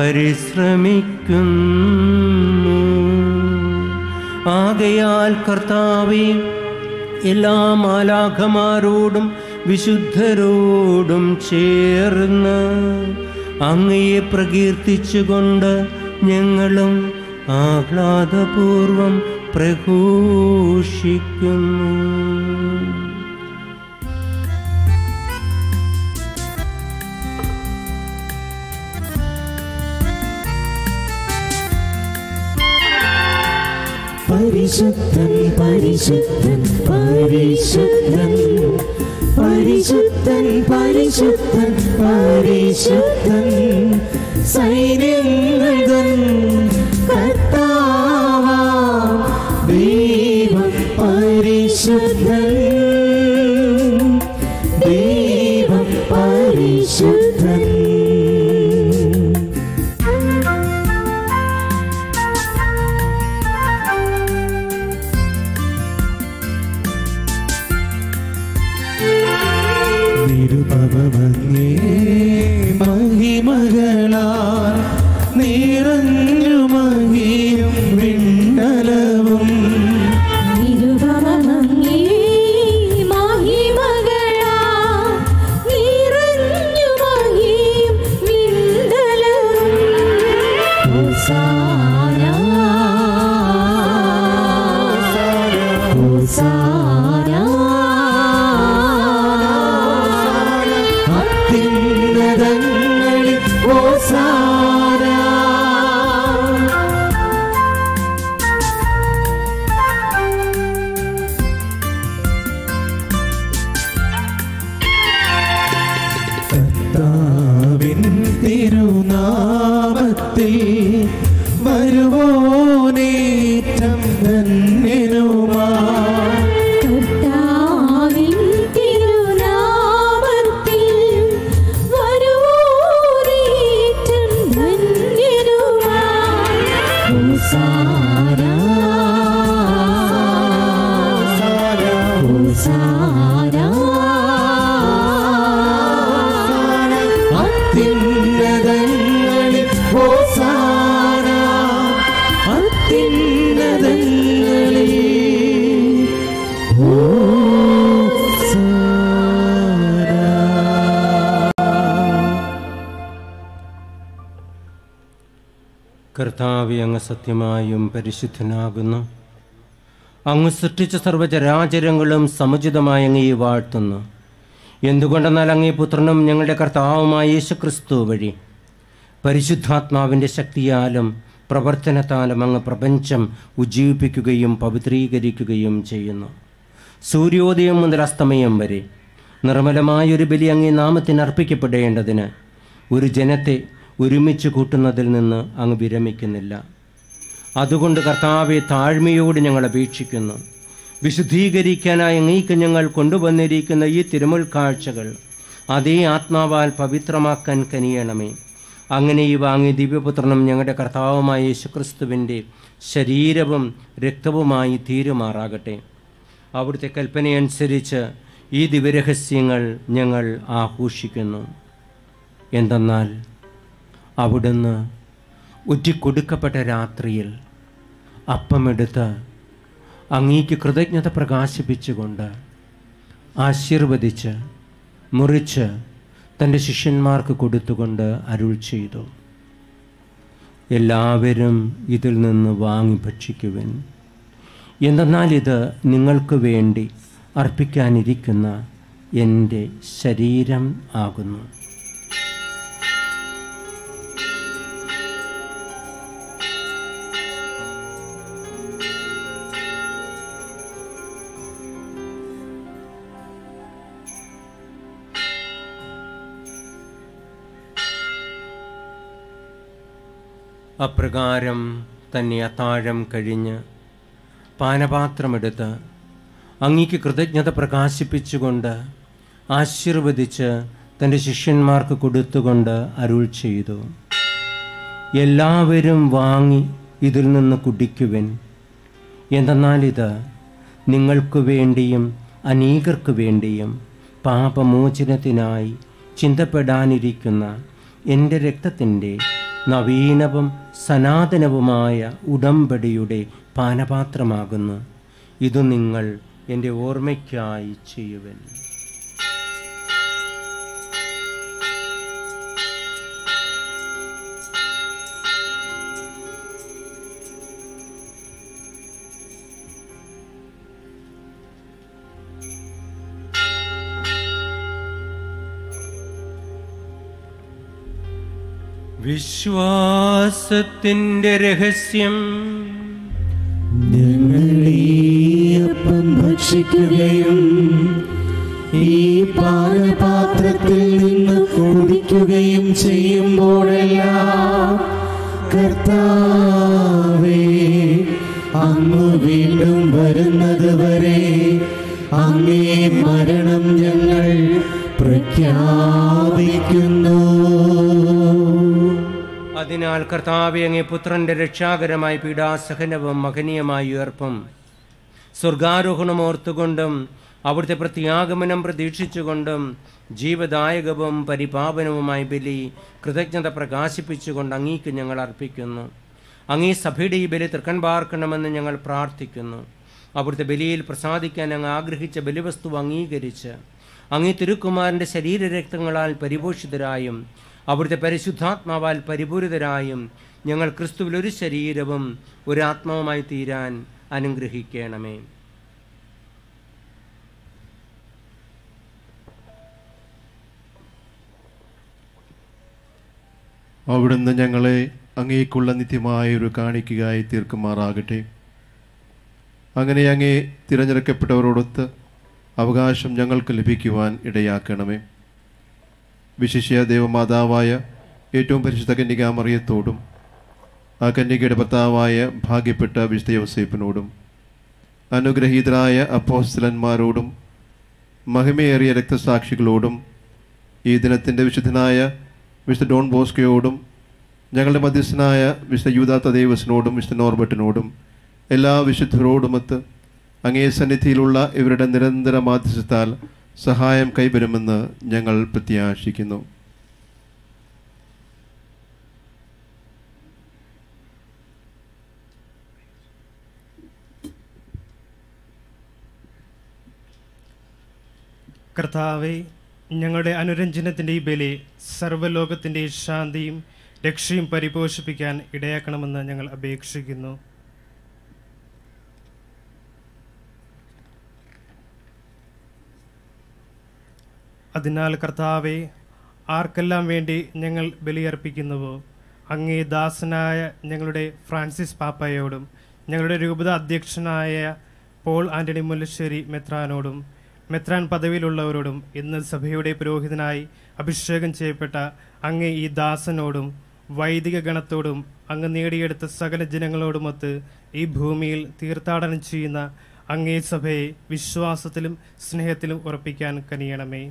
[SPEAKER 9] പരിശ്രമിക്കുന്നു ആകയാൽ കർത്താവേ എല്ലാ മാലാഖമാരോടും വിശുദ്ധരോടും ചേർന്ന് അങ്ങയെ പ്രകീർത്തിച്ചുകൊണ്ട് ഞങ്ങളും ആഹ്ലാദപൂർവം പ്രഘോഷിക്കുന്നു
[SPEAKER 1] പരിശുദ്ധൻ പരിശുദ്ധൻ പരിശുദ്ധൻ പരിശുദ്ധൻ പരിശുദ്ധൻ പരിശുദ്ധൻ സൈന്യങ്ങൾ തൻ കർത്താവാ ദൈവം പരിശുദ്ധൻ ദൈവം പരിശുദ്ധൻ നിരുപമങ്ങേ മഹിമകളാൽ നിറഞ്ഞു മഹിയും വിണ്ണലവും
[SPEAKER 2] നിരുപമങ്ങേ മഹിമകളാ നിറഞ്ഞു മഹിയും വിണ്ടലവും ഹോസാന ഹോസാന
[SPEAKER 1] അത്യുന്നതങ്ങളിൽ ഹോസാന കർത്താവിൻ തിരുനാമത്തിൽ വരുവോനേറ്റം ധന്യനുമാ
[SPEAKER 2] കർത്താവിൻ തിരുനാമത്തിൽ വരുവോരേറ്റം ധന്യനുമായി ഹോസാന ഹോസാന
[SPEAKER 1] അത്യുന്നതങ്ങളിൽ ഹോസാന അത്യുന്നതങ്ങളിൽ
[SPEAKER 4] കർത്താവെ അങ്ങ് സത്യമായും പരിശുദ്ധനാകുന്നു അങ്ങ് സൃഷ്ടിച്ച സർവ്വചരാചരങ്ങളും സമുചിതമായി അങ്ങയെ വാഴ്ത്തുന്നു എന്തുകൊണ്ടെന്നാൽ അങ്ങേ പുത്രനും ഞങ്ങളുടെ കർത്താവുമായ യേശു ക്രിസ്തു വഴി പരിശുദ്ധാത്മാവിൻ്റെ ശക്തിയാലും
[SPEAKER 9] പ്രവർത്തനത്താലും അങ്ങ് പ്രപഞ്ചം ഉജ്ജീവിപ്പിക്കുകയും പവിത്രീകരിക്കുകയും ചെയ്യുന്നു സൂര്യോദയം മുതൽ അസ്തമയം വരെ നിർമ്മലമായൊരു ബലി അങ്ങേ നാമത്തിന് അർപ്പിക്കപ്പെടേണ്ടതിന് ഒരു ജനത്തെ ഒരുമിച്ച് കൂട്ടുന്നതിൽ നിന്ന് അങ്ങ് വിരമിക്കുന്നില്ല അതുകൊണ്ട് കർത്താവെ താഴ്മയോട് ഞങ്ങൾ അപേക്ഷിക്കുന്നു വിശുദ്ധീകരിക്കാനായി അങ്ങേക്ക് ഞങ്ങൾ കൊണ്ടുവന്നിരിക്കുന്ന ഈ തിരുമുൽ കാഴ്ചകൾ അതേ ആത്മാവാൽ പവിത്രമാക്കാൻ കനിയണമേ അങ്ങനെ ഈ വാങ്ങി ദിവ്യപുത്രനും ഞങ്ങളുടെ കർത്താവുമായ യേശുക്രിസ്തുവിൻ്റെ ശരീരവും രക്തവുമായി തീരുമാറാകട്ടെ അവിടുത്തെ കൽപ്പനയനുസരിച്ച് ഈ ദിവ്യരഹസ്യങ്ങൾ ഞങ്ങൾ ആഘോഷിക്കുന്നു എന്തെന്നാൽ അവിടുന്ന് ഒറ്റിക്കൊടുക്കപ്പെട്ട രാത്രിയിൽ അപ്പമെടുത്ത് അങ്ങേക്ക് കൃതജ്ഞത പ്രകാശിപ്പിച്ചുകൊണ്ട് ആശീർവദിച്ച് മുറിച്ച് തൻ്റെ ശിഷ്യന്മാർക്ക് കൊടുത്തുകൊണ്ട് അരുൾ ചെയ്തു എല്ലാവരും ഇതിൽ നിന്ന് വാങ്ങി ഭക്ഷിക്കുവൻ എന്തെന്നാൽ ഇത് നിങ്ങൾക്ക് വേണ്ടി അർപ്പിക്കാനിരിക്കുന്ന എൻ്റെ ശരീരം ആകുന്നു അപ്രകാരം തന്നെ അത്താഴം കഴിഞ്ഞ് പാനപാത്രമെടുത്ത് അങ്ങേക്ക് കൃതജ്ഞത പ്രകാശിപ്പിച്ചുകൊണ്ട് ആശീർവദിച്ച് തൻ്റെ ശിഷ്യന്മാർക്ക് കൊടുത്തുകൊണ്ട് അരുൾ ചെയ്തു എല്ലാവരും വാങ്ങി ഇതിൽ നിന്ന് കുടിക്കുവൻ എന്തെന്നാൽ ഇത് നിങ്ങൾക്ക് വേണ്ടിയും അനേകർക്ക് വേണ്ടിയും പാപമോചനത്തിനായി ചിന്തപ്പെടാനിരിക്കുന്ന എൻ്റെ രക്തത്തിൻ്റെ നവീനവും സനാതനവുമായ ഉടമ്പടിയുടെ പാനപാത്രമാകുന്നു ഇത് നിങ്ങൾ എൻ്റെ ഓർമ്മയ്ക്കായി ചെയ്യുവൻ വിശ്വാസത്തിൻ്റെ രഹസ്യം
[SPEAKER 1] ഞങ്ങൾ ഈ അപ്പം ഭക്ഷിക്കുകയും ഈ പാനപാത്രത്തിൽ നിന്ന് കുടിക്കുകയും ചെയ്യുമ്പോഴെല്ലാം കർത്താവേ അങ്ങ് വീണ്ടും വരുന്നത് വരെ അങ്ങേ മരണം ഞങ്ങൾ പ്രഖ്യാപിക്കുന്നു
[SPEAKER 9] അതിനാൽ കർത്താവെ അങ്ങേ പുത്രന്റെ രക്ഷാകരമായ പീഡാസഹനവും മഹനീയമായ ഉയർപ്പും സ്വർഗാരോഹണം ഓർത്തുകൊണ്ടും അവിടുത്തെ പ്രത്യാഗമനം പ്രതീക്ഷിച്ചുകൊണ്ടും ജീവദായകവും പരിപാവനവുമായ ബലി കൃതജ്ഞത പ്രകാശിപ്പിച്ചുകൊണ്ട് അങ്ങേക്ക് ഞങ്ങൾ അർപ്പിക്കുന്നു അങ്ങേ സഭയുടെ ഈ ബലി തൃക്കൺ പാർക്കണമെന്ന് ഞങ്ങൾ പ്രാർത്ഥിക്കുന്നു അവിടുത്തെ ബലിയിൽ പ്രസാദിക്കാൻ അങ്ങ് ആഗ്രഹിച്ച ബലിവസ്തു അംഗീകരിച്ച് അങ്ങേ തിരുക്കുമാരൻ്റെ ശരീരരക്തങ്ങളാൽ പരിപോഷിതരായും അവിടുത്തെ പരിശുദ്ധാത്മാവാൽ പരിപൂരിതരായും ഞങ്ങൾ ക്രിസ്തുവിൽ ഒരു ശരീരവും ഒരു ആത്മാവുമായി തീരാൻ അനുഗ്രഹിക്കണമേ
[SPEAKER 11] അവിടുന്ന് ഞങ്ങളെ അങ്ങേക്കുള്ള നിത്യമായ ഒരു കാണിക്കയായി തീർക്കുമാറാകട്ടെ അങ്ങനെ അങ്ങേ തിരഞ്ഞെടുക്കപ്പെട്ടവരോടൊത്ത് അവകാശം ഞങ്ങൾക്ക് ലഭിക്കുവാൻ ഇടയാക്കണമേ വിശിഷ്യ ദേവമാതാവായ ഏറ്റവും പരിശുദ്ധ കന്യകാമറിയത്തോടും ആ കന്യകയുടെ ഭർത്താവായ ഭാഗ്യപ്പെട്ട വിശുദ്ധ യോസേപ്പിനോടും അനുഗ്രഹീതരായ അപ്പോസ്തലന്മാരോടും മഹിമയേറിയ രക്തസാക്ഷികളോടും ഈ ദിനത്തിൻ്റെ വിശുദ്ധനായ വിശുദ്ധ ഡോൺ ബോസ്കയോടും ഞങ്ങളുടെ മധ്യസ്ഥനായ വിശുദ്ധ യൂദാത്ത ദേവസിനോടും വിശുദ്ധ നോർബട്ടിനോടും എല്ലാ വിശുദ്ധരോടുമൊത്ത് അങ്ങേ സന്നിധിയിലുള്ള ഇവരുടെ നിരന്തര മാധ്യസ്ഥത്താൽ സഹായം കൈവരുമെന്ന് ഞങ്ങൾ പ്രത്യാശിക്കുന്നു
[SPEAKER 12] കർത്താവെ ഞങ്ങളുടെ അനുരഞ്ജനത്തിൻ്റെ ഈ ബലി സർവ്വലോകത്തിൻ്റെ ശാന്തിയും രക്ഷയും പരിപോഷിപ്പിക്കാൻ ഇടയാക്കണമെന്ന് ഞങ്ങൾ അപേക്ഷിക്കുന്നു അതിനാൽ കർത്താവെ ആർക്കെല്ലാം വേണ്ടി ഞങ്ങൾ ബലിയർപ്പിക്കുന്നുവോ അങ്ങേ ദാസനായ ഞങ്ങളുടെ ഫ്രാൻസിസ് പാപ്പയോടും ഞങ്ങളുടെ രൂപത അധ്യക്ഷനായ പോൾ ആന്റണി മുല്ലശ്ശേരി മെത്രാനോടും മെത്രാൻ പദവിയിലുള്ളവരോടും ഇന്ന് സഭയുടെ പുരോഹിതനായി അഭിഷേകം ചെയ്യപ്പെട്ട അങ്ങേ ഈ ദാസനോടും വൈദിക ഗണത്തോടും അങ്ങ് നേടിയെടുത്ത സകല ജനങ്ങളോടുമൊത്ത് ഈ ഭൂമിയിൽ തീർത്ഥാടനം ചെയ്യുന്ന അങ്ങേ സഭയെ വിശ്വാസത്തിലും സ്നേഹത്തിലും ഉറപ്പിക്കാൻ കനിയണമേ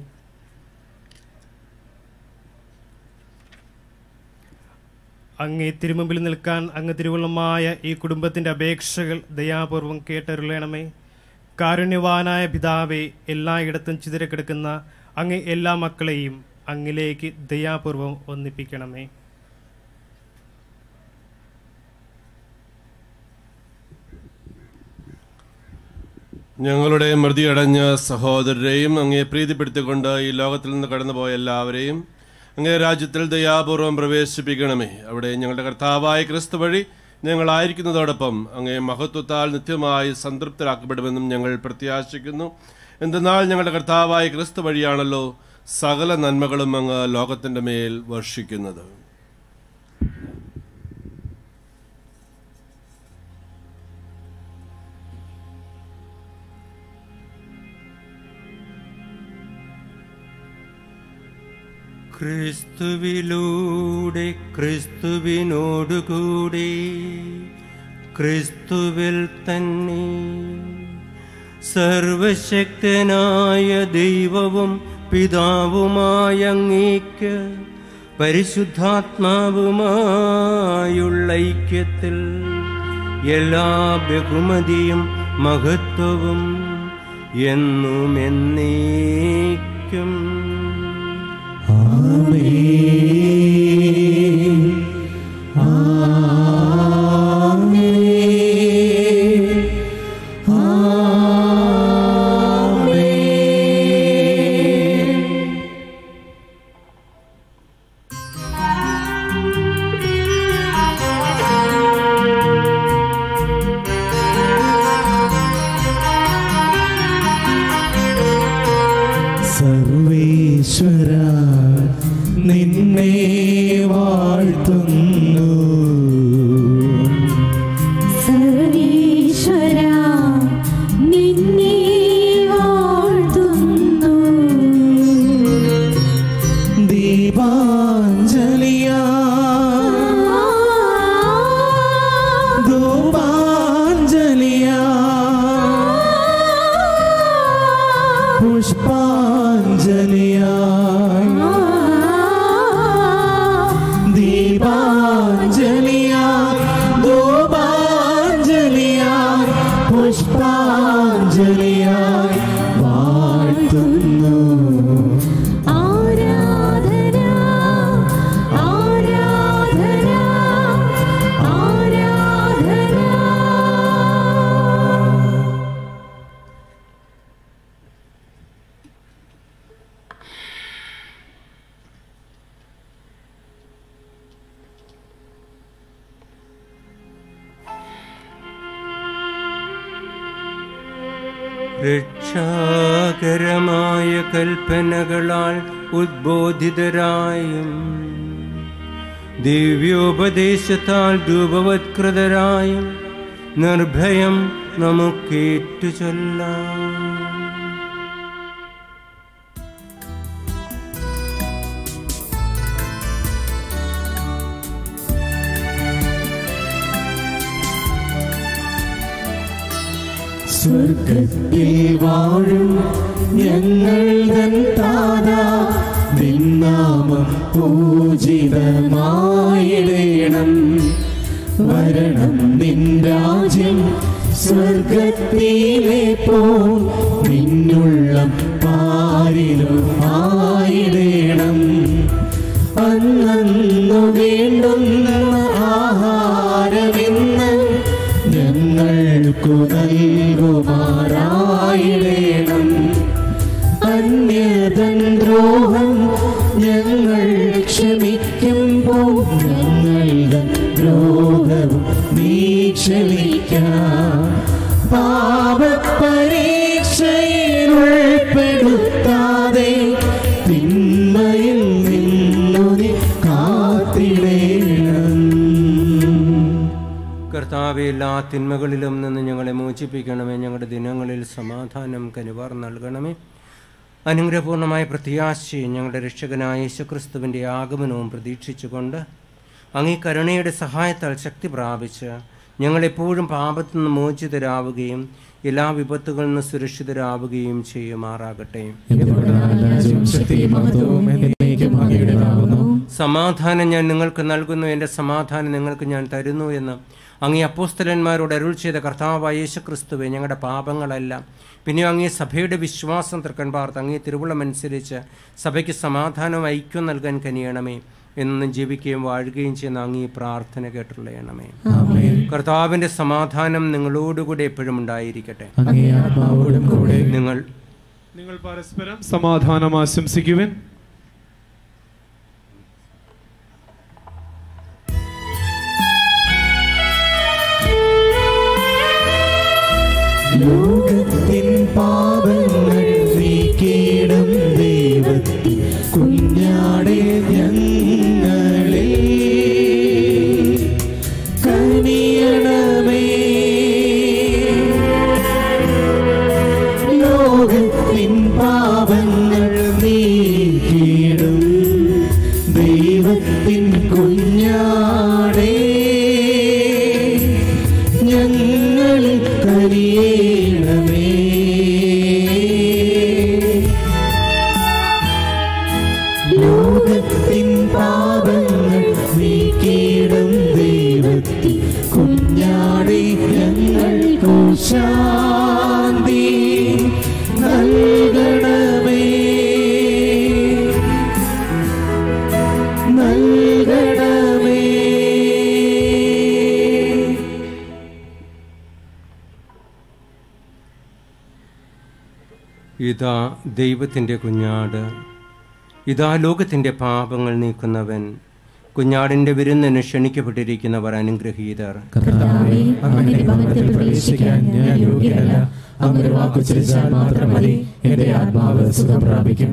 [SPEAKER 12] അങ്ങേ തിരുമുമ്പിൽ നിൽക്കാൻ അങ്ങ് തിരുവുള്ളമായ ഈ കുടുംബത്തിന്റെ അപേക്ഷകൾ ദയാപൂർവം കേട്ടരുളണമേ കാരുണ്യവാനായ പിതാവെ എല്ലായിടത്തും ചിതറിക്കിടക്കുന്ന അങ്ങ് എല്ലാ മക്കളെയും അങ്ങിലേക്ക് ദയാപൂർവം ഒന്നിപ്പിക്കണമേ
[SPEAKER 8] ഞങ്ങളുടെ മൃതിയടഞ്ഞ സഹോദരരെയും അങ്ങേ പ്രീതിപ്പെടുത്തിക്കൊണ്ട് ഈ ലോകത്തിൽ നിന്ന് കടന്നുപോയ എല്ലാവരെയും അങ്ങേ രാജ്യത്തിൽ ദയാപൂർവം പ്രവേശിപ്പിക്കണമേ അവിടെ ഞങ്ങളുടെ കർത്താവായ ക്രിസ്തു വഴി ഞങ്ങളായിരിക്കുന്നതോടൊപ്പം അങ്ങേ മഹത്വത്താൽ നിത്യമായി സംതൃപ്തരാക്കപ്പെടുമെന്നും ഞങ്ങൾ പ്രത്യാശിക്കുന്നു എന്തെന്നാൽ ഞങ്ങളുടെ കർത്താവായ ക്രിസ്തു വഴിയാണല്ലോ സകല നന്മകളും അങ്ങ് ലോകത്തിൻ്റെ മേൽ വർഷിക്കുന്നത്
[SPEAKER 9] ക്രിസ്തുവിലൂടെ ക്രിസ്തുവിനോടുകൂടി ക്രിസ്തുവിൽ തന്നെ സർവശക്തനായ ദൈവവും പിതാവുമായ അങ്ങേക്ക് പരിശുദ്ധാത്മാവുമായുള്ള ഐക്യത്തിൽ എല്ലാ ബഹുമതിയും മഹത്വവും എന്നും എന്നേക്കും
[SPEAKER 1] സർവേശ്വര നിന്നെ വാഴ്ത്തുന്നു
[SPEAKER 2] സർവീശ്വര നിന്നെ വാഴ്ത്തുന്നു
[SPEAKER 1] ദീപാഞ്ജലിയാ ധൂപാഞ്ജലിയാ പുഷ്പാഞ്ജലിയാ ദീപാഞ്ജലിയാ ധൂപാഞ്ജലിയാ പുഷ്പാഞ്ജലിയായി വാഴ്ത്തുന്നു
[SPEAKER 2] ആരാധന ആരാധന ആരാധന
[SPEAKER 9] രക്ഷാകരമായ കൽപ്പനകളാൽ ഉദ്ബോധിതരായും ദിവ്യോപദേശത്താൽ രൂപവത്കൃതരായും നിർഭയം നമുക്കേറ്റു ചൊല്ലാം
[SPEAKER 1] സ്വർഗത്തിൽ വാഴും ഞങ്ങൾ തൻ താതാ നിന്നാമം പൂജിതമായിടേണം വരണം നിൻ രാജ്യം സ്വർഗത്തിലെ പോൽ നിന്നുള്ളം പാരിലും ആയിടേണം അന്നു വേണ്ടുന്ന ആഹാരമെന്ന് ഞങ്ങൾക്കു നൽകുമാറായിടേണം അന്യതൻ ദ്രോഹം ഞങ്ങൾ ക്ഷമിക്കുമ്പോൾ ഞങ്ങളുടെ ദ്രോഹവും നീ ക്ഷമിക്കാം പാപപരീക്ഷയിൽ ഉൾപ്പെടുത്താതെ തിന്മയിൽ നിന്നു നീ കാത്തിടേണം
[SPEAKER 9] കർത്താവെ എല്ലാ തിന്മകളിലും നിന്ന് ഞങ്ങളെ മോചിപ്പിക്കണമേ ഞങ്ങളുടെ ദിനങ്ങളിൽ സമാധാനം കനിവാർ നൽകണമേ അനുഗ്രഹപൂർണമായ പ്രത്യാശയും ഞങ്ങളുടെ രക്ഷകനായ യേശുക്രിസ്തുവിൻ്റെ ആഗമനവും പ്രതീക്ഷിച്ചുകൊണ്ട് അങ്ങീ കരുണയുടെ സഹായത്താൽ ശക്തി പ്രാപിച്ച് ഞങ്ങളെപ്പോഴും പാപത്തു നിന്ന് മോചിതരാവുകയും എല്ലാ വിപത്തുകളിൽ നിന്ന് സുരക്ഷിതരാവുകയും ചെയ്യുമാറാകട്ടെ
[SPEAKER 10] രാജ്യവും ശക്തിയും മഹത്വവും എന്നേക്കും അങ്ങയുടേതാകുന്നു
[SPEAKER 9] സമാധാനം ഞാൻ നിങ്ങൾക്ക് നൽകുന്നു എൻ്റെ സമാധാനം നിങ്ങൾക്ക് ഞാൻ തരുന്നു എന്ന് അങ്ങേ അപ്പോസ്തലന്മാരോട് അരുൾ ചെയ്ത കർത്താവായ യേശുക്രിസ്തുവെ ഞങ്ങളുടെ പാപങ്ങളല്ല പിന്നെ അങ്ങേ സഭയുടെ വിശ്വാസം തൃക്കൻ പാർത്ത് അങ്ങേ തിരുവുളമനുസരിച്ച് സഭയ്ക്ക് സമാധാനവും ഐക്യം നൽകാൻ കനിയണമേ എന്നും ജീവിക്കുകയും വാഴുകയും ചെയ്യുന്ന അങ്ങേ പ്രാർത്ഥന കേട്ടുള്ളയണമേ കർത്താവിൻ്റെ സമാധാനം നിങ്ങളോടുകൂടെ എപ്പോഴും ഉണ്ടായിരിക്കട്ടെ
[SPEAKER 10] അങ്ങേ ആത്മാവോടും കൂടെ
[SPEAKER 9] നിങ്ങൾ
[SPEAKER 7] നിങ്ങൾ പരസ്പരം സമാധാനം ആശംസിക്കുവിൻ
[SPEAKER 1] ലോകത്തിൻ പാപങ്ങൾ നീക്കിയിടും ദൈവത്തിൻ കുഞ്ഞാടെ ഞങ്ങളെ കനിയണമേ ലോകത്തിൻ പാപങ്ങൾ നീക്കിയിടും ദൈവത്തിൻ കുഞ്ഞാടേ ഞങ്ങളിൽ കനിയേണമേ ലോകത്തിൻ പാപങ്ങൾ നീക്കിയിടും ദൈവത്തിൻ കുഞ്ഞാടി ഞങ്ങൾക്കു ശാന്തി നൽകണമേ നൽകണമേ
[SPEAKER 9] ഇതാ ദൈവത്തിൻ്റെ കുഞ്ഞാട് ഇതാ ലോകത്തിൻ്റെ പാപങ്ങൾ നീക്കുന്നവൻ കുഞ്ഞാടിൻ്റെ വിരുന്നിന് ക്ഷണിക്കപ്പെട്ടിരിക്കുന്നവർ അനുഗ്രഹീതർ
[SPEAKER 10] കർത്താവേ അങ്ങയുടെ ഭവനത്തിൽ പ്രവേശിക്കാൻ ഞാൻ യോഗ്യനല്ല അങ്ങൊരു വാക്കുച്ചരിച്ചാൽ മാത്രം മതി എന്റെ ആത്മാവ് സുഖം പ്രാപിക്കും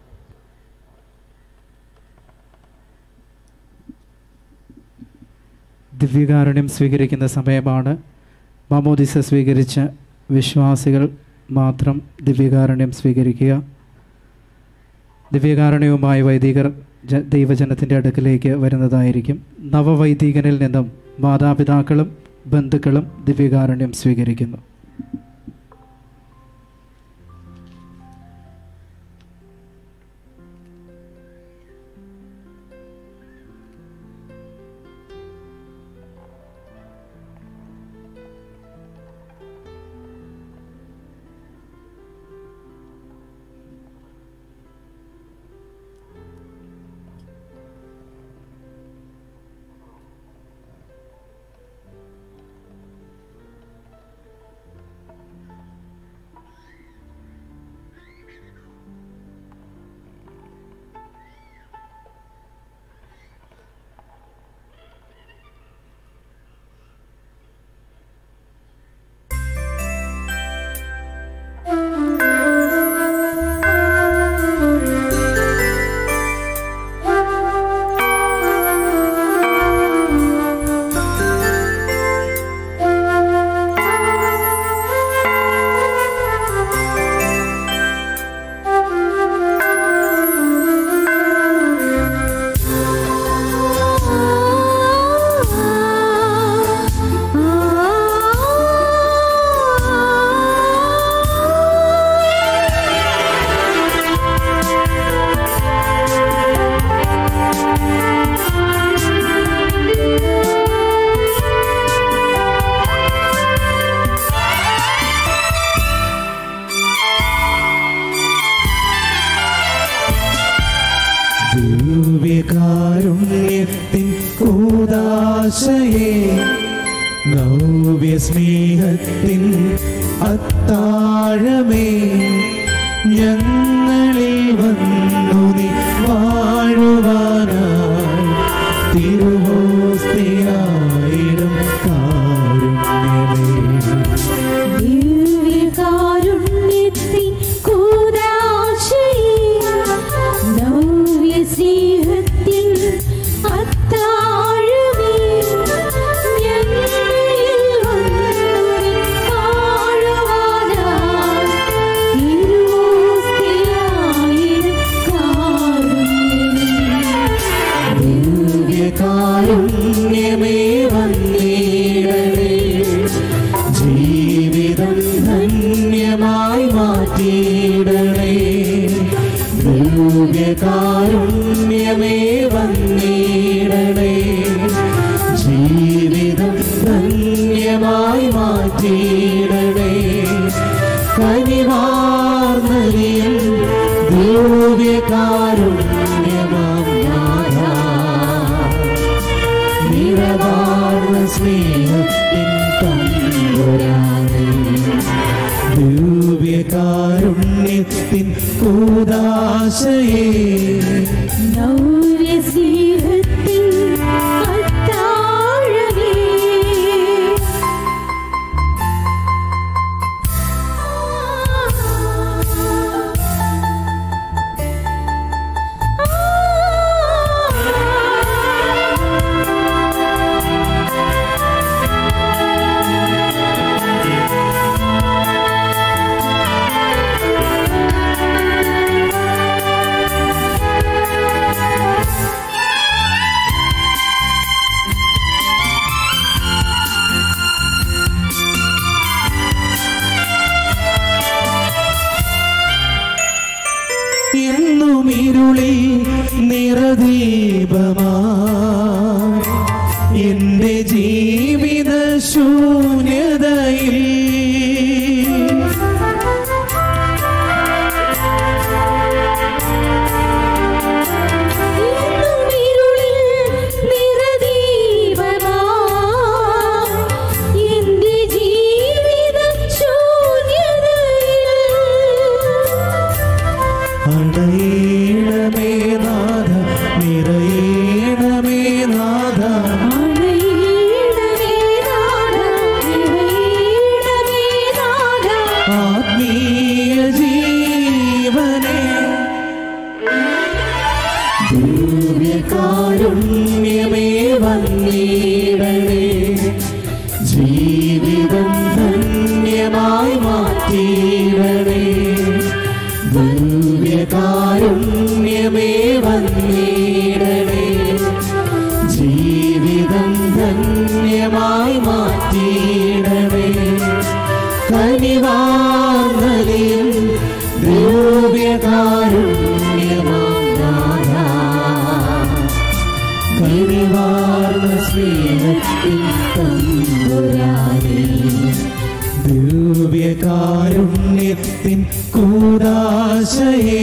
[SPEAKER 3] ദിവ്യകാരുണ്യം സ്വീകരിക്കുന്ന സമയമാണ് മാമോദിസ സ്വീകരിച്ച വിശ്വാസികൾ മാത്രം ദിവ്യകാരുണ്യം സ്വീകരിക്കുക ദിവ്യകാരുണ്യവുമായി വൈദികർ ജ ദൈവജനത്തിൻ്റെ അടുക്കിലേക്ക് വരുന്നതായിരിക്കും നവവൈദികനിൽ നിന്നും മാതാപിതാക്കളും ബന്ധുക്കളും ദിവ്യകാരുണ്യം സ്വീകരിക്കുന്നു
[SPEAKER 1] ദിവ്യകാരുണ്യത്തിൻ കൂതാശയെ നവ്യ സ്നേഹത്തിൻ അത്താഴമേ ഞങ്ങളിൽ വന്നു നീ വാഴുവാനായി തിരുവോസ്തിയായിടും കാരുണ്യമേ
[SPEAKER 2] ദിവ്യകാരുണ്യത്തിൻ കൂദാശയെ നവ്യസ്നേഹത്തിൻ അത്താഴമേ ഞങ്ങളിൽ
[SPEAKER 1] കാരുണ്യമേ വന്നിടണേ ജീവിതം ധന്യമായി മാറ്റിയിടണേ ദിവ്യകാരുണ്യമേ വന്നിടണേ ജീവിതം ധന്യമായി മാറ്റിയിടണേ കനിവാർന്നലിയും ദിവ്യകാരുണ്യമാം നാഥ നിറവാർന്ന സ്നേഹത്തിൻ തമ്പുരാനേ ദിവ്യകാരുണ്യത്തിൻ കൂതാശയേ
[SPEAKER 2] നൗര്യസ്നേഹത്തിൻ അത്താഴമേ
[SPEAKER 1] എന്നും ഇരുളി നിറദീപമാ എന്റെ ജീവിത ശൂന്യതയിൽ
[SPEAKER 2] ഇരുളിൽ നിറദീപമാ എന്റെ ജീവിത ശൂന്യതയിൽ
[SPEAKER 1] അടയണമേ നാഥ നിറയണമേ നാഥ ആത്മീയ ജീവനെ ദിവ്യകാരുണ്യമേ വന്നിടണേ ജീവിതം ധന്യമായി മാറ്റിയിടണേ ദിവ്യകാരുണ്യമേ വന്നിടണേ ജീവിതം ധന്യമായി മാറ്റിയിടണേ കനിവാർന്നലിയും ദിവ്യകാരുണ്യമാ കനിവാർന്ന സ്നേഹത്തിൻ തമ്പുരാനേ ദിവ്യകാരുണ്യത്തിൻ കൂടാശയേ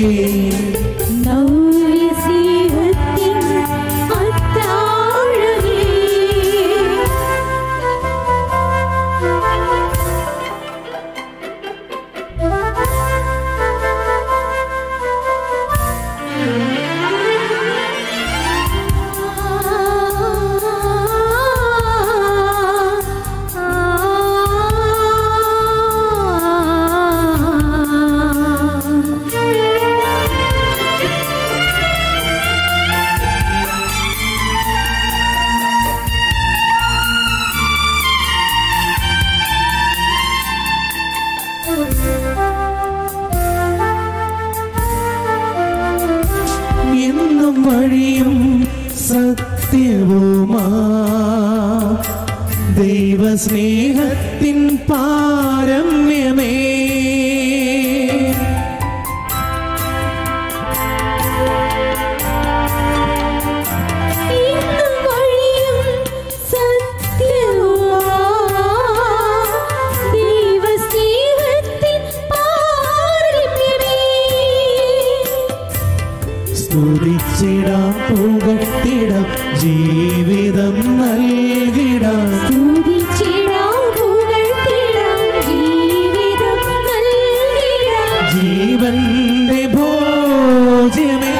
[SPEAKER 2] നൗര്യസ്നേഹത്തിൻ അത്താഴമേ
[SPEAKER 1] എന്നും വഴിയും സത്യവുമാ ദൈവസ്നേഹത്തിൻ പാരമ്യമേ
[SPEAKER 2] ഇന്നും വഴിയും സത്യവുമാ ദൈവസ്നേഹത്തിൻ പാരമ്യമേ
[SPEAKER 1] സ്തുതിച്ചിടാം പുകട്ടിടാം ജീവിതം നൽകിടാം
[SPEAKER 2] സ്തുതിച്ചിടാം പുകഴ്ത്തിടാം ജീവിതം നൽകിടാം
[SPEAKER 1] ജീവന്റെ ഭോജ്യമേ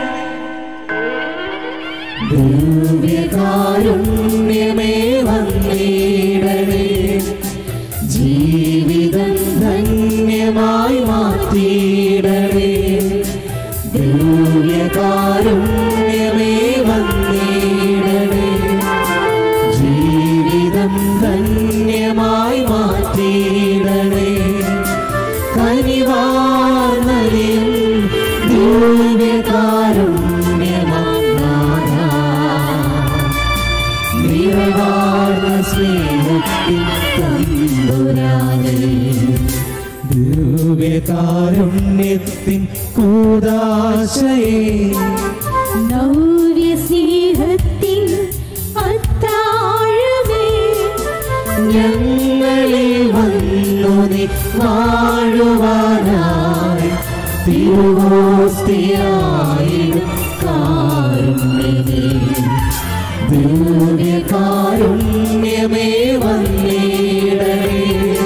[SPEAKER 1] ദിവ്യകാരുണ്യമേ വന്നിടണേ ജീവിതം ധന്യമായി മാറ്റിയിടണേ ദിവ്യകാരുണ്യമേ വന്നിടണേ നിറവാർന്ന സ്നേഹത്തിൻ തമ്പുരാനേ ദിവ്യകാരുണ്യത്തിൻ കൂതാശയേ
[SPEAKER 2] നവ്യ സ്നേഹത്തിൻ അത്താഴമേ
[SPEAKER 1] ഞങ്ങളിൽ വന്നു നീ വാഴുവാനായി തിരുവോസ്തിയായിടും കാരുണ്യമേ ദിവ്യകാരുണ്യമേ വന്നിടണേ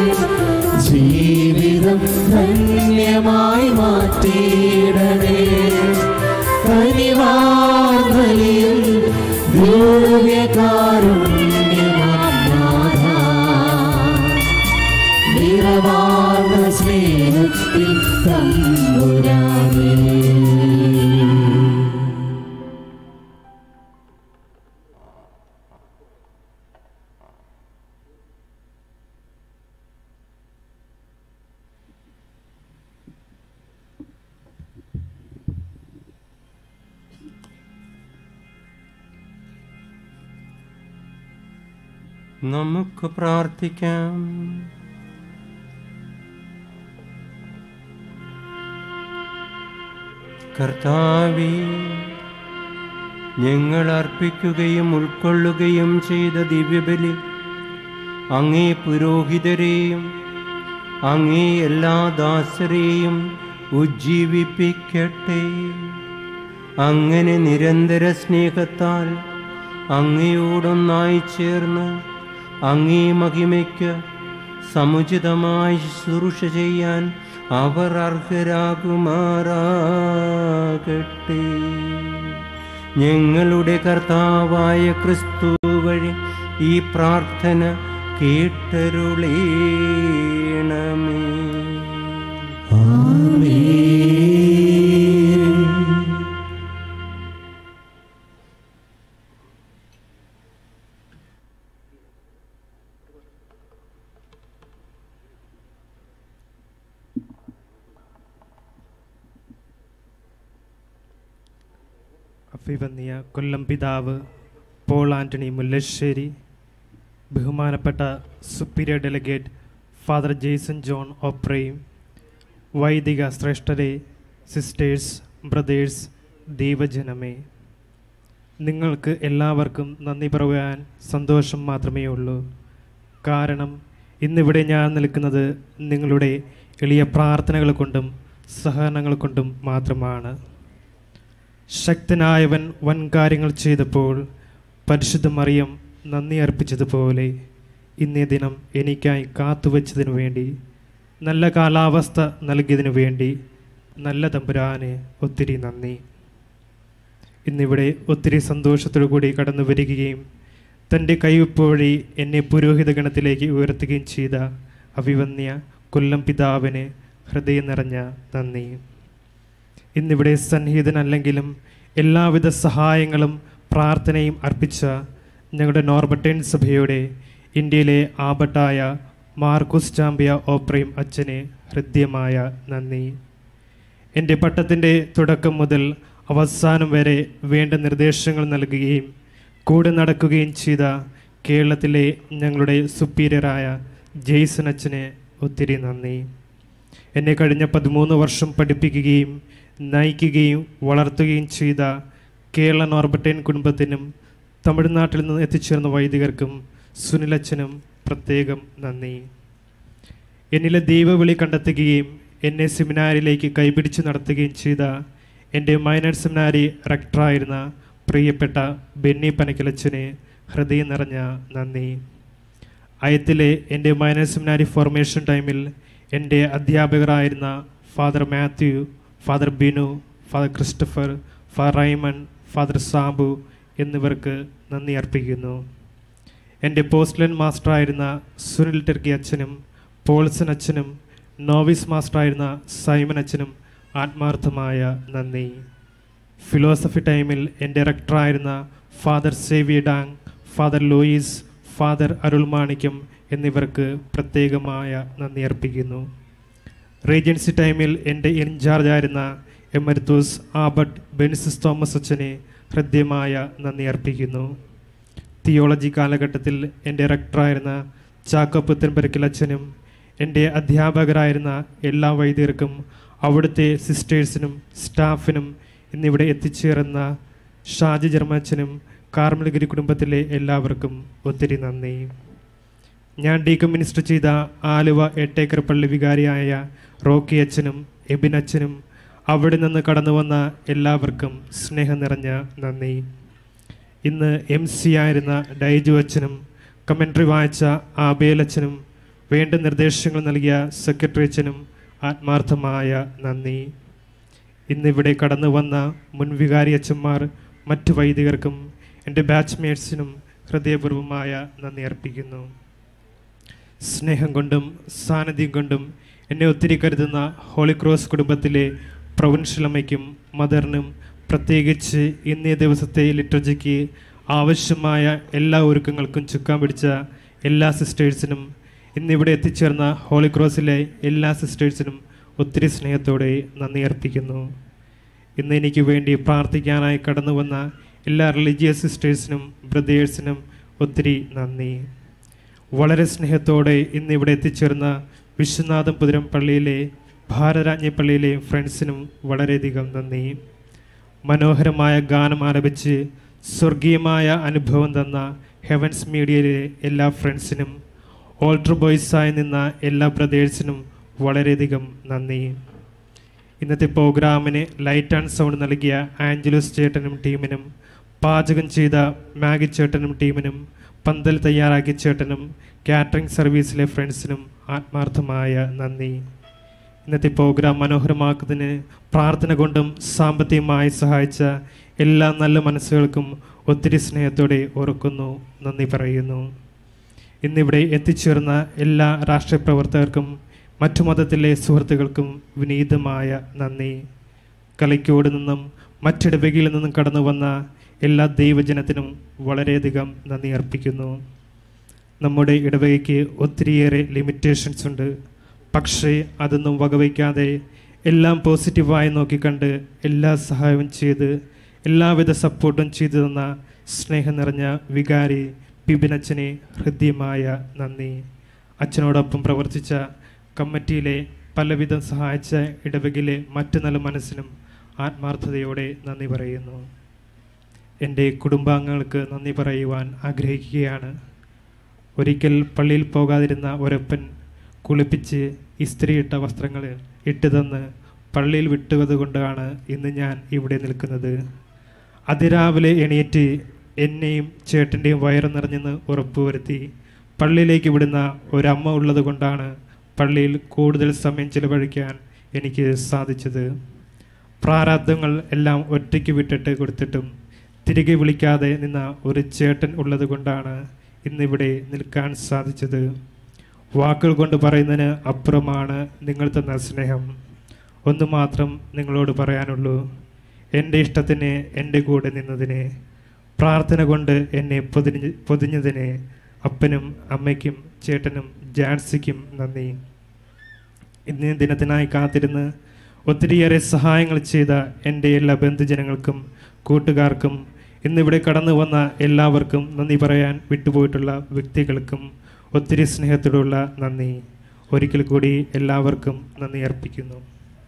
[SPEAKER 1] ജീവിതം ധന്യമായി മാറ്റിയിടണേ കനിവാർന്നലിയും ദിവ്യകാരുണ്യമാനാഥ നിറവാർന്ന സ്നേഹത്തിൽ തമ്പുരാനേ
[SPEAKER 9] നമുക്ക് പ്രാർത്ഥിക്കാം കർത്താവേ ഞങ്ങൾ അർപ്പിക്കുകയും ഉൾക്കൊള്ളുകയും ചെയ്ത ദിവ്യബലി അങ്ങേ പുരോഹിതരെയും അങ്ങേ എല്ലാ ദാസരെയും ഉജ്ജീവിപ്പിക്കട്ടെ അങ്ങനെ നിരന്തര സ്നേഹത്താൽ അങ്ങയോടൊന്നായി ചേർന്ന് അങ്ങേ മഹിമയ്ക്ക് സമുചിതമായി ശുശ്രൂഷ ചെയ്യാൻ അവർ അർഹരാകുമാറാകട്ടെ ഞങ്ങളുടെ കർത്താവായ ക്രിസ്തു വഴി ഈ പ്രാർത്ഥന കേട്ടരുളേണമേ
[SPEAKER 12] അഭിവന്യ കൊല്ലം പിതാവ് പോൾ ആന്റണി മുല്ലശ്ശേരി ബഹുമാനപ്പെട്ട superior delegate father Jaison John ഓപ്രയും വൈദിക ശ്രേഷ്ഠരെ സിസ്റ്റേഴ്സ് ബ്രദേഴ്സ് ദൈവജനമേ നിങ്ങൾക്ക് എല്ലാവർക്കും നന്ദി പറയാൻ സന്തോഷം മാത്രമേ ഉള്ളൂ കാരണം ഇന്നിവിടെ ഞാൻ നിൽക്കുന്നത് നിങ്ങളുടെ എളിയ പ്രാർത്ഥനകൾ കൊണ്ടും സഹനങ്ങൾ കൊണ്ടും മാത്രമാണ് ശക്തനായവൻ വൻ കാര്യങ്ങൾ ചെയ്തപ്പോൾ പരിശുദ്ധ മറിയം നന്ദി അർപ്പിച്ചതുപോലെ ഇന്നേ ദിനം എനിക്കായി കാത്തുവച്ചതിനു വേണ്ടി നല്ല കാലാവസ്ഥ നൽകിയതിനു വേണ്ടി നല്ല തമ്പുരാന് ഒത്തിരി നന്ദി ഇന്നിവിടെ ഒത്തിരി സന്തോഷത്തോടു കൂടി കടന്നു വരികയും തൻ്റെ കൈവപ്പ് വഴി എന്നെ പുരോഹിത ഗണത്തിലേക്ക് ഉയർത്തുകയും ചെയ്ത അഭിവന്യ കൊല്ലം പിതാവിന് ഹൃദയം നിറഞ്ഞ നന്ദി ഇന്നിവിടെ സന്നിഹിതനല്ലെങ്കിലും എല്ലാവിധ സഹായങ്ങളും പ്രാർത്ഥനയും അർപ്പിച്ച ഞങ്ങളുടെ നോർബട്ടേൺ സഭയുടെ ഇന്ത്യയിലെ ആബട്ടായ മാർക്കുസ് ചാമ്പ്യ ഓപ്രയും അച്ഛന് ഹൃദ്യമായ നന്ദി എൻ്റെ പട്ടത്തിൻ്റെ തുടക്കം മുതൽ അവസാനം വരെ വേണ്ട നിർദ്ദേശങ്ങൾ നൽകുകയും കൂടെ നടക്കുകയും ചെയ്ത കേരളത്തിലെ ഞങ്ങളുടെ സുപ്പീരിയറായ ജെയ്സൺ അച്ഛന് ഒത്തിരി നന്ദി എന്നെ കഴിഞ്ഞ പതിമൂന്ന് വർഷം പഠിപ്പിക്കുകയും നയിക്കുകയും വളർത്തുകയും ചെയ്ത കേരള നോർബട്ടേൻ കുടുംബത്തിനും തമിഴ്നാട്ടിൽ നിന്ന് എത്തിച്ചേർന്ന വൈദികർക്കും സുനിലച്ഛനും പ്രത്യേകം നന്ദി എന്നിലെ ദൈവവിളി കണ്ടെത്തുകയും എന്നെ സെമിനാരിലേക്ക് കൈപിടിച്ച് നടത്തുകയും ചെയ്ത എൻ്റെ മൈനർ സെമിനാരി റക്ടറായിരുന്ന പ്രിയപ്പെട്ട ബെന്നി പനക്കിലച്ചന് ഹൃദയം നിറഞ്ഞ നന്ദി അയത്തിലെ എൻ്റെ മൈനർ സെമിനാരി ഫോർമേഷൻ ടൈമിൽ എൻ്റെ അധ്യാപകരായിരുന്ന father Mathew father Binu father Christopher father Raimon father Sabu എന്നിവർക്ക് നന്ദി അർപ്പിക്കുന്നു എൻ്റെ പോസ്റ്റ്ലൻ മാസ്റ്ററായിരുന്ന സുനിൽ ടെർക്കി അച്ഛനും പോൾസൺ അച്ഛനും നോവിസ് മാസ്റ്ററായിരുന്ന സൈമൻ അച്ഛനും ആത്മാർത്ഥമായ നന്ദി ഫിലോസഫി ടൈമിൽ എൻ്റെ റക്ടറായിരുന്ന ഫാദർ സേവി ഡാങ് ഫാദർ ലൂയിസ് ഫാദർ അരുൾമാണിക്യം എന്നിവർക്ക് പ്രത്യേകമായ നന്ദി അർപ്പിക്കുന്നു റേജൻസി ടൈമിൽ എൻ്റെ ഇൻചാർജായിരുന്ന എമരിത്തൂസ് ആബർട്ട് ബെനിസിസ് തോമസ് അച്ഛനെ ഹൃദ്യമായ നന്ദി അർപ്പിക്കുന്നു തിയോളജി കാലഘട്ടത്തിൽ എൻ്റെ റെക്ടറായിരുന്ന ചാക്കോ പുത്തൻപരക്കിൽ അച്ഛനും എൻ്റെ അധ്യാപകരായിരുന്ന എല്ലാ വൈദികർക്കും അവിടുത്തെ സിസ്റ്റേഴ്സിനും സ്റ്റാഫിനും ഇന്നിവിടെ എത്തിച്ചേർന്ന ഷാജി ജർമ്മച്ചനും കാർമൽഗിരി കുടുംബത്തിലെ എല്ലാവർക്കും ഒത്തിരി നന്ദി ഞാൻ ഡീക്കം മിനിസ്റ്റർ ചെയ്ത ആലുവ എട്ടേക്കർ പള്ളി വികാരിയായ റോക്കി അച്ഛനും എബിൻ അച്ഛനും അവിടെ നിന്ന് കടന്നു വന്ന എല്ലാവർക്കും സ്നേഹം നിറഞ്ഞ നന്ദി ഇന്ന് എം സി ആയിരുന്ന ഡൈജു അച്ഛനും കമൻട്രി വായിച്ച ആബേൽ അച്ഛനും വേണ്ട നിർദ്ദേശങ്ങൾ നൽകിയ സെക്രട്ടറി അച്ഛനും ആത്മാർത്ഥമായ നന്ദി ഇന്നിവിടെ കടന്നു വന്ന മുൻ വികാരി അച്ഛന്മാർ മറ്റു വൈദികർക്കും എൻ്റെ ബാച്ച്മേറ്റ്സിനും ഹൃദയപൂർവമായ നന്ദി അർപ്പിക്കുന്നു സ്നേഹം കൊണ്ടും സാന്നിധ്യം കൊണ്ടും എന്നെ ഒത്തിരി കരുതുന്ന ഹോളി ക്രോസ് കുടുംബത്തിലെ പ്രൊവിൻഷ്യൽ അമ്മയ്ക്കും മദറിനും പ്രത്യേകിച്ച് ഇന്നേ ദിവസത്തെ ലിറ്റർജിക്ക് ആവശ്യമായ എല്ലാ ഒരുക്കങ്ങൾക്കും ചുക്കാൻ പിടിച്ച എല്ലാ സിസ്റ്റേഴ്സിനും ഇന്നിവിടെ എത്തിച്ചേർന്ന ഹോളി ക്രോസിലെ എല്ലാ സിസ്റ്റേഴ്സിനും ഒത്തിരി സ്നേഹത്തോടെ നന്ദി അർപ്പിക്കുന്നു ഇന്ന് എനിക്ക് വേണ്ടി പ്രാർത്ഥിക്കാനായി കടന്നു വന്ന എല്ലാ റിലീജിയസ് സിസ്റ്റേഴ്സിനും ബ്രദേഴ്സിനും ഒത്തിരി നന്ദി വളരെ സ്നേഹത്തോടെ ഇന്ന് ഇവിടെ എത്തിച്ചേർന്ന വിശ്വനാഥം പുതിരം പള്ളിയിലെ ഭാരരാജ്ഞി പള്ളിയിലെ ഫ്രണ്ട്സിനും വളരെയധികം നന്ദി മനോഹരമായ ഗാനം ആലപിച്ച് സ്വർഗീയമായ അനുഭവം തന്ന ഹെവൻസ് മീഡിയയിലെ എല്ലാ ഫ്രണ്ട്സിനും ഓൾട്ടർ ബോയ്സായി നിന്ന എല്ലാ ബ്രദേഴ്സിനും വളരെയധികം നന്ദി ഇന്നത്തെ പ്രോഗ്രാമിന് ലൈറ്റ് ആൻഡ് സൗണ്ട് നൽകിയ ആഞ്ചലോസ് ചേട്ടനും ടീമിനും പാചകം ചെയ്ത മാഗി ചേട്ടനും ടീമിനും പന്തൽ തയ്യാറാക്കിയ ചേട്ടനും കാറ്ററിംഗ് സർവീസിലെ ഫ്രണ്ട്സിനും ആത്മാർത്ഥമായ നന്ദി ഇന്നത്തെ പ്രോഗ്രാം മനോഹരമാക്കുന്നതിന് പ്രാർത്ഥന കൊണ്ടും സാമ്പത്തികമായി സഹായിച്ച എല്ലാ നല്ല മനസ്സുകൾക്കും ഒത്തിരി സ്നേഹത്തോടെ ഓർക്കുന്നു നന്ദി പറയുന്നു ഇന്നിവിടെ എത്തിച്ചേർന്ന എല്ലാ രാഷ്ട്രീയ പ്രവർത്തകർക്കും മറ്റു മതത്തിലെ സുഹൃത്തുക്കൾക്കും വിനീതമായ നന്ദി കലയ്ക്കോട് നിന്നും മറ്റിടവകയിൽ നിന്നും കടന്നു വന്ന എല്ലാ ദൈവജനത്തിനും വളരെയധികം നന്ദി അർപ്പിക്കുന്നു നമ്മുടെ ഇടവകയ്ക്ക് ഒത്തിരിയേറെ ലിമിറ്റേഷൻസ് ഉണ്ട് പക്ഷേ അതൊന്നും വകവയ്ക്കാതെ എല്ലാം പോസിറ്റീവായി നോക്കിക്കണ്ട് എല്ലാ സഹായവും ചെയ്ത് എല്ലാവിധ സപ്പോർട്ടും ചെയ്തു തന്ന സ്നേഹം നിറഞ്ഞ വികാരി ബിബിനച്ഛനെ ഹൃദ്യമായ നന്ദി അച്ഛനോടൊപ്പം പ്രവർത്തിച്ച കമ്മിറ്റിയിലെ പലവിധം സഹായിച്ച ഇടവകയിലെ മറ്റു നല്ല മനസ്സിനും ആത്മാർത്ഥതയോടെ നന്ദി പറയുന്നു എൻ്റെ കുടുംബാംഗങ്ങൾക്ക് നന്ദി പറയുവാൻ ആഗ്രഹിക്കുകയാണ് ഒരിക്കൽ പള്ളിയിൽ പോകാതിരുന്ന ഒരപ്പൻ കുളിപ്പിച്ച് ഇസ്ത്രിയിട്ട വസ്ത്രങ്ങൾ ഇട്ട് തന്ന് പള്ളിയിൽ വിട്ടുവത് കൊണ്ടാണ് ഇന്ന് ഞാൻ ഇവിടെ നിൽക്കുന്നത് അതിരാവിലെ എണീറ്റ് എന്നെയും ചേട്ടൻ്റെയും വയറ് നിറഞ്ഞെന്ന് ഉറപ്പുവരുത്തി പള്ളിയിലേക്ക് വിടുന്ന ഒരമ്മ ഉള്ളത് കൊണ്ടാണ് പള്ളിയിൽ കൂടുതൽ സമയം ചിലവഴിക്കാൻ എനിക്ക് സാധിച്ചത് പ്രാരാബ്ദങ്ങൾ എല്ലാം ഒറ്റയ്ക്ക് വിട്ടിട്ട് കൊടുത്തിട്ടും തിരികെ വിളിക്കാതെ നിന്ന ഒരു ചേട്ടൻ ഉള്ളത് കൊണ്ടാണ് ഇന്നിവിടെ നിൽക്കാൻ സാധിച്ചത് വാക്കുകൾ കൊണ്ട് പറയുന്നതിന് അപ്പുറമാണ് നിങ്ങൾ തന്ന സ്നേഹം ഒന്ന് മാത്രം നിങ്ങളോട് പറയാനുള്ളൂ എൻ്റെ ഇഷ്ടത്തിന് എൻ്റെ കൂടെ നിന്നതിന് പ്രാർത്ഥന കൊണ്ട് എന്നെ പൊതിഞ്ഞ് പൊതിഞ്ഞതിന് അപ്പനും അമ്മയ്ക്കും ചേട്ടനും ജാൻസിക്കും നന്ദി ഇന്നേ ദിനത്തിനായി കാത്തിരുന്ന് ഒത്തിരിയേറെ സഹായങ്ങൾ ചെയ്ത എൻ്റെ എല്ലാ ബന്ധുജനങ്ങൾക്കും കൂട്ടുകാർക്കും ഇന്നിവിടെ കടന്നു വന്ന എല്ലാവർക്കും നന്ദി പറയാൻ വിട്ടുപോയിട്ടുള്ള വ്യക്തികൾക്കും ഒത്തിരി സ്നേഹത്തോടുള്ള നന്ദി ഒരിക്കൽ കൂടി എല്ലാവർക്കും നന്ദി അർപ്പിക്കുന്നു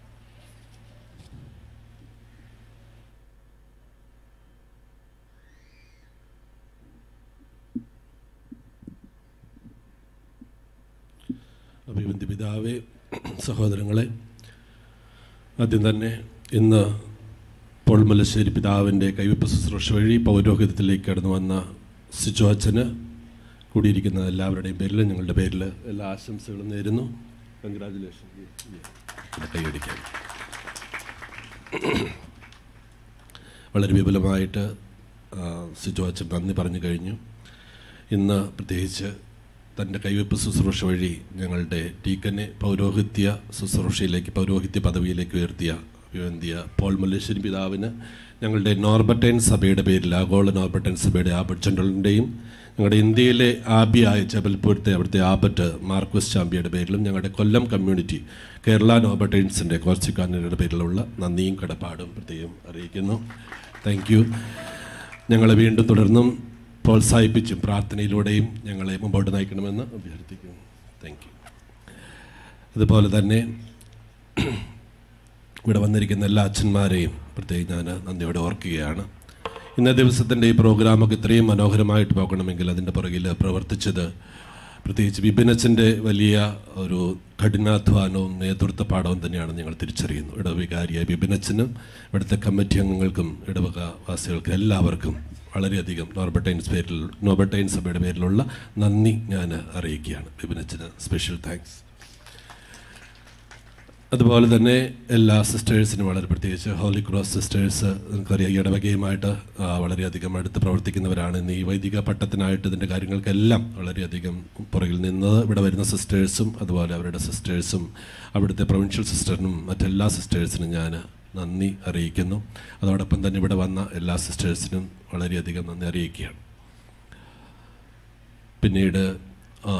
[SPEAKER 8] അഭിവന്തി പിതാവേ സഹോദരങ്ങളെ ആദ്യം തന്നെ ഇന്ന് പൊൾമലശ്ശേരി പിതാവിൻ്റെ കൈവപ്പ് ശുശ്രൂഷ വഴി പൗരോഹിത്യത്തിലേക്ക് കടന്നു വന്ന സിജോ അച്ഛന് കൂടിയിരിക്കുന്ന എല്ലാവരുടെയും പേരിൽ ഞങ്ങളുടെ പേരിൽ എല്ലാ ആശംസകളും നേരുന്നു കൺഗ്രാജുലേഷൻ കൈയടിക്കാൻ വളരെ വിപുലമായിട്ട് ആ, സിജോ അച്ഛൻ നന്ദി പറഞ്ഞു കഴിഞ്ഞു ഇന്ന് പ്രത്യേകിച്ച് തൻ്റെ കൈവയ്പ് ശുശ്രൂഷ വഴി ഞങ്ങളുടെ ടീക്കനെ പൗരോഹിത്യ ശുശ്രൂഷയിലേക്ക് പൗരോഹിത്യ പദവിയിലേക്ക് ഉയർത്തിയ അഭിവന്തിയ പോൾ മല്ലേശ്വരി പിതാവിന് ഞങ്ങളുടെ നോർബർട്ടൈൻ സഭയുടെ പേരിൽ ആഗോള നോർബർട്ടൈൻ സഭയുടെ ആബർട്ട് ജനറലിൻ്റെയും ഞങ്ങളുടെ ഇന്ത്യയിലെ ആബിയായ ജബൽപൂരത്തെ അവിടുത്തെ ആബർട്ട് മാർക്വസ് ചാമ്പിയുടെ പേരിലും ഞങ്ങളുടെ കൊല്ലം കമ്മ്യൂണിറ്റി കേരള നോർബർട്ടൈൻസിൻ്റെ കോർച്ചിക്കാരനുടെ പേരിലുള്ള നന്ദിയും കടപ്പാടും പ്രത്യേകം അറിയിക്കുന്നു താങ്ക് യു ഞങ്ങളെ വീണ്ടും തുടർന്നും പ്രോത്സാഹിപ്പിച്ചും പ്രാർത്ഥനയിലൂടെയും ഞങ്ങളെ മുമ്പോട്ട് നയിക്കണമെന്ന് അഭ്യർത്ഥിക്കുന്നു താങ്ക് യു അതുപോലെ തന്നെ ഇവിടെ വന്നിരിക്കുന്ന എല്ലാ അച്ഛന്മാരെയും പ്രത്യേകം ഞാൻ നന്ദിയോടെ ഓർക്കുകയാണ് ഇന്നേ ദിവസത്തിൻ്റെ ഈ പ്രോഗ്രാമൊക്കെ ഇത്രയും മനോഹരമായിട്ട് പോകണമെങ്കിൽ അതിൻ്റെ പുറകിൽ പ്രവർത്തിച്ചത് പ്രത്യേകിച്ച് വിപിനച്ചൻ്റെ വലിയ ഒരു കഠിനാധ്വാനവും നേതൃത്വ പാഠവും തന്നെയാണ് ഞങ്ങൾ തിരിച്ചറിയുന്നു ഇടവികാരിയായ വിപിനച്ചനും ഇവിടുത്തെ കമ്മിറ്റി അംഗങ്ങൾക്കും ഇടവക വാസികൾക്കും എല്ലാവർക്കും വളരെയധികം നോർബർട്ടൈൻസ് പേരിൽ നോർബർട്ടൈൻ സഭയുടെ പേരിലുള്ള നന്ദി ഞാൻ അറിയിക്കുകയാണ് വിപിനച്ചന് സ്പെഷ്യൽ താങ്ക്സ് അതുപോലെ തന്നെ എല്ലാ സിസ്റ്റേഴ്സിനും വളരെ പ്രത്യേകിച്ച് ഹോളി ക്രോസ് സിസ്റ്റേഴ്സ് നമുക്കറിയാം ഈ ഇടവകയുമായിട്ട് ആ, വളരെയധികം അടുത്ത് പ്രവർത്തിക്കുന്നവരാണ് ഇന്ന് ഈ വൈദിക പട്ടത്തിനായിട്ട് ഇതിൻ്റെ കാര്യങ്ങൾക്കെല്ലാം വളരെയധികം പുറകിൽ നിന്ന് ഇവിടെ വരുന്ന സിസ്റ്റേഴ്സും അതുപോലെ അവരുടെ സിസ്റ്റേഴ്സും അവിടുത്തെ പ്രൊവിൻഷ്യൽ സിസ്റ്ററിനും മറ്റെല്ലാ സിസ്റ്റേഴ്സിനും ഞാൻ നന്ദി അറിയിക്കുന്നു അതോടൊപ്പം തന്നെ ഇവിടെ വന്ന എല്ലാ സിസ്റ്റേഴ്സിനും വളരെയധികം നന്ദി അറിയിക്കുകയാണ് പിന്നീട് ആ,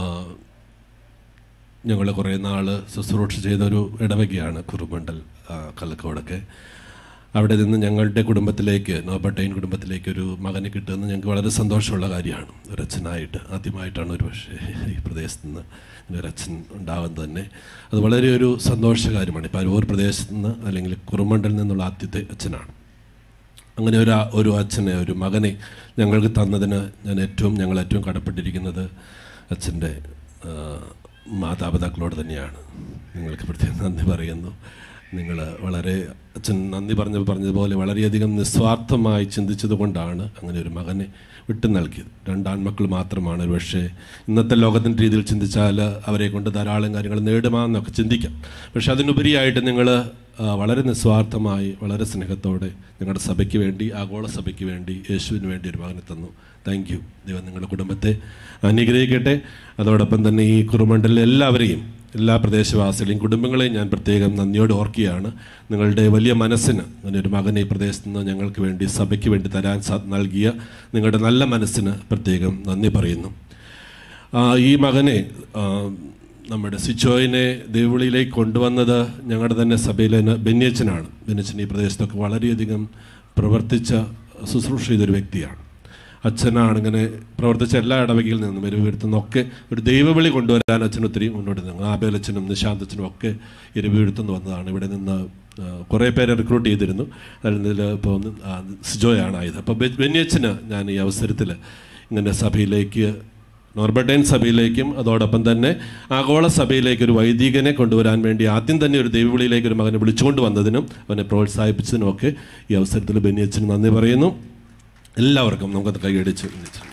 [SPEAKER 8] ഞങ്ങൾ കുറേ നാൾ ശുശ്രൂഷ ചെയ്തൊരു ഇടവകയാണ് കുറുമണ്ടൽ ആ, കല്ലക്കോടൊക്കെ അവിടെ നിന്ന് ഞങ്ങളുടെ കുടുംബത്തിലേക്ക് നോബട്ടൈൻ കുടുംബത്തിലേക്ക് ഒരു മകനെ കിട്ടുന്നത് ഞങ്ങൾക്ക് വളരെ സന്തോഷമുള്ള കാര്യമാണ് ഒരു അച്ഛനായിട്ട് ആദ്യമായിട്ടാണ് ഒരു പക്ഷേ ഈ പ്രദേശത്ത് നിന്ന് ഇങ്ങനെ ഒരു അച്ഛൻ ഉണ്ടാവുന്നത് തന്നെ അത് വളരെ ഒരു സന്തോഷ കാര്യമാണ് ഇപ്പോൾ അരൂർ പ്രദേശത്ത് നിന്ന് അല്ലെങ്കിൽ കുറുമണ്ടലിൽ നിന്നുള്ള ആദ്യത്തെ അച്ഛനാണ് അങ്ങനെ ഒരു ഒരു അച്ഛനെ ഒരു മകനെ ഞങ്ങൾക്ക് തന്നതിന് ഞാൻ ഏറ്റവും ഞങ്ങൾ ഏറ്റവും കടപ്പെട്ടിരിക്കുന്നത് അച്ഛൻ്റെ ആ, മാതാപിതാക്കളോട് തന്നെയാണ് നിങ്ങൾക്ക് പ്രത്യേകം നന്ദി പറയുന്നു നിങ്ങൾ വളരെ അച്ഛൻ നന്ദി പറഞ്ഞ പറഞ്ഞതുപോലെ വളരെയധികം നിസ്വാർത്ഥമായി ചിന്തിച്ചത് കൊണ്ടാണ് അങ്ങനെ ഒരു മകനെ വിട്ടു നൽകിയത് രണ്ടാൺമക്കൾ മാത്രമാണ് ഒരു പക്ഷേ ഇന്നത്തെ ലോകത്തിൻ്റെ രീതിയിൽ ചിന്തിച്ചാൽ അവരെ കൊണ്ട് ധാരാളം കാര്യങ്ങൾ നേടുമാന്നൊക്കെ ചിന്തിക്കാം പക്ഷെ അതിനുപരിയായിട്ട് നിങ്ങൾ വളരെ നിസ്വാർത്ഥമായി വളരെ സ്നേഹത്തോടെ നിങ്ങളുടെ സഭയ്ക്ക് വേണ്ടി ആഗോള സഭയ്ക്ക് വേണ്ടി യേശുവിന് വേണ്ടി ഒരു മകനെ തന്നു താങ്ക് യു ദൈവം നിങ്ങളുടെ കുടുംബത്തെ അനുഗ്രഹിക്കട്ടെ അതോടൊപ്പം തന്നെ ഈ കുറുമണ്ടലിലെ എല്ലാവരെയും എല്ലാ പ്രദേശവാസികളെയും കുടുംബങ്ങളെയും ഞാൻ പ്രത്യേകം നന്ദിയോടെ ഓർക്കുകയാണ് നിങ്ങളുടെ വലിയ മനസ്സിന് അങ്ങനെ ഒരു മകനെ ഈ പ്രദേശത്ത് നിന്ന് ഞങ്ങൾക്ക് വേണ്ടി സഭയ്ക്ക് വേണ്ടി തരാൻ സാ- നൽകിയ നിങ്ങളുടെ നല്ല മനസ്സിന് പ്രത്യേകം നന്ദി പറയുന്നു ആ, ഈ മകനെ ആ, നമ്മുടെ സിച്ചോയിനെ ദേവിളിയിലേക്ക് കൊണ്ടുവന്നത് ഞങ്ങളുടെ തന്നെ സഭയിലെ ന- ബെന്യച്ചനാണ് ബെന്യച്ചൻ ഈ പ്രദേശത്തൊക്കെ വളരെയധികം പ്രവർത്തിച്ച ശുശ്രൂഷ ചെയ്തൊരു വ്യക്തിയാണ് അച്ഛനാണ് ഇങ്ങനെ പ്രവർത്തിച്ച എല്ലാ ഇടവകയിൽ നിന്നും എരിവീഴ്ത്തുന്നൊക്കെ ഒരു ദൈവവിളി കൊണ്ടുവരാൻ അച്ഛൻ ഒത്തിരി മുന്നോട്ട് നിന്നു ആബേലച്ഛനും നിശാന്തച്ഛനും ഒക്കെ എരിവീഴ്ത്തുന്നു വന്നതാണ് ഇവിടെ നിന്ന് ആ, കുറേ പേരെ റിക്രൂട്ട് ചെയ്തിരുന്നു അതിൽ ഇപ്പോൾ ഒന്ന് ആ, സിജോയാണ് ആയത് അപ്പോൾ ബെന്യച്ചന് ഞാൻ ഈ അവസരത്തിൽ ഇങ്ങനെ സഭയിലേക്ക് നോർബർട്ടൈൻ സഭയിലേക്കും അതോടൊപ്പം തന്നെ ആഗോള സഭയിലേക്ക് ഒരു വൈദികനെ കൊണ്ടുവരാൻ വേണ്ടി ആദ്യം തന്നെ ഒരു ദൈവവിളിയിലേക്ക് ഒരു മകനെ വിളിച്ചുകൊണ്ട് വന്നതിനും അവനെ പ്രോത്സാഹിപ്പിച്ചതിനും ഒക്കെ ഈ അവസരത്തിൽ ബെന്നിയച്ചന് നന്ദി പറയുന്നു എല്ലാവർക്കും നമുക്കത് കൈയടിച്ച്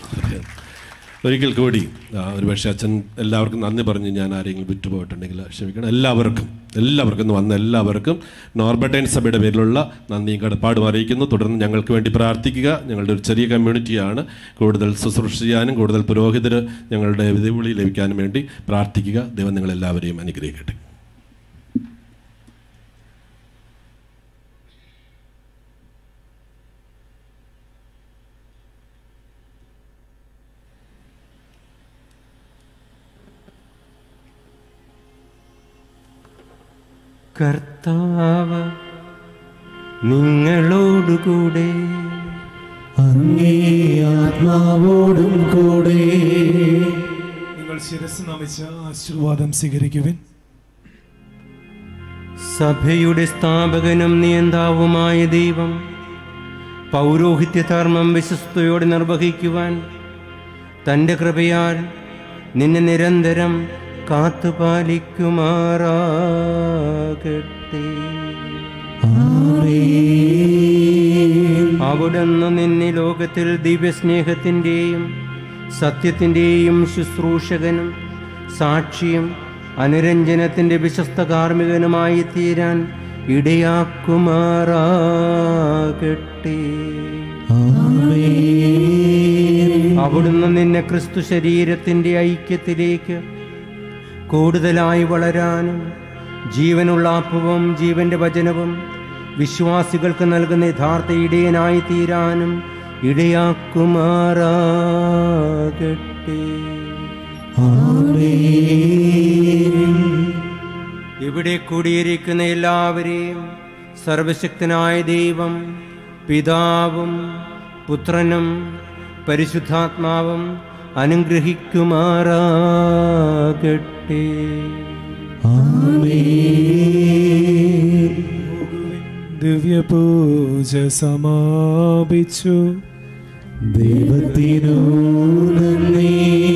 [SPEAKER 8] ഒരിക്കൽ കൂടി ആ, ഒരു പക്ഷേ അച്ഛൻ എല്ലാവർക്കും നന്ദി പറഞ്ഞ് ഞാൻ ആരെങ്കിലും വിട്ടുപോയിട്ടുണ്ടെങ്കിൽ ക്ഷമിക്കണം എല്ലാവർക്കും എല്ലാവർക്കും ഇന്ന് വന്ന എല്ലാവർക്കും നോർബർട്ടൈൻ സഭയുടെ പേരിലുള്ള നന്ദിയും കടപ്പാടും അറിയിക്കുന്നു തുടർന്ന് ഞങ്ങൾക്ക് വേണ്ടി പ്രാർത്ഥിക്കുക ഞങ്ങളുടെ ഒരു ചെറിയ കമ്മ്യൂണിറ്റിയാണ് കൂടുതൽ ശുശ്രൂഷ ചെയ്യാനും കൂടുതൽ പുരോഹിതർ ഞങ്ങളുടെ വിധിവിളി ലഭിക്കാനും വേണ്ടി പ്രാർത്ഥിക്കുക ദൈവം നിങ്ങളെല്ലാവരെയും അനുഗ്രഹിക്കട്ടെ
[SPEAKER 9] കർത്താവ് നിങ്ങളോടുകൂടെ
[SPEAKER 1] അങ്ങേ ആത്മാവോടും കൂടെ
[SPEAKER 7] നിങ്ങൾ ശിരസ് നമിച്ച ആശീർവാദം സ്വീകരിക്കുവിൻ
[SPEAKER 9] സഭയുടെ സ്ഥാപകനും നിയന്താവുമായ ദൈവം പൗരോഹിത്യ ധർമ്മം വിശ്വസ്തയോടെ നിർവഹിക്കുവാൻ തൻ്റെ കൃപയാൽ നിന്നെ നിരന്തരം കാത്തുപാലിക്കുമാറാകട്ടെ അവിടുന്ന് നിന്നെ ലോകത്തിൽ ദിവ്യസ്നേഹത്തിൻ്റെയും സത്യത്തിൻ്റെയും ശുശ്രൂഷകനും സാക്ഷിയും അനുരഞ്ജനത്തിൻ്റെ വിശ്വസ്ത കാർമ്മികനുമായി തീരാൻ ഇടയാക്കുമാറാകട്ടെ അവിടുന്ന് നിന്നെ ക്രിസ്തു ശരീരത്തിൻ്റെ ഐക്യത്തിലേക്ക് കൂടുതലായി വളരാനും ജീവനുള്ള അപ്പവും ജീവന്റെ വചനവും വിശ്വാസികൾക്ക് നൽകുന്ന യഥാർത്ഥ ഇടയനായി തീരാനും ഇടയാക്കുമാറാകട്ടെ ഇവിടെ കൂടിയിരിക്കുന്ന എല്ലാവരെയും സർവശക്തനായ ദൈവം പിതാവും പുത്രനും പരിശുദ്ധാത്മാവും അനുഗ്രഹിക്കുമാറാകട്ടെ
[SPEAKER 7] ദിവ്യപൂജ സമാപിച്ചു
[SPEAKER 1] ദൈവത്തിനു നന്ദി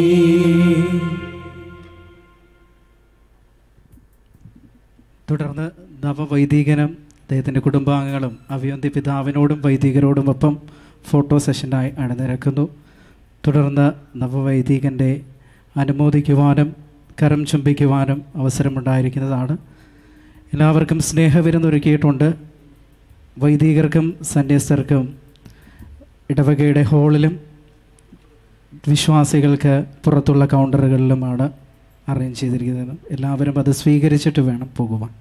[SPEAKER 3] തുടർന്ന് നവവൈദികനും അദ്ദേഹത്തിൻ്റെ കുടുംബാംഗങ്ങളും അഭിയന്തി പിതാവിനോടും വൈദികരോടുമൊപ്പം ഫോട്ടോ സെഷനായി അണിനിരക്കുന്നു തുടർന്ന് നവവൈദികൻ്റെ അനുമോദിക്കുവാനും കരം ചുംബിക്കുവാനും അവസരമുണ്ടായിരിക്കുന്നതാണ് എല്ലാവർക്കും സ്നേഹവിരുന്നൊരുക്കിയിട്ടുണ്ട് വൈദികർക്കും സന്യസ്തർക്കും ഇടവകയുടെ ഹാളിലും വിശ്വാസികൾക്ക് പുറത്തുള്ള കൗണ്ടറുകളിലുമാണ് അറേഞ്ച് ചെയ്തിരിക്കുന്നത് എല്ലാവരും അത് സ്വീകരിച്ചിട്ട് വേണം പോകുവാൻ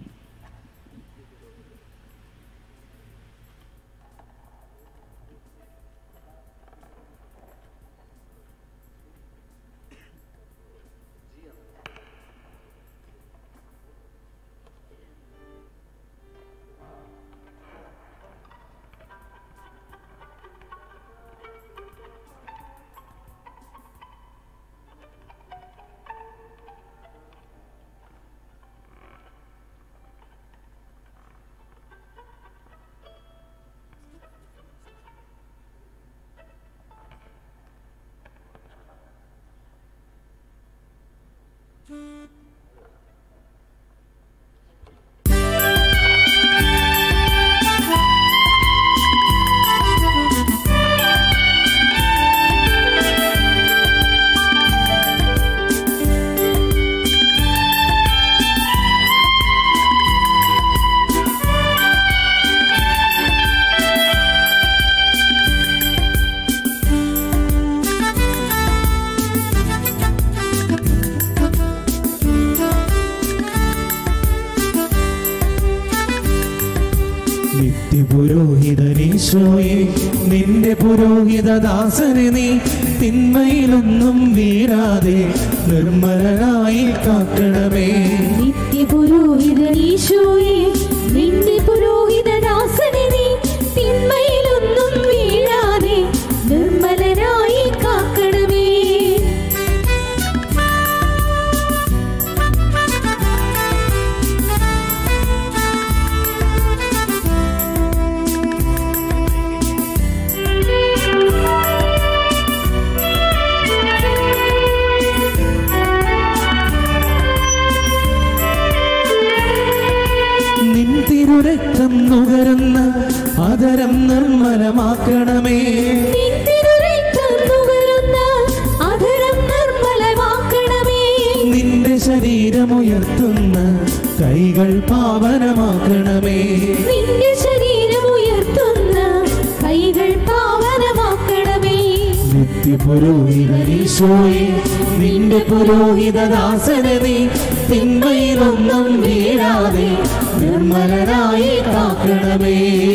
[SPEAKER 1] നിത്യപുരോഹിതനീശോയെ നിന്റെ പുരോഹിതദാസനെ നീ തിന്മയിലൊന്നും വീഴാതെ നിർമ്മലനായി കാക്കണമേ
[SPEAKER 2] നിത്യപുരോഹിതനീശോയെ നിന്റെ പുരോഹിതദാസനെ നീ തിന്മയിലൊന്നും വീഴാതെ നിർമ്മലനായി കാക്കണമേ
[SPEAKER 1] നിൻ തിരുരക്തം നുകരുന്ന അതരം നിർമ്മലമാക്കണമേ
[SPEAKER 2] നിൻ തിരുരക്തം നുകരുന്ന അധരം നിർമ്മലമാക്കണമേ
[SPEAKER 1] നിന്റെ ശരീരമുയർത്തുന്ന കൈകൾ പാവനമാക്കണമേ
[SPEAKER 2] നിന്റെ ശരീരം ഉയർത്തുന്ന കൈകൾ പാവനമാക്കണമേ
[SPEAKER 1] നിത്യപുരോഹിതനീശോയെ നിന്റെ പുരോഹിതദാസനെ നീ തിന്മയിലൊന്നും വീഴാതെ നിർമ്മലനായി കാക്കണമേ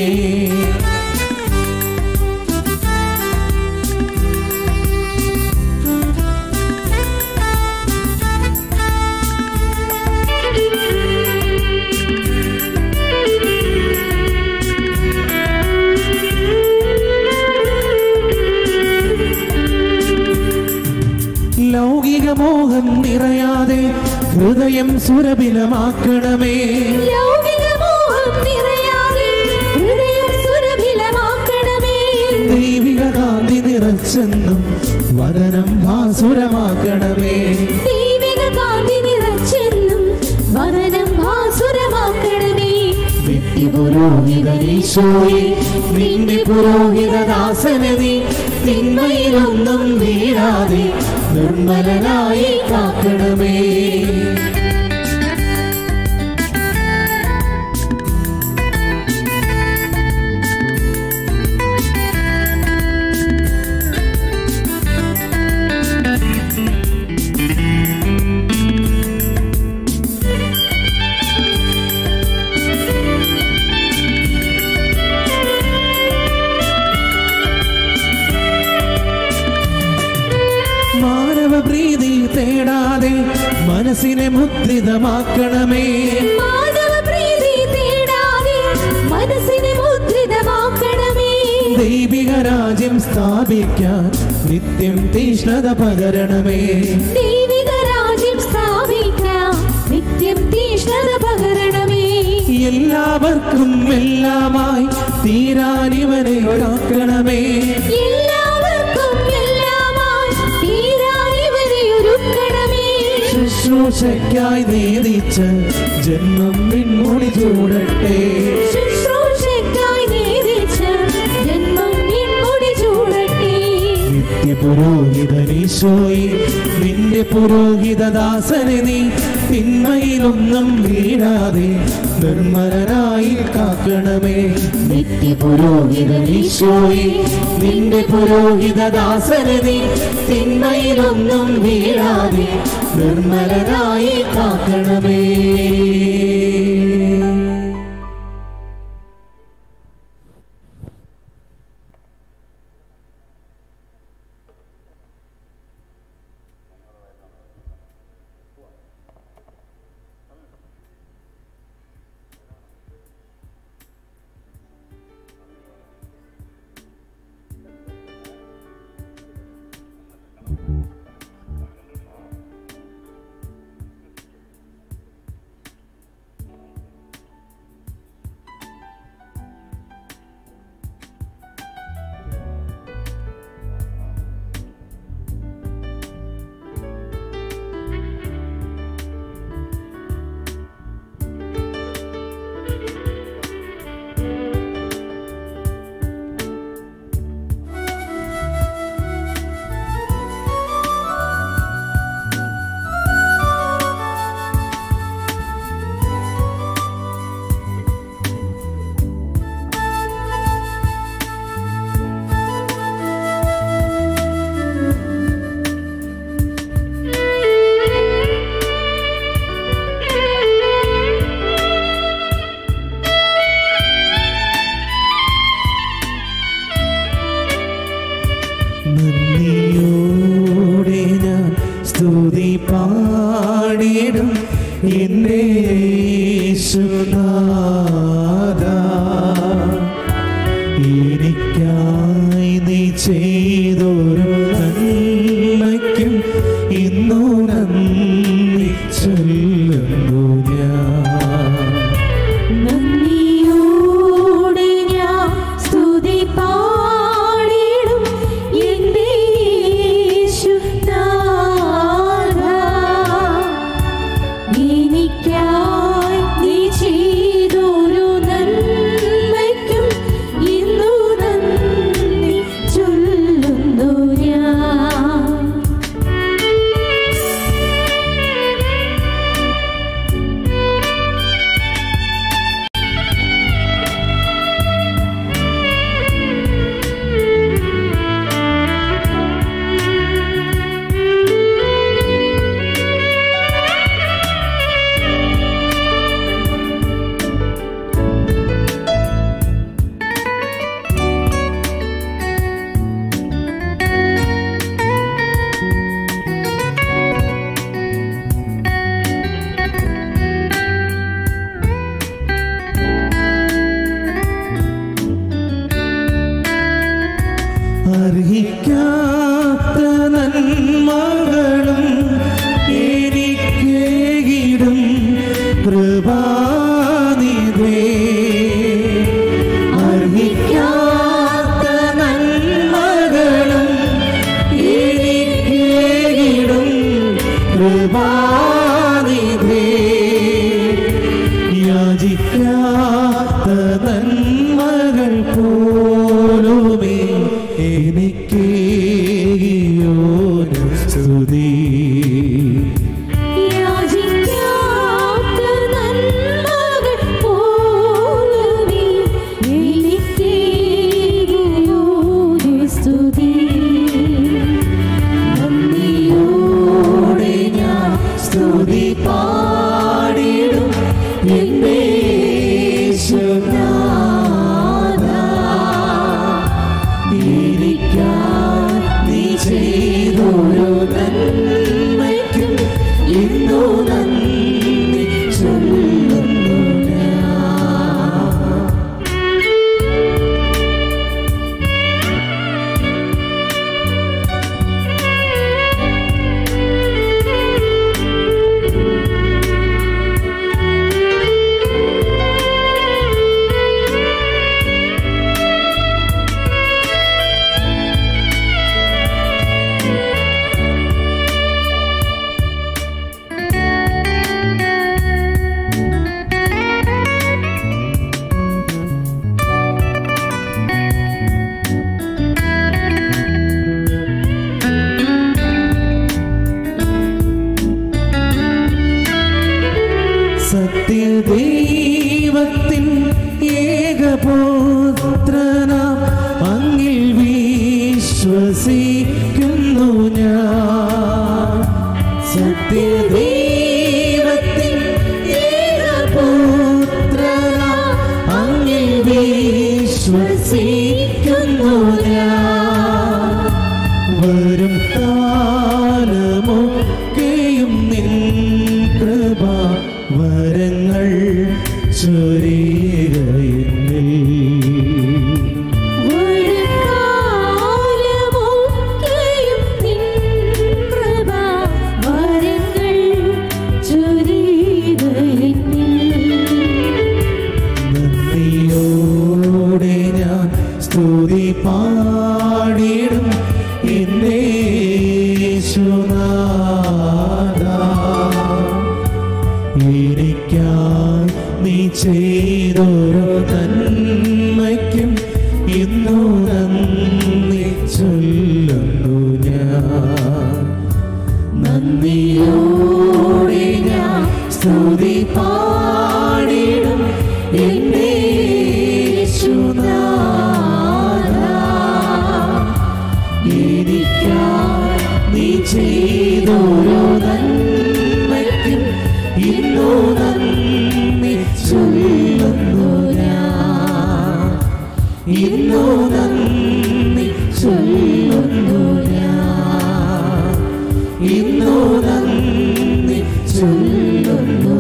[SPEAKER 1] ലൗകിക മോഹം നിറയാതെ ഹൃദയം സുരഭിലമാക്കണമേ
[SPEAKER 2] ലൗകിക മോഹം നിറയാതെ ഹൃദയം സുരഭിലമാക്കണമേ
[SPEAKER 1] ദൈവിക കാന്തി നിറച്ചെന്നും വദനം ഭാസുരമാക്കണമേ
[SPEAKER 2] ദൈവിക കാന്തി നിറച്ചെന്നും വദനം ഭാസുരമാക്കണമേ
[SPEAKER 1] നിത്യപുരോഹിതനീശോയെ നിന്റെ പുരോഹിതദാസനെ നീ തിന്മയിലൊന്നും വീഴാതെ നിർമ്മലനായി കാക്കണമേ മാനവപ്രീതി തേടാതെ മനസ്സിനെ മുദ്രിതമാക്കണമേ
[SPEAKER 2] മാനവപ്രീതി തേടാതെ മനസ്സിനെ മുദ്രിതമാക്കണമേ
[SPEAKER 1] ദൈവിക രാജ്യം സ്ഥാപിക്കാൻ നിത്യം തീഷ്ണത പകരണമേ
[SPEAKER 2] ദൈവിക രാജ്യം സ്ഥാപിക്കാം നിത്യം തീഷ്ണത പകരണമേ
[SPEAKER 1] എല്ലാവർക്കും എല്ലാമായി തീരാൻ ഇവനെ ഒരാക്കണമേ
[SPEAKER 2] എല്ലാവർക്കും എല്ലാമായി തീരാൻ ഇവരെ ഒരുക്കണമേ
[SPEAKER 1] ശുശ്രൂഷയ്ക്കായി നേദിച്ച ജന്മം വിൺമൊഴി ചൂടട്ടെ
[SPEAKER 2] ശുശ്രൂഷയ്ക്കായി നേരിച്ച ജന്മം നിൻമുടി ചൂടട്ടെ
[SPEAKER 1] നിത്യപുരോഹിതനീശോയി നിന്റെ പുരോഹിതദാസനെ നീ തിന്മയിലൊന്നും വീഴാതെ നിർമ്മലനായി കാക്കണമേ നിത്യപുരോഹിതനീശോയി നിന്റെ പുരോഹിതദാസനെ നീ തിന്മയിലൊന്നും വീഴാതെ നിർമ്മലനായി കാക്കണമേ നന്ദിയോടെ ഞാൻ സ്തുതി പാടിടും എൻ്റെ യേശുനാഥ എനിക്കായി നീ ചെയ്തൊരു നന്മയ്ക്കും ഇന്നു നന്ദി ചൊല്ലുന്നു ഞാൻ
[SPEAKER 2] നന്ദിയോടെ ഞാൻ സ്തുതി പാടിടും എൻ്റെ യേശുനാഥ. എനിക്കായി നീ ചെയ്തൊരു നന്മയ്ക്കും ഇന്നു നന്ദി ചൊല്ലുന്നു ഞാൻ
[SPEAKER 1] അർഹിക്കാത്ത നന്മകളും എനിക്കേകിടും കൃപാനിധേ അർഹിക്കാത്ത നന്മകളും എനിക്കേകിടും കൃപാനിധേ യാചിക്കാത്ത നന്മകൾ പോലുമേ എനിക്കേകിയോന് സ്തുതി
[SPEAKER 2] യാചിക്കാത്ത നന്മകൾ പോലുമേ എനിക്കേകിയോനെ സ്തുതി.
[SPEAKER 1] നന്ദിയോടെ ഞാൻ സത്യദൈവത്തിൻ ഏകപുത്രനാം അങ്ങിൽ വിശ്വസിക്കുന്നു ഞാൻ സത്യദൈവത്തിൻ ഏകപുത്രനാം അങ്ങിൽ വിശ്വസിക്കുന്നു ഞാൻ വരും കാലമൊക്കെയും നിൻ കൃപ വരങ്ങൾ ചൊരിയുകയെന്നിൽ
[SPEAKER 2] കാലമൊക്കെയും നിൻ കൃപ വരങ്ങൾ
[SPEAKER 1] നന്ദിയോടെ ഞാൻ സ്തുതി പാടിടും എന്റെ യേശുനാഥാ. എനിക്കായി നീ ചെയ്തൊരു നന്മയ്ക്കും ഇന്നു നന്ദി ചൊല്ലുന്നു ഞാൻ നന്ദിയോടെ ഞാൻ സ്തുതി പാടിടും എന്റെ യേശുനാഥാ. എനിക്കായി നീ ചെയ്തൊരു നന്മയ്ക്കും ഇന്നു നന്ദി ചൊല്ലുന്നു ഞാൻ ഇന്നു നന്ദി ചൊല്ലുന്നു ഞാൻ ഇന്നു നന്ദി ചൊല്ലുന്നു